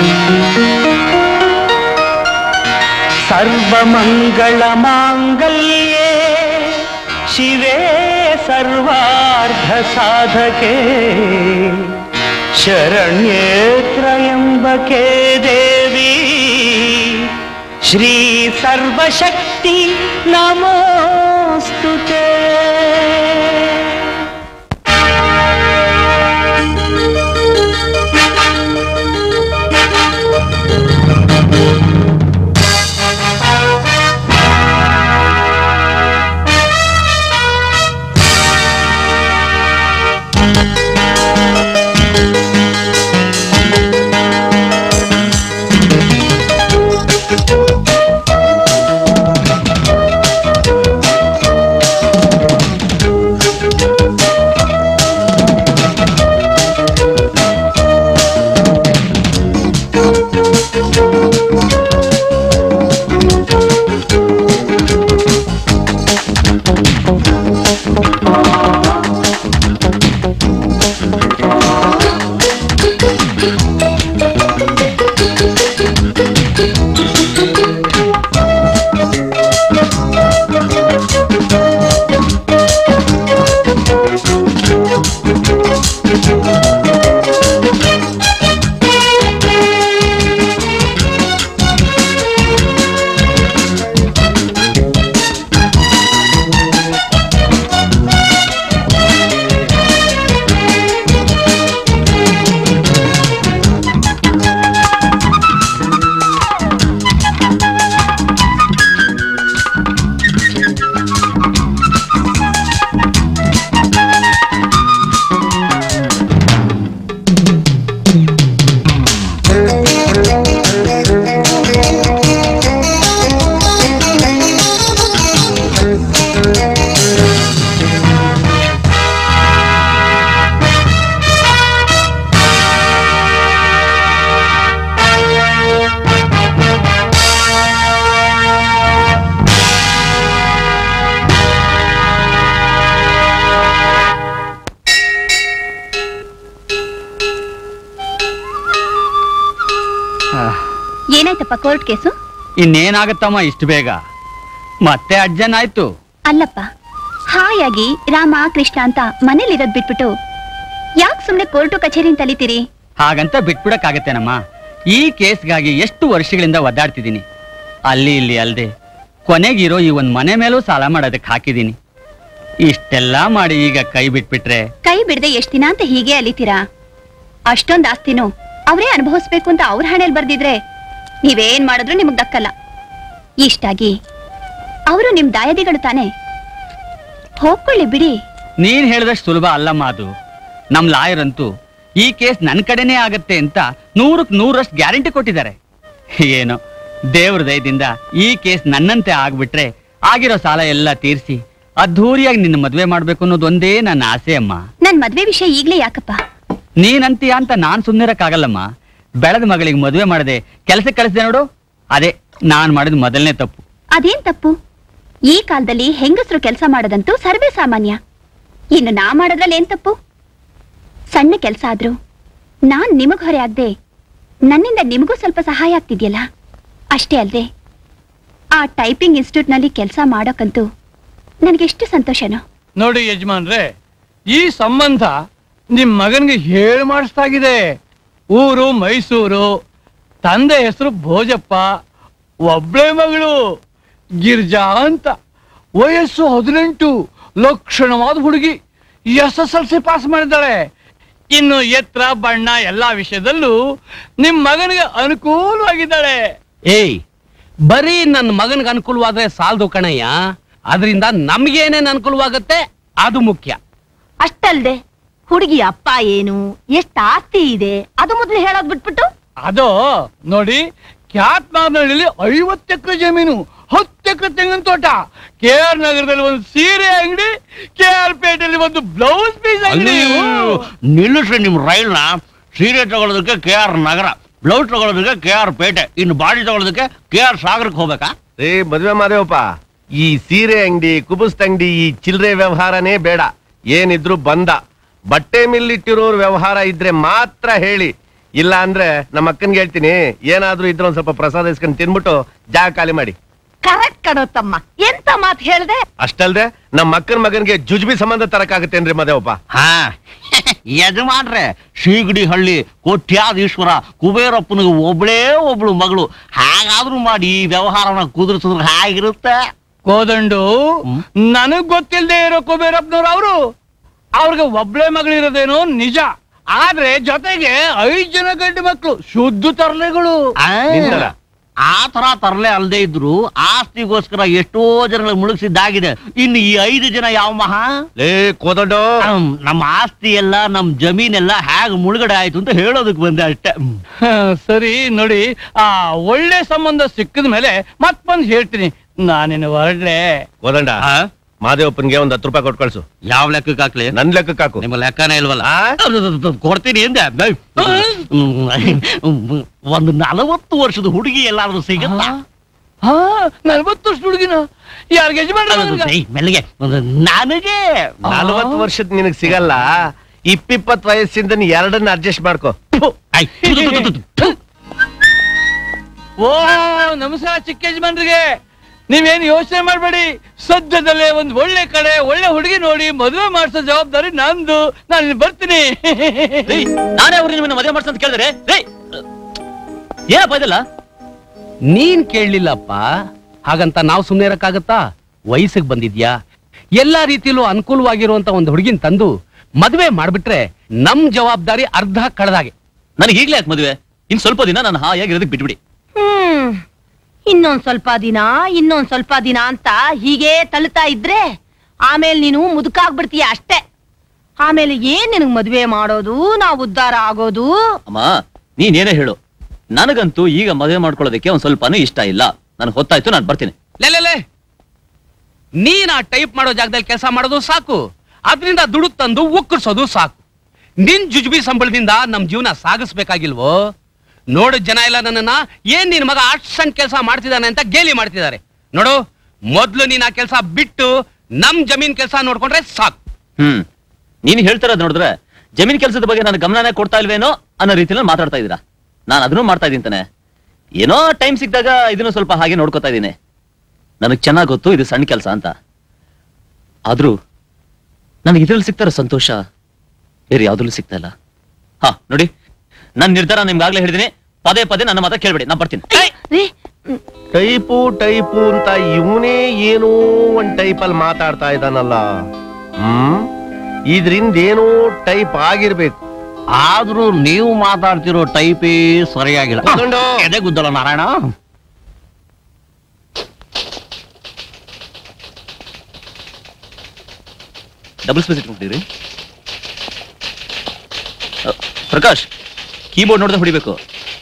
सर्वमङ्गलमाङ्गल्ये शिवे सर्वार्धसाधके शरण्ये त्र्यम्बके देवी श्री सर्वशक्ति नमोऽस्तु ते ಏನಾಯ್ತಪ್ಪ ಕೋರ್ಟ್ ಕೇಸು ಇನ್ನೇನಾಗತ್ತಮ್ಮ ಇಷ್ಟು ಬೇಗ ಮತ್ತೆ ಅಜ್ಜನ್ ಆಯ್ತು ಅಲ್ಲಪ್ಪ ಹಾಯಾಗಿ ರಾಮ ಕೃಷ್ಣ ಅಂತ ಮನೇಲಿರೋದ್ ಬಿಟ್ಬಿಟ್ಟು ಯಾಕೆ ಸುಮ್ನೆ ಕೋರ್ಟು ಕಚೇರಿ ಅಂತ ಅಲಿತೀರಿ ಹಾಗಂತ ಬಿಟ್ಬಿಡಕ್ಕಾಗತ್ತೇನಮ್ಮ ಈ ಕೇಸ್ಗಾಗಿ ಎಷ್ಟು ವರ್ಷಗಳಿಂದ ಒದ್ದಾಡ್ತಿದ್ದೀನಿ ಅಲ್ಲಿ ಇಲ್ಲಿ ಅಲ್ದೆ ಕೊನೆಗಿರೋ ಈ ಒಂದ್ ಮನೆ ಮೇಲೂ ಸಾಲ ಮಾಡೋದಕ್ಕೆ ಹಾಕಿದ್ದೀನಿ ಇಷ್ಟೆಲ್ಲ ಮಾಡಿ ಈಗ ಕೈ ಬಿಟ್ಬಿಟ್ರೆ ಕೈ ಬಿಡದೆ ಎಷ್ಟ್ ದಿನ ಅಂತ ಹೀಗೆ ಅಲಿತೀರಾ ಅಷ್ಟೊಂದ್ ಆಸ್ತಿನೂ ಅವರೇ ಅನುಭವಿಸ್ಬೇಕು ಅಂತ ಅವ್ರ ಹಣೆಲ್ ಬರ್ದಿದ್ರೆ ನೀವೇನ್ ಮಾಡಿದ್ರು ನಿಮಗ್ ದಕ್ಕಲ್ಲ ಇಷ್ಟಾಗಿ ಅವರು ನಿಮ್ ದಾಯದಿಗಳು ತಾನೆ ಹೋಗ್ಕೊಳ್ಳಿ ಬಿಡಿ ನೀನ್ ಹೇಳಿದಷ್ಟು ಸುಲಭ ಅಲ್ಲಮ್ಮ ಅದು ನಮ್ ಲಾಯರ್ ಅಂತೂ ಈ ಕೇಸ್ ನನ್ ಕಡೆನೇ ಆಗತ್ತೆ ಅಂತ ನೂರಕ್ ನೂರಷ್ಟು ಗ್ಯಾರಂಟಿ ಕೊಟ್ಟಿದ್ದಾರೆ ಏನೋ ದೇವ್ರ ದಯದಿಂದ ಈ ಕೇಸ್ ನನ್ನಂತೆ ಆಗ್ಬಿಟ್ರೆ ಆಗಿರೋ ಸಾಲ ಎಲ್ಲ ತೀರಿಸಿ ಅದ್ಧೂರಿಯಾಗಿ ನಿನ್ನ ಮದ್ವೆ ಮಾಡ್ಬೇಕು ಅನ್ನೋದೊಂದೇ ನನ್ನ ಆಸೆ ಅಮ್ಮ ನನ್ ಮದ್ವೆ ವಿಷಯ ಈಗ್ಲೇ ಯಾಕಪ್ಪ ನೀನಂತೀಯ ಅಂತ ನಾನ್ ಸುಮ್ಮನಿರಕ್ಕಾಗಲ್ಲಮ್ಮ ಬೆಳೆದ ಮಗಳಿಗೆ ಮದುವೆ ಮಾಡದೆ ಕೆಲಸಕ್ಕೆ ಕಳಿಸಿದೆ ನೋಡು ಅದೇ ನಾನ್ ಮಾಡಿದ ಮೊದಲನೇ ತಪ್ಪು ಅದೇನ್ ತಪ್ಪು ಈ ಕಾಲದಲ್ಲಿ ಹೆಂಗಸರು ಕೆಲಸ ಮಾಡೋದಂತೂ ಸರ್ವೇ ಸಾಮಾನ್ಯ ಇನ್ನು ನಾ ಮಾಡೋದ್ರಲ್ಲಿ ಏನ್ ತಪ್ಪು ಸಣ್ಣ ಕೆಲಸ ಆದ್ರೂ ನಾನ್ ನಿಮಗ್ ಹೊರೆ ಆಗ್ದೆ ನನ್ನಿಂದ ನಿಮಗೂ ಸ್ವಲ್ಪ ಸಹಾಯ ಆಗ್ತಿದ್ಯಲ್ಲ ಅಷ್ಟೇ ಅಲ್ದೆ ಆ ಟೈಪಿಂಗ್ ಇನ್ಸ್ಟಿಟ್ಯೂಟ್ ನಲ್ಲಿ ಕೆಲಸ ಮಾಡೋಕಂತೂ ನನಗೆಷ್ಟು ಸಂತೋಷನೋ ನೋಡಿ ಯಜಮಾನ್ರೆ ಈ ಸಂಬಂಧ ನಿಮ್ ಮಗನ್ಗೆ ಹೇಳಿ ಮಾಡಿಸ್ತಾಗಿದೆ ಊರು ಮೈಸೂರು ತಂದೆ ಹೆಸರು ಭೋಜಪ್ಪ ಒಬ್ಳೆ ಮಗಳು ಗಿರ್ಜಾ ಅಂತ ವಯಸ್ಸು ಹದಿನೆಂಟು ಲಕ್ಷಣವಾದ ಹುಡುಗಿ S S L C pass ಮಾಡಿದ್ದಾಳೆ ಇನ್ನು ಎತ್ತರ ಬಣ್ಣ ಎಲ್ಲಾ ವಿಷಯದಲ್ಲೂ ನಿಮ್ ಮಗನಿಗೆ ಅನುಕೂಲವಾಗಿದ್ದಾಳೆ ಏಯ್ ಬರೀ ನನ್ನ ಮಗನಿಗೆ ಅನುಕೂಲವಾದ್ರೆ ಸಾಲದು ಕಣಯ್ಯ ಅದರಿಂದ ನಮ್ಗೇನೇನ್ ಅನುಕೂಲವಾಗತ್ತೆ ಅದು ಮುಖ್ಯ ಅಷ್ಟಲ್ದೆ ಹುಡುಗಿ ಅಪ್ಪ ಏನು ಎಷ್ಟ್ ಆಸ್ತಿ ಇದೆ ಅದು ಮೊದಲು ಹೇಳೋದ್ ಬಿಟ್ಬಿಟ್ಟು ಅದು ನೋಡಿ ಕ್ಯಾತ್ಮಾರ್ನಹಳ್ಳಿಲಿ ಐವತ್ತು ಎಕರೆ ಜಮೀನು ಹತ್ತು ಎಕರೆ ತೆಂಗಿನ ತೋಟ ಕೆ ಆರ್ ನಗರದಲ್ಲಿ ಒಂದು ಸೀರೆ ಅಂಗಡಿ ಕೆ ಆರ್ ಪೇಟೆಯಲ್ಲಿ ಒಂದು ಬ್ಲೌಸ್ ಪೀಸ್ ಅಂಗಡಿ ನಿಲ್ಲಿಸ್ರಿ ನಿಮ್ ರೈಲ್ನ ಸೀರೆ ತಗೊಳ್ಳೋದಕ್ಕೆ ಕೆ ಆರ್ ನಗರ ಬ್ಲೌಸ್ ತಗೊಳ್ಳೋದಕ್ಕೆ ಕೆ ಆರ್ ಪೇಟೆ ಇನ್ನು ಬಾಡಿ ತಗೊಳ್ಳೋದಕ್ಕೆ ಕೆ ಆರ್ ಸಾಗರಕ್ಕೆ ಹೋಗ್ಬೇಕಾ ಏ ಮದ್ವೆ ಮಾದೇವಪ್ಪ ಈ ಸೀರೆ ಅಂಗಡಿ ಕುಬುಸ್ ಅಂಗಡಿ ಈ ಚಿಲ್ಲರೆ ವ್ಯವಹಾರನೇ ಬೇಡ ಏನಿದ್ರು ಬಂದ ಬಟ್ಟೆ ಮಿಲ್ಲಿಟ್ಟಿರೋರ್ ವ್ಯವಹಾರ ಇದ್ರೆ ಮಾತ್ರ ಹೇಳಿ ಇಲ್ಲ ಅಂದ್ರೆ ನಮ್ಮ ಅಕ್ಕನ್ಗೆ ಹೇಳ್ತೀನಿ ಏನಾದ್ರೂ ಇದ್ರೆ ಒಂದ್ ಸ್ವಲ್ಪ ಪ್ರಸಾದ ಇಸ್ಕೊಂಡು ತಿನ್ಬಿಟ್ಟು ಜಾಗ ಖಾಲಿ ಮಾಡಿ ಕರೆಕ್ಟ್ ಕಣೋ ತಮ್ಮ ಎಂತ ಮಾತು ಹೇಳ್ದೆ ಅಷ್ಟಲ್ದೆ ನಮ್ಮ ಅಕ್ಕನ ಮಗನ್ಗೆ ಜುಜ್ಬಿ ಸಂಬಂಧ ತರಕಾಗತ್ತೇನ್ರಿ ಮದೇವಪ್ಪ ಹಾ ಯಜಮಾನ್ರೆ ಶೀಗಡಿ ಹಳ್ಳಿ ಕೋಟ್ಯಾಧೀಶ್ವರ ಕುಬೇರಪ್ಪನಿಗೆ ಒಬ್ಳೇ ಒಬ್ಳು ಮಗಳು ಹಾಗಾದ್ರೂ ಮಾಡಿ ಈ ವ್ಯವಹಾರನ ಕುದುರಿಸಿದ್ರೆ ಹೇಗಿರುತ್ತೆ ಕೋದಂಡು ಹ್ಮ್. ನನಗ್ ಗೊತ್ತಿಲ್ಲದೆ ಇರೋ ಕುಬೇರಪ್ಪನವ್ರು ಅವರು ಅವ್ರಿಗೆ ಒಬ್ಳೆ ಮಗಳಿರೋದೇನೋ ನಿಜ ಆದ್ರೆ ಜೊತೆಗೆ ಐದ್ ಜನ ಗಂಡು ಮಕ್ಕಳು ಶುದ್ಧ ತರಲೆಗಳು ಆ, ನಿಂತರ. ಆ ತರ ತರಲೆ ಅಲ್ದೇ ಇದ್ರು ಆಸ್ತಿಗೋಸ್ಕರ ಎಷ್ಟೋ ಜನಗಳಿಗೆ ಮುಳುಗಿಸಿದ್ದಾಗಿದೆ ಇನ್ನು ಈ ಐದು ಜನ ಯಾವ ಮಹಾ ಲೇ ಕೋದಂಡು ಹ್ಮ್, ನಮ್ಮ ಆಸ್ತಿ ಎಲ್ಲ ನಮ್ ಜಮೀನೆಲ್ಲ ಹೇಗ್ ಮುಳುಗಡೆ ಆಯ್ತು ಅಂತ ಹೇಳೋದಕ್ ಬಂದೆ ಅಷ್ಟೇ ಹ್ಮ್. ಹ, ಸರಿ ನೋಡಿ ಆ ಒಳ್ಳೆ ಸಂಬಂಧ ಸಿಕ್ಕಿದ ಮೇಲೆ ಮತ್ ಬಂದ್ ಹೇಳ್ತೀನಿ ನಾನಿನ್ನು ಹೊರಡ್ಲೆ ಕೋದಂಡ ಆ? ಮಾದೇವಪ್ಪನ್ಗೆ ಒಂದ್ ಹತ್ತು ರೂಪಾಯಿ ಕೊಟ್ಟು ಕಳ್ಸು ಯಾವ ಲೆಕ್ಕಕ್ಕೆ ಹಾಕ್ಲಿ ನನ್ ಲೆಕ್ಕಕ್ಕೆ ಹಾಕು ನಿಮ್ಮ ಲೆಕ್ಕನೇ ಇಲ್ವಲ್ಲ ಆ? ಅದು, ಅದು, ಅದು, ಕೊಡ್ತೀನಿ ಎಂದೆ ಹ್ಮ್, ಒಂದು ನಲವತ್ತು ವರ್ಷದ ಹುಡುಗಿ ಎಲ್ಲಾದ್ರೂ ಸಿಗುತ್ತಾ ಹಾ ನಲ್ವತ್ತು ವರ್ಷ ಹುಡುಗಿನ ಯಾರಿಗೆ ಯಜಮಾನ್ರ ಅದು, ಮಗನ್ಗ? ಏಯ್, ಮೆಲ್ಲಗೆ ಒಂದು ನನಗೆ ನಲ್ವತ್ತು ವರ್ಷದ ನಿನಗ್ ಸಿಗಲ್ಲ ಇಪ್ಪಿಪ್ಪತ್ ವಯಸ್ಸಿಂದ ನೀ ಎರಡನ್ನ ಅಡ್ಜಸ್ಟ್ ಮಾಡ್ಕೋ ಐ, ತು, ತು, ತು, ತು, ತು. ಓ ನಮಸ್ಕಾರ ಚಿಕ್ಕ ಯಜಮಾನ್ರಿಗೆ ನೀವೇನು ಯೋಚನೆ ಮಾಡ್ಬೇಡಿ ಸದ್ಯದಲ್ಲೇ ಒಂದ್ ಒಳ್ಳೆ ಕಡೆ ಒಳ್ಳೆ ಹುಡುಗಿ ನೋಡಿ ಮದುವೆ ಮಾಡಿಸೋ ಜವಾಬ್ದಾರಿ ನಂದು ನಾನು ಇಲ್ಲಿ ಬರ್ತೀನಿ ನಾನೇ ಅವ್ರಿಗೆ ನಿಮ್ಮನ್ನ ಮದುವೆ ಮಾಡ್ಸಂತ ಕೇಳಿದ್ರೆ ಏನಪ್ಪ ಇದಲ್ಲ ನೀನ್ ಕೇಳಲಿಲ್ಲಪ್ಪ ಹಾಗಂತ ನಾವು ಸುಮ್ಮನೆ ಇರಕ್ಕಾಗತ್ತಾ ವಯಸ್ಸಿಗೆ ಬಂದಿದ್ಯಾ ಎಲ್ಲಾ ರೀತಿಯಲ್ಲೂ ಅನುಕೂಲವಾಗಿರುವಂತ ಒಂದು ಹುಡುಗಿನ ತಂದು ಮದುವೆ ಮಾಡ್ಬಿಟ್ರೆ ನಮ್ ಜವಾಬ್ದಾರಿ ಅರ್ಧ ಕಳೆದಾಗೆ ನನಗೆ ಈಗ್ಲೇ ಯಾಕೆ ಮದುವೆ ಇನ್ ಸ್ವಲ್ಪ ದಿನ ನಾನು ಹಾಯಾಗಿರೋದಕ್ಕೆ ಬಿಟ್ಬಿಡಿ ಹ್ಮ್ ಇನ್ನೊಂದ್ ಸ್ವಲ್ಪ ದಿನ ಇನ್ನೊಂದ್ ಸ್ವಲ್ಪ ದಿನ ಅಂತ ಹೀಗೆ ತಳ್ತಾ ಇದ್ರೆ ಆಮೇಲೆ ನೀನು ಮುದುಕಾಗ್ಬಿಡ್ತೀಯ ಅಷ್ಟೇ ಆಮೇಲೆ ಏನ್ ನಿನಗ್ ಮದ್ವೆ ಮಾಡೋದು ನಾವು ಉದ್ಧಾರ ಆಗೋದು ಅಮ್ಮ ನೀನೇನೇ ಹೇಳು ನನಗಂತೂ ಈಗ ಮದುವೆ ಮಾಡ್ಕೊಳ್ಳೋದಕ್ಕೆ ಒಂದ್ ಸ್ವಲ್ಪನೂ ಇಷ್ಟ ಇಲ್ಲ ನನಗೆ ಹೊತ್ತಾಯ್ತು ನಾನು ಬರ್ತೀನಿ ಲೆಲೆಲೆ ನೀನ್ ಆ ಟೈಪ್ ಮಾಡೋ ಜಾಗದಲ್ಲಿ ಕೆಲಸ ಮಾಡೋದು ಸಾಕು ಅದರಿಂದ ದುಡ್ಡು ತಂದು ಒಕ್ಕರ್ಸೋದು ಸಾಕು ನಿನ್ ಜುಜುಬಿ ಸಂಬಳದಿಂದ ನಮ್ ಜೀವನ ಸಾಗಿಸ್ಬೇಕಾಗಿಲ್ವೋ ನೋಡು ಜನ ಎಲ್ಲ ನನ್ನನ್ನ ಏನ್ ನಿನ್ ಮಗ ಅಷ್ಟ್ ಸಣ್ಣ ಕೆಲಸ ಮಾಡ್ತಿದ್ದಾನೆ ಅಂತ ಗೇಲಿ ಮಾಡ್ತಿದ್ದಾರೆ ನೋಡು ಮೊದ್ಲು ನೀನ್ ಆ ಕೆಲಸ ಬಿಟ್ಟು ನಮ್ ಜಮೀನ್ ಕೆಲಸ ನೋಡ್ಕೊಂಡ್ರೆ ಸಾಕು ಹ್ಮ್ ನೀನ್ ಹೇಳ್ತಿರೋದ್ ನೋಡಿದ್ರೆ ಜಮೀನ್ ಕೆಲಸದ ಬಗ್ಗೆ ನಾನು ಗಮನನೇ ಕೊಡ್ತಾ ಇಲ್ವೇನೋ ಅನ್ನೋ ರೀತಿಯಲ್ಲಿ ಮಾತಾಡ್ತಾ ಇದ್ದೀರಾ ನಾನು ಅದನ್ನು ಮಾಡ್ತಾ ಇದ್ದೀನಿ ತಾನೆ ಏನೋ ಟೈಮ್ ಸಿಕ್ಕಿದಾಗ ಇದನ್ನು ಸ್ವಲ್ಪ ಹಾಗೆ ನೋಡ್ಕೊತಾ ಇದ್ದೀನಿ ನನಗೆ ಚೆನ್ನಾಗ್ ಗೊತ್ತು ಇದು ಸಣ್ಣ ಕೆಲಸ ಅಂತ ಆದ್ರೂ ನನಗೆ ಇದ್ರಲ್ಲಿ ಸಿಗ್ತಾರ ಸಂತೋಷ ಬೇರೆ ಯಾವ್ದ್ರಲ್ಲೂ ಸಿಗ್ತಾ ಇಲ್ಲ ಹಾ ನೋಡಿ ನನ್ನ ನಿರ್ಧಾರ ನಿಮ್ಗಾಗ್ಲೇ ಹೇಳಿದೀನಿ ಪದೇ ಪದೇ ನನ್ನ ಮಾತ ಕೇಳ್ಬೇಡಿ ನಾನು ಬರ್ತೀನಿ ರೀ ಟೈಪು ಟೈಪು ಅಂತ ಇವನೇ ಏನೋ ಒಂದ್ ಟೈಪ್ ಅಲ್ಲಿ ಮಾತಾಡ್ತಾ ಇದ್ದಾನಲ್ಲ ಹ್ಮ್ ಇದ್ರಿಂದ ಏನೋ ಟೈಪ್ ಆಗಿರ್ಬೇಕು ಆದ್ರೂ ನೀವು ಮಾತಾಡ್ತಿರೋ ಟೈಪೇ ಸರಿಯಾಗಿಲ್ಲ ಕೂತ್ಕೊಂಡು. ಎದೆ ಗುದ್ದಲ್ಲ ನಾರಾಯಣ ಡಬಲ್ ಸ್ಪೇಸ್ ಇಟ್ಕೊಂಡಿರಿ ಪ್ರಕಾಶ್ ಕೀಬೋರ್ಡ್ ನೋಡಿದ್ರೆ ಹೊಡಿಬೇಕು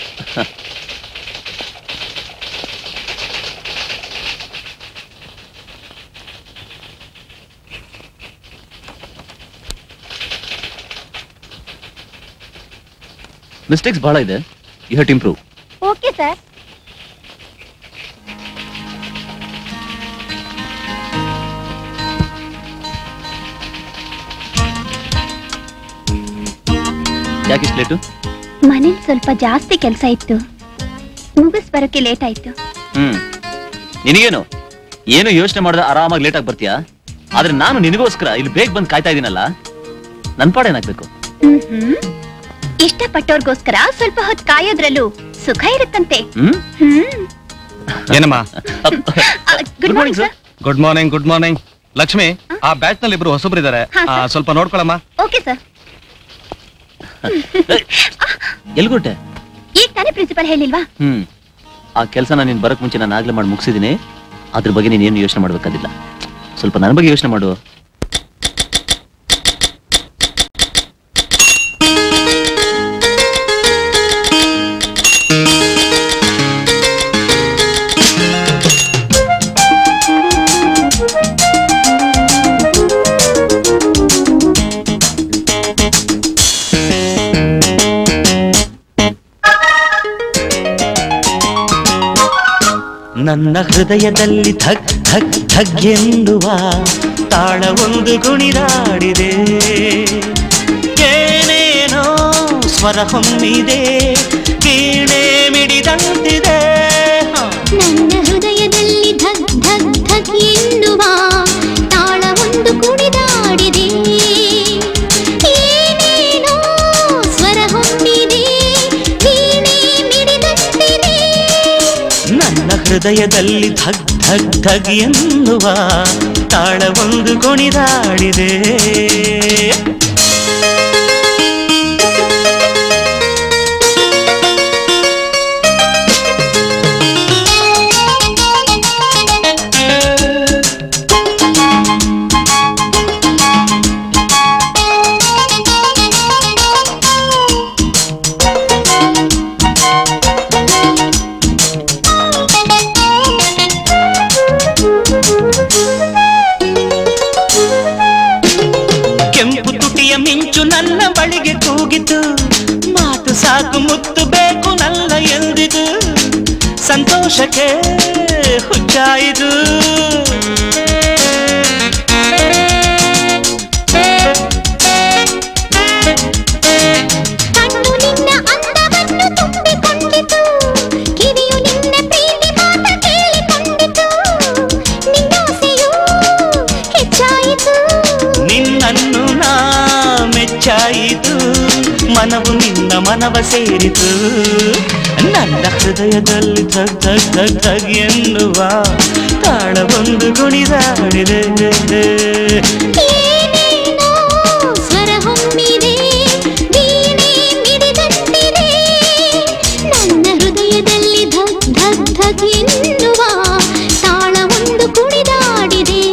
ಮಿಸ್ಟೇಕ್ಸ್ ಬಹಳ ಇದೆ you have to improve okay sir ಯಾಕೆ ಇಷ್ಟು ಲೇಟು ಮನೇಲಿ ಸ್ವಲ್ಪ ಜಾಸ್ತಿ ಕೆಲಸ ಇತ್ತು ಮುಗಿಸ್ ಬರೋಕೆ ಲೇಟ್ ಆಯ್ತು ಹ್ಮ್ ನಿನಗೇನು ಏನು ಯೋಚನೆ ಮಾಡದೆ ಆರಾಮಾಗಿ ಲೇಟ್ ಆಗಿ ಬರ್ತೀಯಾ ಆದ್ರೆ ನಾನು ನಿನಗೋಸ್ಕರ ಇಲ್ಲಿ ಬೇಗ ಬಂದು ಕಾಯ್ತಾ ಇದೀನಲ್ಲ ನನ್ ಪಾಡ ಏನಾಗ್ಬೇಕು ಹ್ಮ್ ಇಷ್ಟಪಟ್ಟವ್ರಿಗೋಸ್ಕರ ಸ್ವಲ್ಪ ಹೊತ್ತು ಕಾಯೋದ್ರಲ್ಲೂ ಸುಖ ಇರುತ್ತಂತೆ ಹ್ಮ್ ಹ್ಮ್ ಏನಮ್ಮ good morning sir good morning good morning Lakshmi ಆ ಬ್ಯಾಚ್ ನಲ್ಲಿ ಇಬ್ರು ಹೊಸಬ್ರಿದ್ದಾರೆ ಹಾ, ಆ, ಸರ್. ಸ್ವಲ್ಪ ನೋಡ್ಕೊಳಮ್ಮ ಓಕೆ ಸರ್ ಎಲ್ಗೊಟ್ಟೆ ಈಗ ತಾನೇ ಪ್ರಿನ್ಸಿಪಲ್ ಹೇಳಿಲ್ವಾ ಹ್ಮ್ ಆ ಕೆಲಸನ ನೀನ್ ಬರಕ್ ಮುಂಚೆ ನಾನು ಆಗ್ಲೇ ಮಾಡಿ ಮುಗಿಸಿದೀನಿ ಅದ್ರ ಬಗ್ಗೆ ನೀನ್ ಏನು ಯೋಚನೆ ಮಾಡ್ಬೇಕಾದಿಲ್ಲ ಸ್ವಲ್ಪ ನನ್ನ ಬಗ್ಗೆ ಯೋಚನೆ ಮಾಡು ನನ್ನ ಹೃದಯದಲ್ಲಿ ಧಗ್ ಧಗ್ ಧಗ್ ಎನ್ನುವ ತಾಳವೊಂದು ಗುಣಿದಾಡಿದೆ ಏನೇನೋ ಸ್ವರ ಹೊಮ್ಮಿದೆ ವೀಣೆ ಮಿಡಿದಂತಿದೆ ಹ. ನನ್ನ ಹೃದಯದಲ್ಲಿ ಧಕ್ ಧಕ್ ಧಕ್ ಎನ್ನುವ ತಾಳವೊಂದು ಕುಣಿದಾಡಿದೆ ಏನೇನೋ ಸ್ವರ ಹೊಮ್ಮಿದೆ ವೀಣೆ ಮಿಡಿದಂತಿದೆ ನನ್ನ ಹೃದಯದಲ್ಲಿ ಧಗ್ ಧಗ್ ಧಗ್ ಎನ್ನುವ ತಾಳವೊಂದು ಕುಣಿದಾಡಿದೆ ಕೆಂಪು ತುಟಿಯ ಮಿಂಚು ನನ್ನ ಬಳಿಗೆ ಕೂಗಿತು ಮಾತು ಸಾಕು ಮುತ್ತು ಬೇಕು ನಲ್ಲ ಎಂದಿದು ಸಂತೋಷಕ್ಕೆ ಹುಚ್ಚಾಯಿತು ಕಣ್ಣು ನಿನ್ನ ಅಂದವನ್ನು ತುಂಬಿಕೊಂಡಿತು ಕಿವಿಯು ನಿನ್ನ ಪ್ರೀತಿ ಮಾತ ಕೇಳಿಕೊಂಡಿತು ನಿನ್ನಾಸೆಯು ಹೆಚ್ಚಾಯಿತು ನಿನ್ನನ್ನು ನಾ ಮೆಚ್ಚಾಯಿತು ಮನವು ನಿನ್ನ ಮನವ ಸೇರಿತು ನನ್ನ ಹೃದಯದಲ್ಲಿ ಧಗ್ ಧಗ್ ಧಗ್ ಧಗ್ ಎನ್ನುವ ತಾಳವೊಂದು ಕುಣಿದಾಡಿದೆ ಏನೇನೋ ಸ್ವರ ಹೊಮ್ಮಿದೆ ವೀಣೆ ಮಿಡಿದಂತಿದೆ ನನ್ನ ಹೃದಯದಲ್ಲಿ ಧಕ್ ಧಕ್ ಧಕ್ ಎನ್ನುವ ತಾಳವೊಂದು ಕುಣಿದಾಡಿದೆ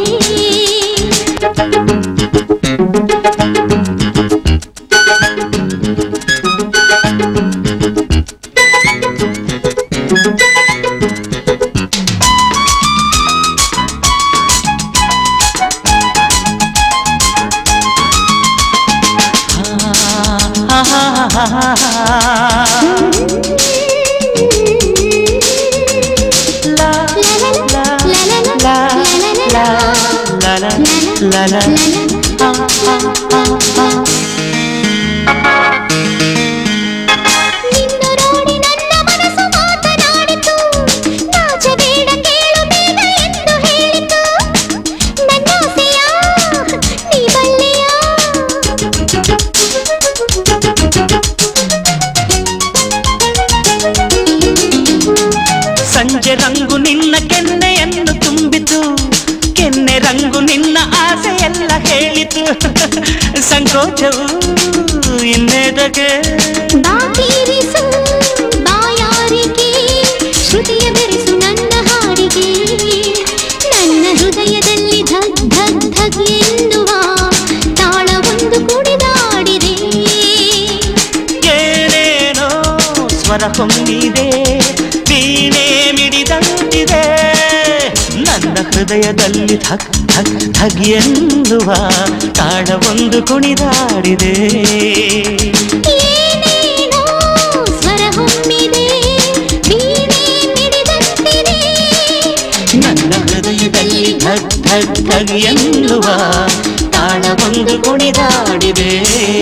ನಿನ್ನ ನೋಡಿ ನನ್ನ ಮನಸ್ಸು ಮಾತನಾಡಿತು ನಾಚಬೇಡ ಕೇಳು ಬೇಡ ಎಂದು ಹೇಳಿತು ನನ್ನಾಸೆಯ ನೀ ಬಲ್ಲೆಯ ಸಂಜೆ ರಂಗು ನಿನ್ನ ಕೆನ್ನೆಯನ್ನು ತುಂಬಿತು ಕೆನ್ನೆ ರಂಗು ನಿನ್ನ ಆಸೆಯೆಲ್ಲ ಹೇಳಿತು ಸಂಕೋಚವು ಇನ್ನೆದಗೆ ಬಾತೀರಿಸು ಬಾಯಾರಿಕೆ ಶ್ರುತಿಯ ಬೆರೆಸು ನನ್ನ ಹಾಡಿಗೆ ನನ್ನ ಹೃದಯದಲ್ಲಿ ಧಗ್ ಧಗ್ ಧಗ್ ಎನ್ನುವ ತಾಳವೊಂದು ಕುಣಿದಾಡಿದೆ ಏನೇನೋ ಸ್ವರ ಹೊಮ್ಮಿದೆ ವೀಣೆ ಮಿಡಿದಂತಿದೆ ನನ್ನ ಹೃದಯದಲ್ಲಿ ಧಕ್ ಧಕ್ ಧಗ್ ಎನ್ನುವ ತಾಳವೊಂದು ಕುಣಿದಾಡಿದೆ ಏನೇನೋ ಸ್ವರ ಹೊಮ್ಮಿದೆ ವೀಣೆ ಮಿಡಿದಂತಿದೆ ನನ್ನ ಹೃದಯದಲ್ಲಿ ಧಕ್ ಧಕ್ ಧಗ್ ಎನ್ನುವ ತಾಳವೊಂದು ಕುಣಿದಾಡಿದೆ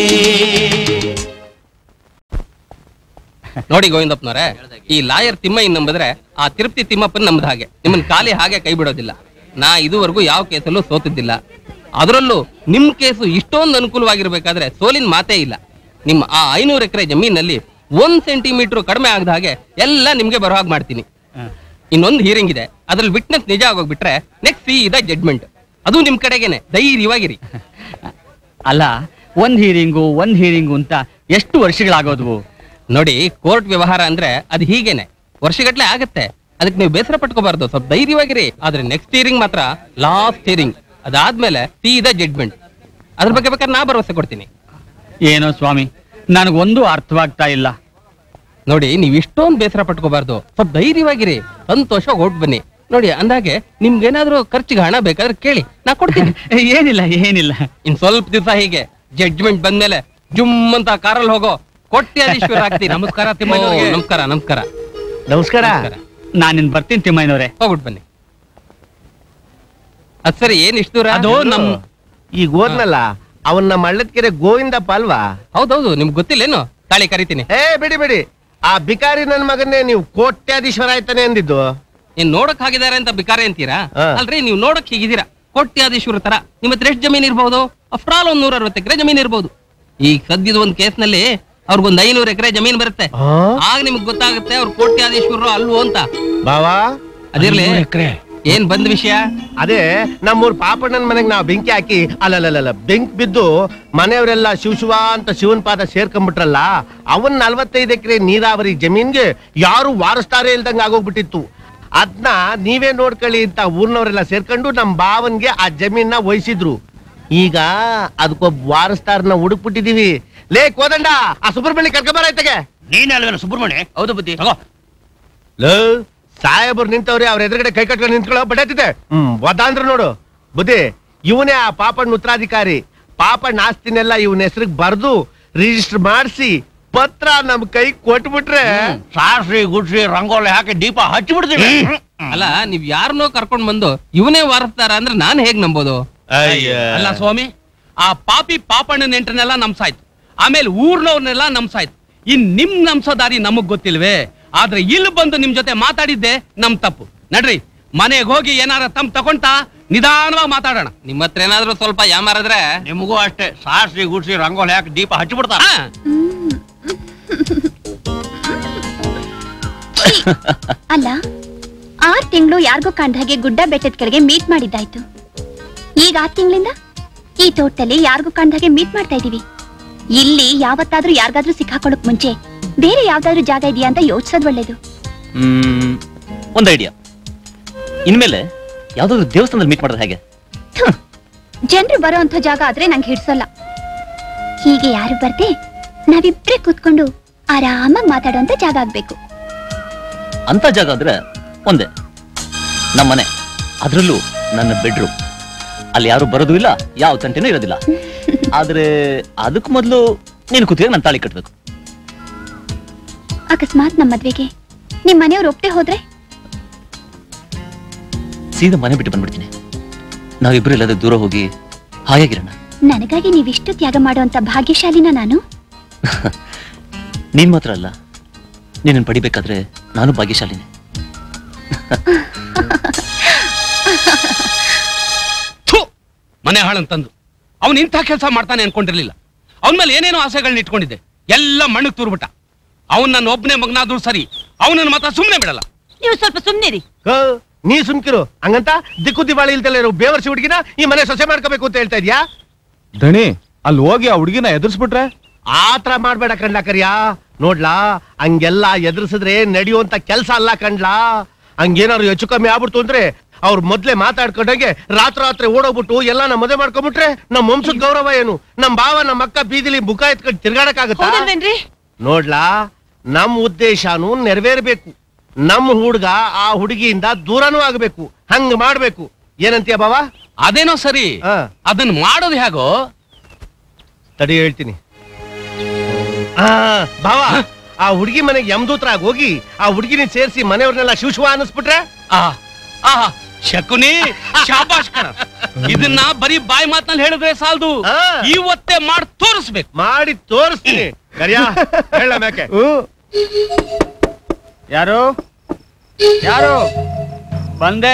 ನೋಡಿ ಗೋವಿಂದಪ್ಪನವರೇ ಈ ಲಾಯರ್ ತಿಮ್ಮಯ್ಯನ್ ನಂಬಿದ್ರೆ ಆ ತಿರುಪತಿ ತಿಮ್ಮಪ್ಪನ್ ನಂಬದ ಹಾಗೆ ನಿಮ್ಮನ್ ಖಾಲಿ ಹಾಗೆ ಕೈ ಬಿಡೋದಿಲ್ಲ ನಾ ಇದುವರೆಗೂ ಯಾವ ಕೇಸಲ್ಲೂ ಸೋತಿದ್ದಿಲ್ಲ ಅದರಲ್ಲೂ ನಿಮ್ ಕೇಸು ಇಷ್ಟೊಂದು ಅನುಕೂಲವಾಗಿರ್ಬೇಕಾದ್ರೆ ಸೋಲಿನ ಮಾತೇ ಇಲ್ಲ ನಿಮ್ಮ ಆ ಐನೂರು ಎಕರೆ ಜಮೀನಲ್ಲಿ ಒಂದ್ ಸೆಂಟಿಮೀಟರ್ ಕಡಿಮೆ ಆಗದ ಹಾಗೆ ಎಲ್ಲ ನಿಮ್ಗೆ ಬರೋ ಹಾಗೆ ಮಾಡ್ತೀನಿ ಇನ್ನೊಂದು ಹಿಯರಿಂಗ್ ಇದೆ ಅದ್ರಲ್ಲಿ ವಿಟ್ನೆಸ್ ನಿಜ ಆಗೋಗ್ಬಿಟ್ರೆ ನೆಕ್ಸ್ಟ್ ಸಿ ಇದ ಜಡ್ಮೆಂಟ್ ಅದು ನಿಮ್ ಕಡೆಗೇನೆ ಧೈರ್ಯವಾಗಿರಿ ಅಲ್ಲ ಒಂದ್ ಹೀರಿಂಗು ಒಂದ್ ಹೀರಿಂಗು ಅಂತ ಎಷ್ಟು ವರ್ಷಗಳಾಗೋದ್ವು ನೋಡಿ ಕೋರ್ಟ್ ವ್ಯವಹಾರ ಅಂದ್ರೆ ಅದು ಹೀಗೇನೆ ವರ್ಷಗಟ್ಲೆ ಆಗತ್ತೆ ಅದಕ್ಕೆ ನೀವು ಬೇಸರ ಪಟ್ಕೋಬಾರ್ದು ಸ್ವಲ್ಪ ಧೈರ್ಯವಾಗಿರಿ ಆದ್ರೆ ನೆಕ್ಸ್ಟ್ ಹಿಯರಿಂಗ್ ಮಾತ್ರ ಲಾಸ್ಟ್ ಹಿಯರಿಂಗ್ ಅದಾದ್ಮೇಲೆ ಸೀದಾ ಜಡ್ಮೆಂಟ್ ಅದ್ರ ಬಗ್ಗೆ ಬೇಕಾದ್ರೆ ನಾ ಭರವಸೆ ಕೊಡ್ತೀನಿ ಏನೋ ಸ್ವಾಮಿ ನನಗೊಂದು ಅರ್ಥವಾಗ್ತಾ ಇಲ್ಲ ನೋಡಿ ನೀವು ಇಷ್ಟೊಂದು ಬೇಸರ ಪಟ್ಕೋಬಾರ್ದು ಸ್ವಲ್ಪ ಧೈರ್ಯವಾಗಿರಿ ಸಂತೋಷ ಹೊಟ್ ಬನ್ನಿ ನೋಡಿ ಅಂದಾಗೆ ನಿಮ್ಗೇನಾದ್ರೂ ಖರ್ಚಿಗೆ ಹಣ ಬೇಕಾದ್ರೆ ಕೇಳಿ ನಾ ಕೊಡ್ತೀನಿ ಏನಿಲ್ಲ ಏನಿಲ್ಲ ಇನ್ ಸ್ವಲ್ಪ ದಿವಸ ಹೀಗೆ ಜಡ್ಜ್ಮೆಂಟ್ ಬಂದ್ಮೇಲೆ ಜುಮ್ ಅಂತ ಕಾರಲ್ಲಿ ಹೋಗೋ ಕೊಟ್ಯಾಧೀಶ್ವರ ಆಗ್ತೀನಿ ನಮಸ್ಕಾರ ಓ, ತಿಮ್ಮಯ್ಯನವ್ರಿಗೆ. ನಮಸ್ಕಾರ ನಮಸ್ಕಾರ ನಮಸ್ಕಾರ ನಾನಿನ್ ಬರ್ತೀನಿ ತಿಮ್ಮಯ್ಯನವ್ರೆ ಹೋಗ್ಬಿಟ್ ಬನ್ನಿ ಅದ್ ಸರಿ ಏನ್ ಇಷ್ಟು ದೂರ ಅದು ನಮ್ ಈಗ ಹೋದ್ನಲ್ಲ ಅವನ್ನ ಮಳ್ಳದ್ಕೆರೆ ಗೋವಿಂದಪ್ಪ ಅಲ್ವಾ ಹೌದೌದು ನಿಮ್ಗೆ ಗೊತ್ತಿಲ್ಲೇನು ತಾಳಿ ಕರಿತೀನಿ ಏ ಬಿಡಿ ಬಿಡಿ ಆ ಬಿಕಾರಿ ನನ್ ಮಗನ್ನೇ ನೀವು ಕೋಟ್ಯಾಧೀಶ್ವರ ಆಯ್ತಾನೆ ಅಂದಿದ್ದು ನೀನ್ ನೋಡಕ್ ಹಾಗಿದ್ದಾರೆ ಅಂತ ಬಿಕಾರಿ ಅಂತೀರಾ ಹಾ. ಅಲ್ರಿ ನೀವು ನೋಡಕ್ ಹೀಗಿದ್ದೀರಾ ಕೋಟ್ಯಾಧೀಶ್ವರ ತರ ನಿಮ್ಮ ಹತ್ರ ಎಷ್ಟು ಜಮೀನ್ ಇರ್ಬೋದು ಆಫ್ಟರ್ ಆಲ್ ಒಂದ್ ನೂರ ಅರವತ್ತು ಎಕರೆ ಜಮೀನ್ ಇರ್ಬೋದು ಈಗ ಸದ್ಯದ ಒಂದ್ ಕೇಸ್ನಲ್ಲಿ ಅವ್ರಿಗೊಂದ್ ಐನೂರು ಎಕರೆ ಜಮೀನ್ ಬರುತ್ತೆ ಆ? ಆಗ ನಿಮ್ಗೆ ಗೊತ್ತಾಗುತ್ತೆ ಅವ್ರು ಕೋಟ್ಯಾಧೀಶ್ವರರು ಅಲ್ವೋ ಅಂತ ಬಾವಾ ಅದಿರ್ಲಿ ಏನ್ ಬಂದ್ ವಿಷಯ ಅದೇ ನಮ್ಮೂರ್ ಪಾಪಣ್ಣನ ಮನೆಗ್ ನಾವು ಬೆಂಕಿ ಹಾಕಿ ಅಲ್ಲಲ್ಲಲ್ಲ ಬೆಂಕಿ ಬಿದ್ದು ಮನೆಯವರೆಲ್ಲ ಶಿವ ಶಿವ ಅಂತ ಶಿವನ್ ಪಾದ ಸೇರ್ಕೊಂಡ್ಬಿಟ್ರಲ್ಲ ಅವನ್ ನಲ್ವತ್ತೈದು ಎಕರೆ ನೀರಾವರಿ ಜಮೀನ್ಗೆ ಯಾರು ವಾರಸ್ತಾರೆ ಇಲ್ದಂಗ ಆಗೋಗ್ಬಿಟ್ಟಿತ್ತು ಅದ್ನ ನೀವೇ ನೋಡ್ಕೊಳ್ಳಿ ಅಂತ ಊರ್ನವರೆಲ್ಲ ಸೇರ್ಕೊಂಡು ನಮ್ ಬಾವನ್ಗೆ ಆ ಜಮೀನ ವಹಿಸಿದ್ರು ಈಗ ಅದಕ್ಕೊಬ್ಬ ವಾರಸ್ತಾರನ ಹುಡುಕ್ಬಿಟ್ಟಿದೀವಿ ಲೇ ಕೋದಂಡ ಆ ಸುಬ್ರಹ್ಮಣ್ಯ ಕರ್ಕೊಂಬರೈತೆಗೆ ನೀನೇ ಅಲ್ವೇನ ಸುಬ್ರಹ್ಮಣ್ಯ ಹೌದು ಬುದ್ಧಿ ತಗೋ ಲೋ ಸಾಹೇಬ್ರು ನಿಂತವ್ರೆ ಅವ್ರ ಎದುರುಗಡೆ ಕೈ ಕಟ್ಕೊಂಡು ನಿಂತ್ಕೊಳ್ಳೋ ಬಡತಿದೆ ಹ್ಮ್ ವದಾಂದ್ರ ನೋಡು ಬುದ್ಧಿ ಇವನೇ ಆ ಪಾಪಣ್ಣ ಉತ್ತರಾಧಿಕಾರಿ ಪಾಪಣ್ಣ ಆಸ್ತಿನೆಲ್ಲ ಇವನ ಹೆಸರಿಗೆ ಬರ್ದು ರಿಜಿಸ್ಟರ್ ಮಾಡಿಸಿ ಪತ್ರ ನಮ್ ಕೈ ಕೊಟ್ಬಿಟ್ರೆ ಸಾರ್ಸಿ ಗುಡ್ಸಿ ರಂಗೋಲಿ ಹಾಕಿ ದೀಪ ಹಚ್ಚಿಬಿಡ್ತೀವಿ ಅಲ್ಲ ನೀವ್ ಯಾರನ್ನೋ ಕರ್ಕೊಂಡ್ ಬಂದು ಇವನೇ ವಾರಸ್ತಾರ ಅಂದ್ರೆ ನಾನ್ ಹೇಗ್ ನಂಬೋದು ಅಲ್ಲ ಸ್ವಾಮಿ ಆ ಪಾಪಿ ಪಾಪಣ್ಣ ನೆಂಟನೆಲ್ಲ ನಮ್ಸಾಯ್ತು ಆಮೇಲೆ ಊರ್ನವ್ರನ್ನೆಲ್ಲ ನಮ್ಸಾಯ್ತು ಇನ್ ನಿಮ್ ನಮ್ಸೋದಾರಿ ನಮಗ್ ಗೊತ್ತಿಲ್ವೇ ಆದ್ರೆ ಇಲ್ಲಿ ಬಂದು ನಿಮ್ ಜೊತೆ ಮಾತಾಡಿದ್ದೆ ನಮ್ ತಪ್ಪು ನಡ್ರಿ ಮನೆಗ್ ಹೋಗಿ ಏನಾರ ತಮ್ ತಗೊಂತಾ ನಿಧಾನವಾಗಿ ಮಾತಾಡೋಣ ನಿಮ್ಮ ಹತ್ರ ಏನಾದ್ರೂ ಸ್ವಲ್ಪ ಯಾಮಾರಿದ್ರೆ ನಿಮಗೂ ಅಷ್ಟೇ ಸಾರ್ಸಿ ಗುಡ್ಸಿ ರಂಗೋಲಿ ಹಾಕಿ ದೀಪ ಹಚ್ಚಿಬಿಡ್ತಾರ ಆ, ಅಲ್ಲ ಆರ್ ತಿಂಗಳು ಯಾರಿಗೂ ಕಂಡ ಹಾಗೆ ಗುಡ್ಡ ಬೆಟ್ಟದ ಕೆಳಗೆ ಮೀಟ್ ಮಾಡಿದ್ದಾಯ್ತು ಈಗ ಆರ್ ತಿಂಗಳಿಂದ ಈ ತೋಟದಲ್ಲಿ ಯಾರಿಗೂ ಕಂಡ ಹಾಗೆ ಮೀಟ್ ಮಾಡ್ತಾ ಇದೀವಿ ಇಲ್ಲಿ ಯಾವತ್ತಾದ್ರೂ ಯಾರಿಗಾದ್ರೂ ಸಿಕ್ಕಾಕೊಳ್ಳಕ್ ಮುಂಚೆ ಬೇರೆ ಯಾವ್ದಾದ್ರು ಜಾಗ ಇದೆಯಾ ಅಂತ ಯೋಚಿಸೋದ್ ಒಳ್ಳೇದು ಹ್ಮ್ ಒಂದು ಐಡಿಯಾ ಇನ್ಮೇಲೆ ಯಾವ್ದಾದ್ರು ದೇವಸ್ಥಾನದಲ್ಲಿ ಮೀಟ್ ಮಾಡೋದು ಹೇಗೆ ಜನರು ಬರೋ ಅಂತ ಜಾಗ ಆದ್ರೆ ನಂಗೆ ಹಿಡ್ಸಲ್ಲ ಹೀಗೆ ಯಾರು ಬರ್ದೆ ನಾವಿಬ್ರೇ ಕೂತ್ಕೊಂಡು ಆರಾಮಾಗಿ ಮಾತಾಡೋಂತ ಜಾಗ ಆಗ್ಬೇಕು ಅಂತ ಜಾಗ ಆದ್ರೆ ಒಂದೇ ನಮ್ಮನೆ ಅದ್ರಲ್ಲೂ ನನ್ನ ಬೆಡ್ರೂಮ್ ಅಲ್ಲಿ ಯಾರು ಬರೋದು ಇಲ್ಲ ಯಾವ ತಂಟೆನೂ ಇರೋದಿಲ್ಲ ಆದ್ರೆ ಅದಕ್ಕೂ ಮೊದಲು ನೀನು ಕೂತಿಗೆ ನಾನು ತಾಳಿ ಕಟ್ಬೇಕು ಅಕಸ್ಮಾತ್ ನಮ್ಮ ಮದ್ವೆಗೆ ನಿಮ್ ಮನೆಯವ್ರು ಒಪ್ತೆ ಹೋದ್ರೆ ಸೀದಾ ಮನೆ ಬಿಟ್ಟು ಬಂದ್ಬಿಡ್ತೀನಿ ನಾವಿಬ್ರು ಎಲ್ಲಾದ್ರೂ ದೂರ ಹೋಗಿ ಹಾಯಾಗಿರೋಣ ನನಗಾಗಿ ನೀವಿಷ್ಟು ತ್ಯಾಗ ಮಾಡುವಂತ ಭಾಗ್ಯಶಾಲಿನ ನಾನು ನೀನ್ ಮಾತ್ರ ಅಲ್ಲ ನಿನ್ನನ್ನು ಪಡಿಬೇಕಾದ್ರೆ ನಾನು ಭಾಗ್ಯಶಾಲಿನೇ ಥು, ಮನೆ ಹಾಳಂತಂದು ಅವನ್ ಇಂಥ ಕೆಲಸ ಮಾಡ್ತಾನೆ ಅನ್ಕೊಂಡಿರ್ಲಿಲ್ಲ ಅವನ ಮೇಲೆ ಏನೇನೋ ಆಸೆಗಳನ್ನ ಇಟ್ಕೊಂಡಿದ್ದೆ ಎಲ್ಲ ಮಣ್ಣಗ್ ತೂರ್ಬಿಟ್ಟ ಅವನ್ ನನ್ನ ಒಬ್ಬನೇ ಮಗನಾದ್ರೂ ಸರಿ ಅವನನ್ನ ಮಾತ್ರ ಸುಮ್ಮನೆ ಬಿಡಲ್ಲ ನೀವು ಸ್ವಲ್ಪ ಸುಮ್ನಿರಿ ಕ, ನೀ ಸುಮ್ಕಿರು ಹಂಗಂತ ದಿಕ್ಕು ದಿವಾಳಿ ಇಲ್ದಲ್ಲ ಇರೋ ಬೇವರ್ಸಿ ಹುಡುಗಿನ ಈ ಮನೆ ಸೊಸೆ ಮಾಡ್ಕೋಬೇಕು ಅಂತ ಹೇಳ್ತಾ ಇದ್ಯಾ ದಣಿ ಅಲ್ಲಿ ಹೋಗಿ ಆ ಹುಡುಗಿನ ಎದುರಿಸ್ಬಿಟ್ರೆ ಆತರ ಮಾಡ್ಬೇಡ ಕಣ್ಲಾ ಕರಿಯಾ ನೋಡ್ಲಾ ಹಂಗೆಲ್ಲ ಎದುರಿಸಿದ್ರೆ ನಡೆಯುವಂತ ಕೆಲ್ಸ ಅಲ್ಲ ಕಣ್ಲಾ ಹಂಗೇನಾದ್ರು ಹೆಚ್ಚು ಕಮ್ಮಿ ಆಗ್ಬಿಡ್ತು ಅಂದ್ರೆ ಅವ್ರು ಮೊದ್ಲೇ ಮಾತಾಡ್ಕೊಂಡಂಗೆ ರಾತ್ರಾತ್ರಿ ಓಡೋಗ್ಬಿಟ್ಟು ಎಲ್ಲ ನಮ್ಮ ಮದುವೆ ಮಾಡ್ಕೊಂಡ್ಬಿಟ್ರೆ ನಮ್ ವಂಶದ ಗೌರವ ಏನು ನಮ್ ಭಾವ ನಮ್ಮ ಅಕ್ಕ ಬೀದಿಲಿ ಮುಖ ಎತ್ಕೊಂಡು ತಿರ್ಗಾಡಕ್ ಆಗುತ್ತಾ ಹೌದಲ್ವೇನ್ರಿ ನೋಡ್ಲಾ ನಮ್ ಉದ್ದೇಶನು ನೆರವೇರ್ಬೇಕು ನಮ್ ಹುಡ್ಗ ಆ ಹುಡುಗಿಯಿಂದ ದೂರನೂ ಆಗ್ಬೇಕು ಹಂಗ್ ಮಾಡ್ಬೇಕು ಏನಂತೀಯ ಬಾವ ಅದೇನೋ ಸರಿ ಹಾ. ಅದನ್ನ ಮಾಡೋದು ಹೇಗೋ ತಡಿ ಹೇಳ್ತೀನಿ ಆ, ಭಾವ ಆ ಹುಡುಗಿ ಮನೆಗೆ ಯಮದೂತ್ರಾಗ ಹೋಗಿ ಆ ಹುಡುಗಿನ ಸೇರಿಸಿ ಮನೆಯವ್ರನ್ನೆಲ್ಲ ಶಿವಶಿವ ಅನ್ನಿಸ್ಬಿಟ್ರೆ ಆ ಆ ಶಕುನಿ ಶಾಬಾಷ್ ಕಣ ಇದನ್ನ ಬರೀ ಬಾಯಿ ಮಾತ್ನಲ್ಲಿ ಹೇಳಿದ್ರೆ ಸಾಲದು ಆ. ಇವತ್ತೇ ಮಾಡಿ ತೋರಿಸ್ಬೇಕು ಮಾಡಿ ತೋರಿಸ್ತೀನಿ ಕರಿಯಾ ಹೇಳ ಮ್ಯಾಕೆ ಯಾರು ಯಾರು ಬಂದೆ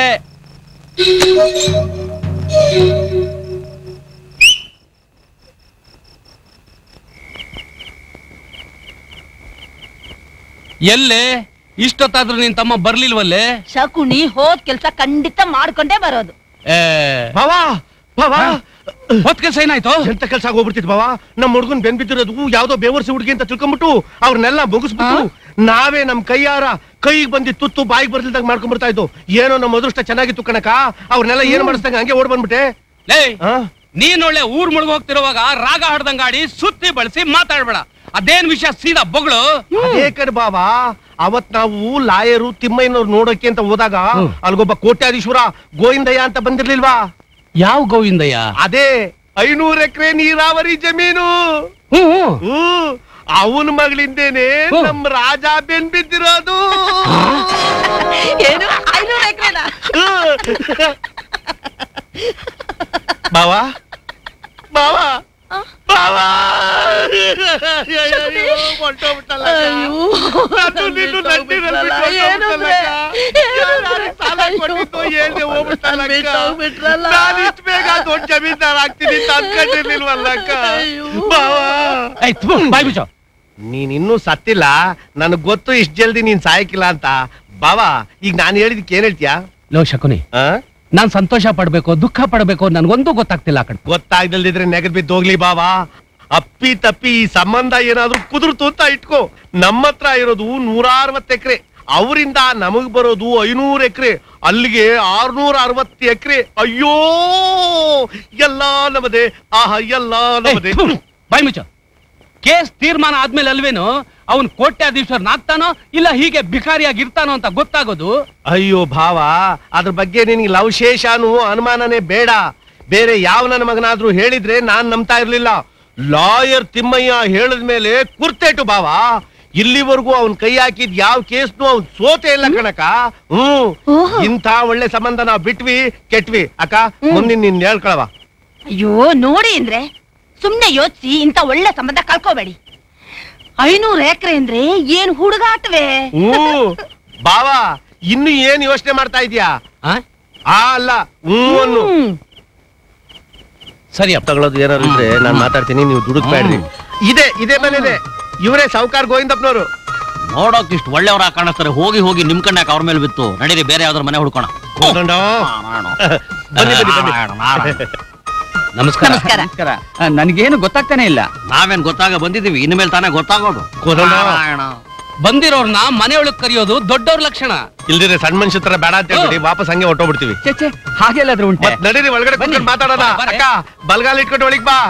ಎಲ್ಲೇ ಇಷ್ಟೊತ್ತಾದ್ರೂ ನಿನ್ ತಮ್ಮ ಬರ್ಲಿಲ್ವಲ್ಲೇ ಶಕುನಿ ಹೋದ್ ಕೆಲ್ಸ ಖಂಡಿತ ಮಾಡ್ಕೊಂಡೇ ಬರೋದು ಏ, ಭಾವ ಭಾವ ಹೊತ್ ಕೆಲ್ಸ ಏನಾಯ್ತು ಎಂತ ಕೆಲ್ಸ ಆಗೋಗ್ಬಿಡ್ತಿದ್ ಭಾವ ನಮ್ಮ ಹುಡುಗನ್ ಬೆನ್ ಬಿದ್ದಿರೋದು ಯಾವ್ದೋ ಬೇವರ್ಸಿ ಹುಡುಗಿ ಅಂತ ತಿಳ್ಕೊಂಡ್ಬಿಟ್ಟು ಅವ್ರನ್ನೆಲ್ಲ ಮುಗಿಸ್ಬಿಟ್ಟು ನಾವೇ ನಮ್ ಕೈಯಾರ ಕೈಗೆ ಬಂದಿ ತುತ್ತು ಬಾಯಿಗೆ ಬರ್ಲಿಲ್ದಾಗ ಮಾಡ್ಕೊಂಡ್ ಬರ್ತಾ ಇದ್ದು ಏನೋ ನಮ್ಮ ಅದೃಷ್ಟ ಚೆನ್ನಾಗಿತ್ತು ಕಣಕ ಅವ್ರನ್ನೆಲ್ಲ ಏನ್ ಮಾಡಿಸ್ದಂಗ ಹಂಗೆ ಓಡ್ ಬಂದ್ಬಿಟ್ಟೆ ಲೇ ಆ? ನೀನ್ ಒಳ್ಳೆ ಊರ್ ಮುಳುಗ್ ಹೋಗ್ತಿರುವಾಗ ರಾಗ ಹಾಡ್ದಂಗಾಡಿ ಸುತ್ತಿ ಬಳಸಿ ಮಾತಾಡ್ಬೇಡ ಅದೇನ್ ವಿಷಯ ಸೀದಾ ಬೊಗಳು ಅದೇ ಕಡೆ ಬಾವ ಅವತ್ ನಾವು ಲಾಯರು ತಿಮ್ಮಯ್ಯನವ್ರು ನೋಡಕ್ಕೆ ಅಂತ ಹೋದಾಗ ಅಲ್ಗೊಬ್ಬ ಕೋಟ್ಯಾಧೀಶ್ವರ ಗೋವಿಂದಯ್ಯ ಅಂತ ಬಂದಿರ್ಲಿಲ್ವಾ ಯಾವ ಗೋವಿಂದಯ್ಯ ಅದೇ ಐನೂರು ಎಕರೆ ನೀರಾವರಿ ಜಮೀನು ಹ್ಮ್ ಅವನ ಮಗಳಿಂದೇನೆ ಹ್ಮ್. ನಮ್ ರಾಜ ಬೆನ್ ಬಿದ್ದಿರೋದು ಏನು ಐನೂರು ಎಕರೆನ ಬಾವ ಬಾವ ಬಾ ಬಾವಾ ಹೊಂಟೋಗ್ಬಿಟ್ಟಲ್ಲ ಅದು ನೀನು ನಂದಿನಲ್ಲಿ ಬಿಟ್ಟು ಹೊರ್ಟೋಗ್ಬಿಟ್ಟಲ್ಲಕ್ಕ. ಯಾರ್ಯಾರಿಗೆ ಸಾಲ ಕೊಟ್ಟಿದ್ದು ಹೇಳ್ದೆ ಹೋಗ್ಬಿಟ್ಟಲ್ಲಕ್ಕ. ನಾನ್ ಇಷ್ಟ್ ಬೇಗ ದೊಡ್ಡ ಜಮೀನ್ದಾರ್ ಆಗ್ತೀನಿ ಅಂತ ಅನ್ಕೊಂಡಿರ್ಲಿಲ್ವಲ್ಲಕ್ಕ ಬಾವಾ ಏಯ್, ಥು, ಬಾಯ್ ಮುಚ್ಚು ನೀನ್ ಇನ್ನೂ ಸತ್ತಿಲ್ಲ ನನಗ್ ಗೊತ್ತು ಇಷ್ಟ್ ಜಲ್ದಿ ನೀನ್ ಸಾಯಕಿಲ್ಲ ಅಂತ ಬಾವಾ ಈಗ ನಾನು ಹೇಳಿದಕ್ಕೆ ಏನ್ ಹೇಳ್ತೀಯಾ ಲೋ ಶಕುನಿ ಆ? ನಾನ್ ಸಂತೋಷ ಪಡ್ಬೇಕು ದುಃಖ ಪಡ್ಬೇಕು ನನ್ಗೊಂದು ಗೊತ್ತಾಗ್ತಿಲ್ಲ ಆ ಕಡೆ ಗೊತ್ತಾಗ್ದಲ್ದಿದ್ರೆ ನೆಗದ್ ಬಿದ್ದು ಹೋಗ್ಲಿ ಬಾವಾ ಅಪ್ಪಿ ತಪ್ಪಿ ಈ ಸಂಬಂಧ ಏನಾದ್ರೂ ಕುದುರ್ತು ಅಂತ ಇಟ್ಕೋ ನಮ್ಮ ಹತ್ರ ಇರೋದು ನೂರ ಅರವತ್ತು ಎಕರೆ ಅವರಿಂದ ನಮಗ್ ಬರೋದು ಐನೂರು ಎಕರೆ ಅಲ್ಲಿಗೆ ಆರ್ನೂರ ಅರವತ್ತು ಎಕರೆ ಅಯ್ಯೋ ಎಲ್ಲಾ ನಮದೆ ಆಹಾ ಎಲ್ಲಾ ನಮದೆ ಏಯ್, ಥು, ಬಾಯ್ ಮುಚ್ಚು ಕೇಸ್ ತೀರ್ಮಾನ ಆದ್ಮೇಲೆ ಅಲ್ವೇನು ಅವನ್ ಕೋಟ್ಯಾಧೀಶ್ವರನಾಗ್ತಾನೋ ಇಲ್ಲ ಹೀಗೆ ಭಿಕಾರಿಯಾಗಿ ಇರ್ತಾನೋ ಅಂತ ಗೊತ್ತಾಗೋದು ಅಯ್ಯೋ ಭಾವ ಅದ್ರ ಬಗ್ಗೆ ನಿನಗೆ ಲವಶೇಷನು ಅನುಮಾನನೇ ಬೇಡ ಬೇರೆ ಯಾವ ನನ್ನ ಮಗನಾದ್ರೂ ಹೇಳಿದ್ರೆ ನಾನ್ ನಂಬ್ತಾ ಇರ್ಲಿಲ್ಲ ಲಾಯರ್ ತಿಮ್ಮಯ್ಯ ಹೇಳಿದ ಮೇಲೆ ಕುರ್ತೇಟು ಭಾವ ಇಲ್ಲಿವರೆಗೂ ಅವನ್ ಕೈ ಹಾಕಿದ್ ಯಾವ ಕೇಸ್ನು ಅವ್ನ್ ಸೋತೆ ಇಲ್ಲ ಕಣಕ ಹ್ಮ್ ಓಹೋ. ಇಂಥ ಒಳ್ಳೆ ಸಂಬಂಧ ನಾವ್ ಬಿಟ್ವಿ ಕೆಟ್ವಿ ಅಕ್ಕ ಮುಂದಿನ ನಿನ್ ಹೇಳ್ಕೊಳವ ಅಯ್ಯೋ ನೋಡಿ ಅಂದ್ರೆ ಸುಮ್ನೆ ಯೋಚಿಸಿ ಇಂತ ಒಳ್ಳೆ ಸಂಬಂಧ ಕಳ್ಕೋಬೇಡಿ ಐನೂರು ಎಕರೆ ಅಂದ್ರೆ ಏನ್ ಹುಡುಗಾಟವೇ ಹ್ಮ್ ಬಾವ ಇನ್ನು ಏನ್ ಯೋಚನೆ ಮಾಡ್ತಾ ಇದೀಯಾ ಆ? ಆ ಅಲ್ಲ ಹ್ಮ್ ಅನ್ನು ಹ್ಮ್. ಸರಿ ಅಪ್ಪ ತಗೊಳ್ಳೋದು ಏನಾದ್ರು ಇದ್ರೆ ನಾನ್ ಮಾತಾಡ್ತೀನಿ ನೀವು ದುಡುಕ್ಬೇಡ್ರಿ ಇದೆ ಇದೇ ಮನೆದೆ ಇವರೇ ಸಾವುಕಾರ ಗೋವಿಂದಪ್ಪನವರು ನೋಡೋಕ್ ಇಷ್ಟು ಒಳ್ಳೆಯವರ ಕಾಣಿಸ್ತಾರೆ ಹೋಗಿ ಹೋಗಿ ನಿಮ್ ಕಣ್ಣಾಕ ಅವ್ರ ಮೇಲೆ ಬಿತ್ತು ನಡೀರಿ ಬೇರೆ ಯಾವ್ದಾರು ಮನೆ ಹುಡ್ಕೋಣ ಕೂತ್ಕೊಂಡು. ಬನ್ನಿ ಬನ್ನಿ ಬನ್ನಿ ನಾರಾಯಣ, ನಾರಾಯಣ. ನಮಸ್ಕಾರ ನಮಸ್ಕಾರ ನಮಸ್ಕಾರ ಆ, ನನ್ಗೇನು ಗೊತ್ತಾಗ್ತಾನೆ ಇಲ್ಲ ನಾವೇನ್ ಗೊತ್ತಾಗ ಬಂದಿದೀವಿ ಇನ್ಮೇಲೆ ತಾನೇ ಗೊತ್ತಾಗೋದು ಕೂತ್ಕೊಂಡು. ನಾರಾಯಣ. ಬಂದಿರೋರ್ನ ಮನೆಯೊಳಗ್ ಕರೆಯೋದು ದೊಡ್ಡವ್ರ ಲಕ್ಷಣ ಇಲ್ದಿರೆ ಸಣ್ಣ ಮನುಷ್ಯ ತರ ಬೇಡ ಅಂತ ಹೇಳ್ಬಿಡಿ ವಾಪಸ್ ಹಂಗೆ ಹೊಟ್ಟೋಗ್ಬಿಡ್ತೀವಿ ಚೆ ಚೆ ಹಾಗೆಲ್ಲಾದ್ರೂ ಉಂಟೆ ಮತ್ ನಡೀರಿ ಒಳಗಡೆ ಬನ್ನಿ. ಕೂತ್ಕೊಂಡು ಮಾತಾಡೋಣ ಬನ್ನಿ. ಅಕ್ಕ ಬಲ್ಗಾಲ್ ಇಟ್ಕೊಂಡು ಒಳಗ್ ಬಾ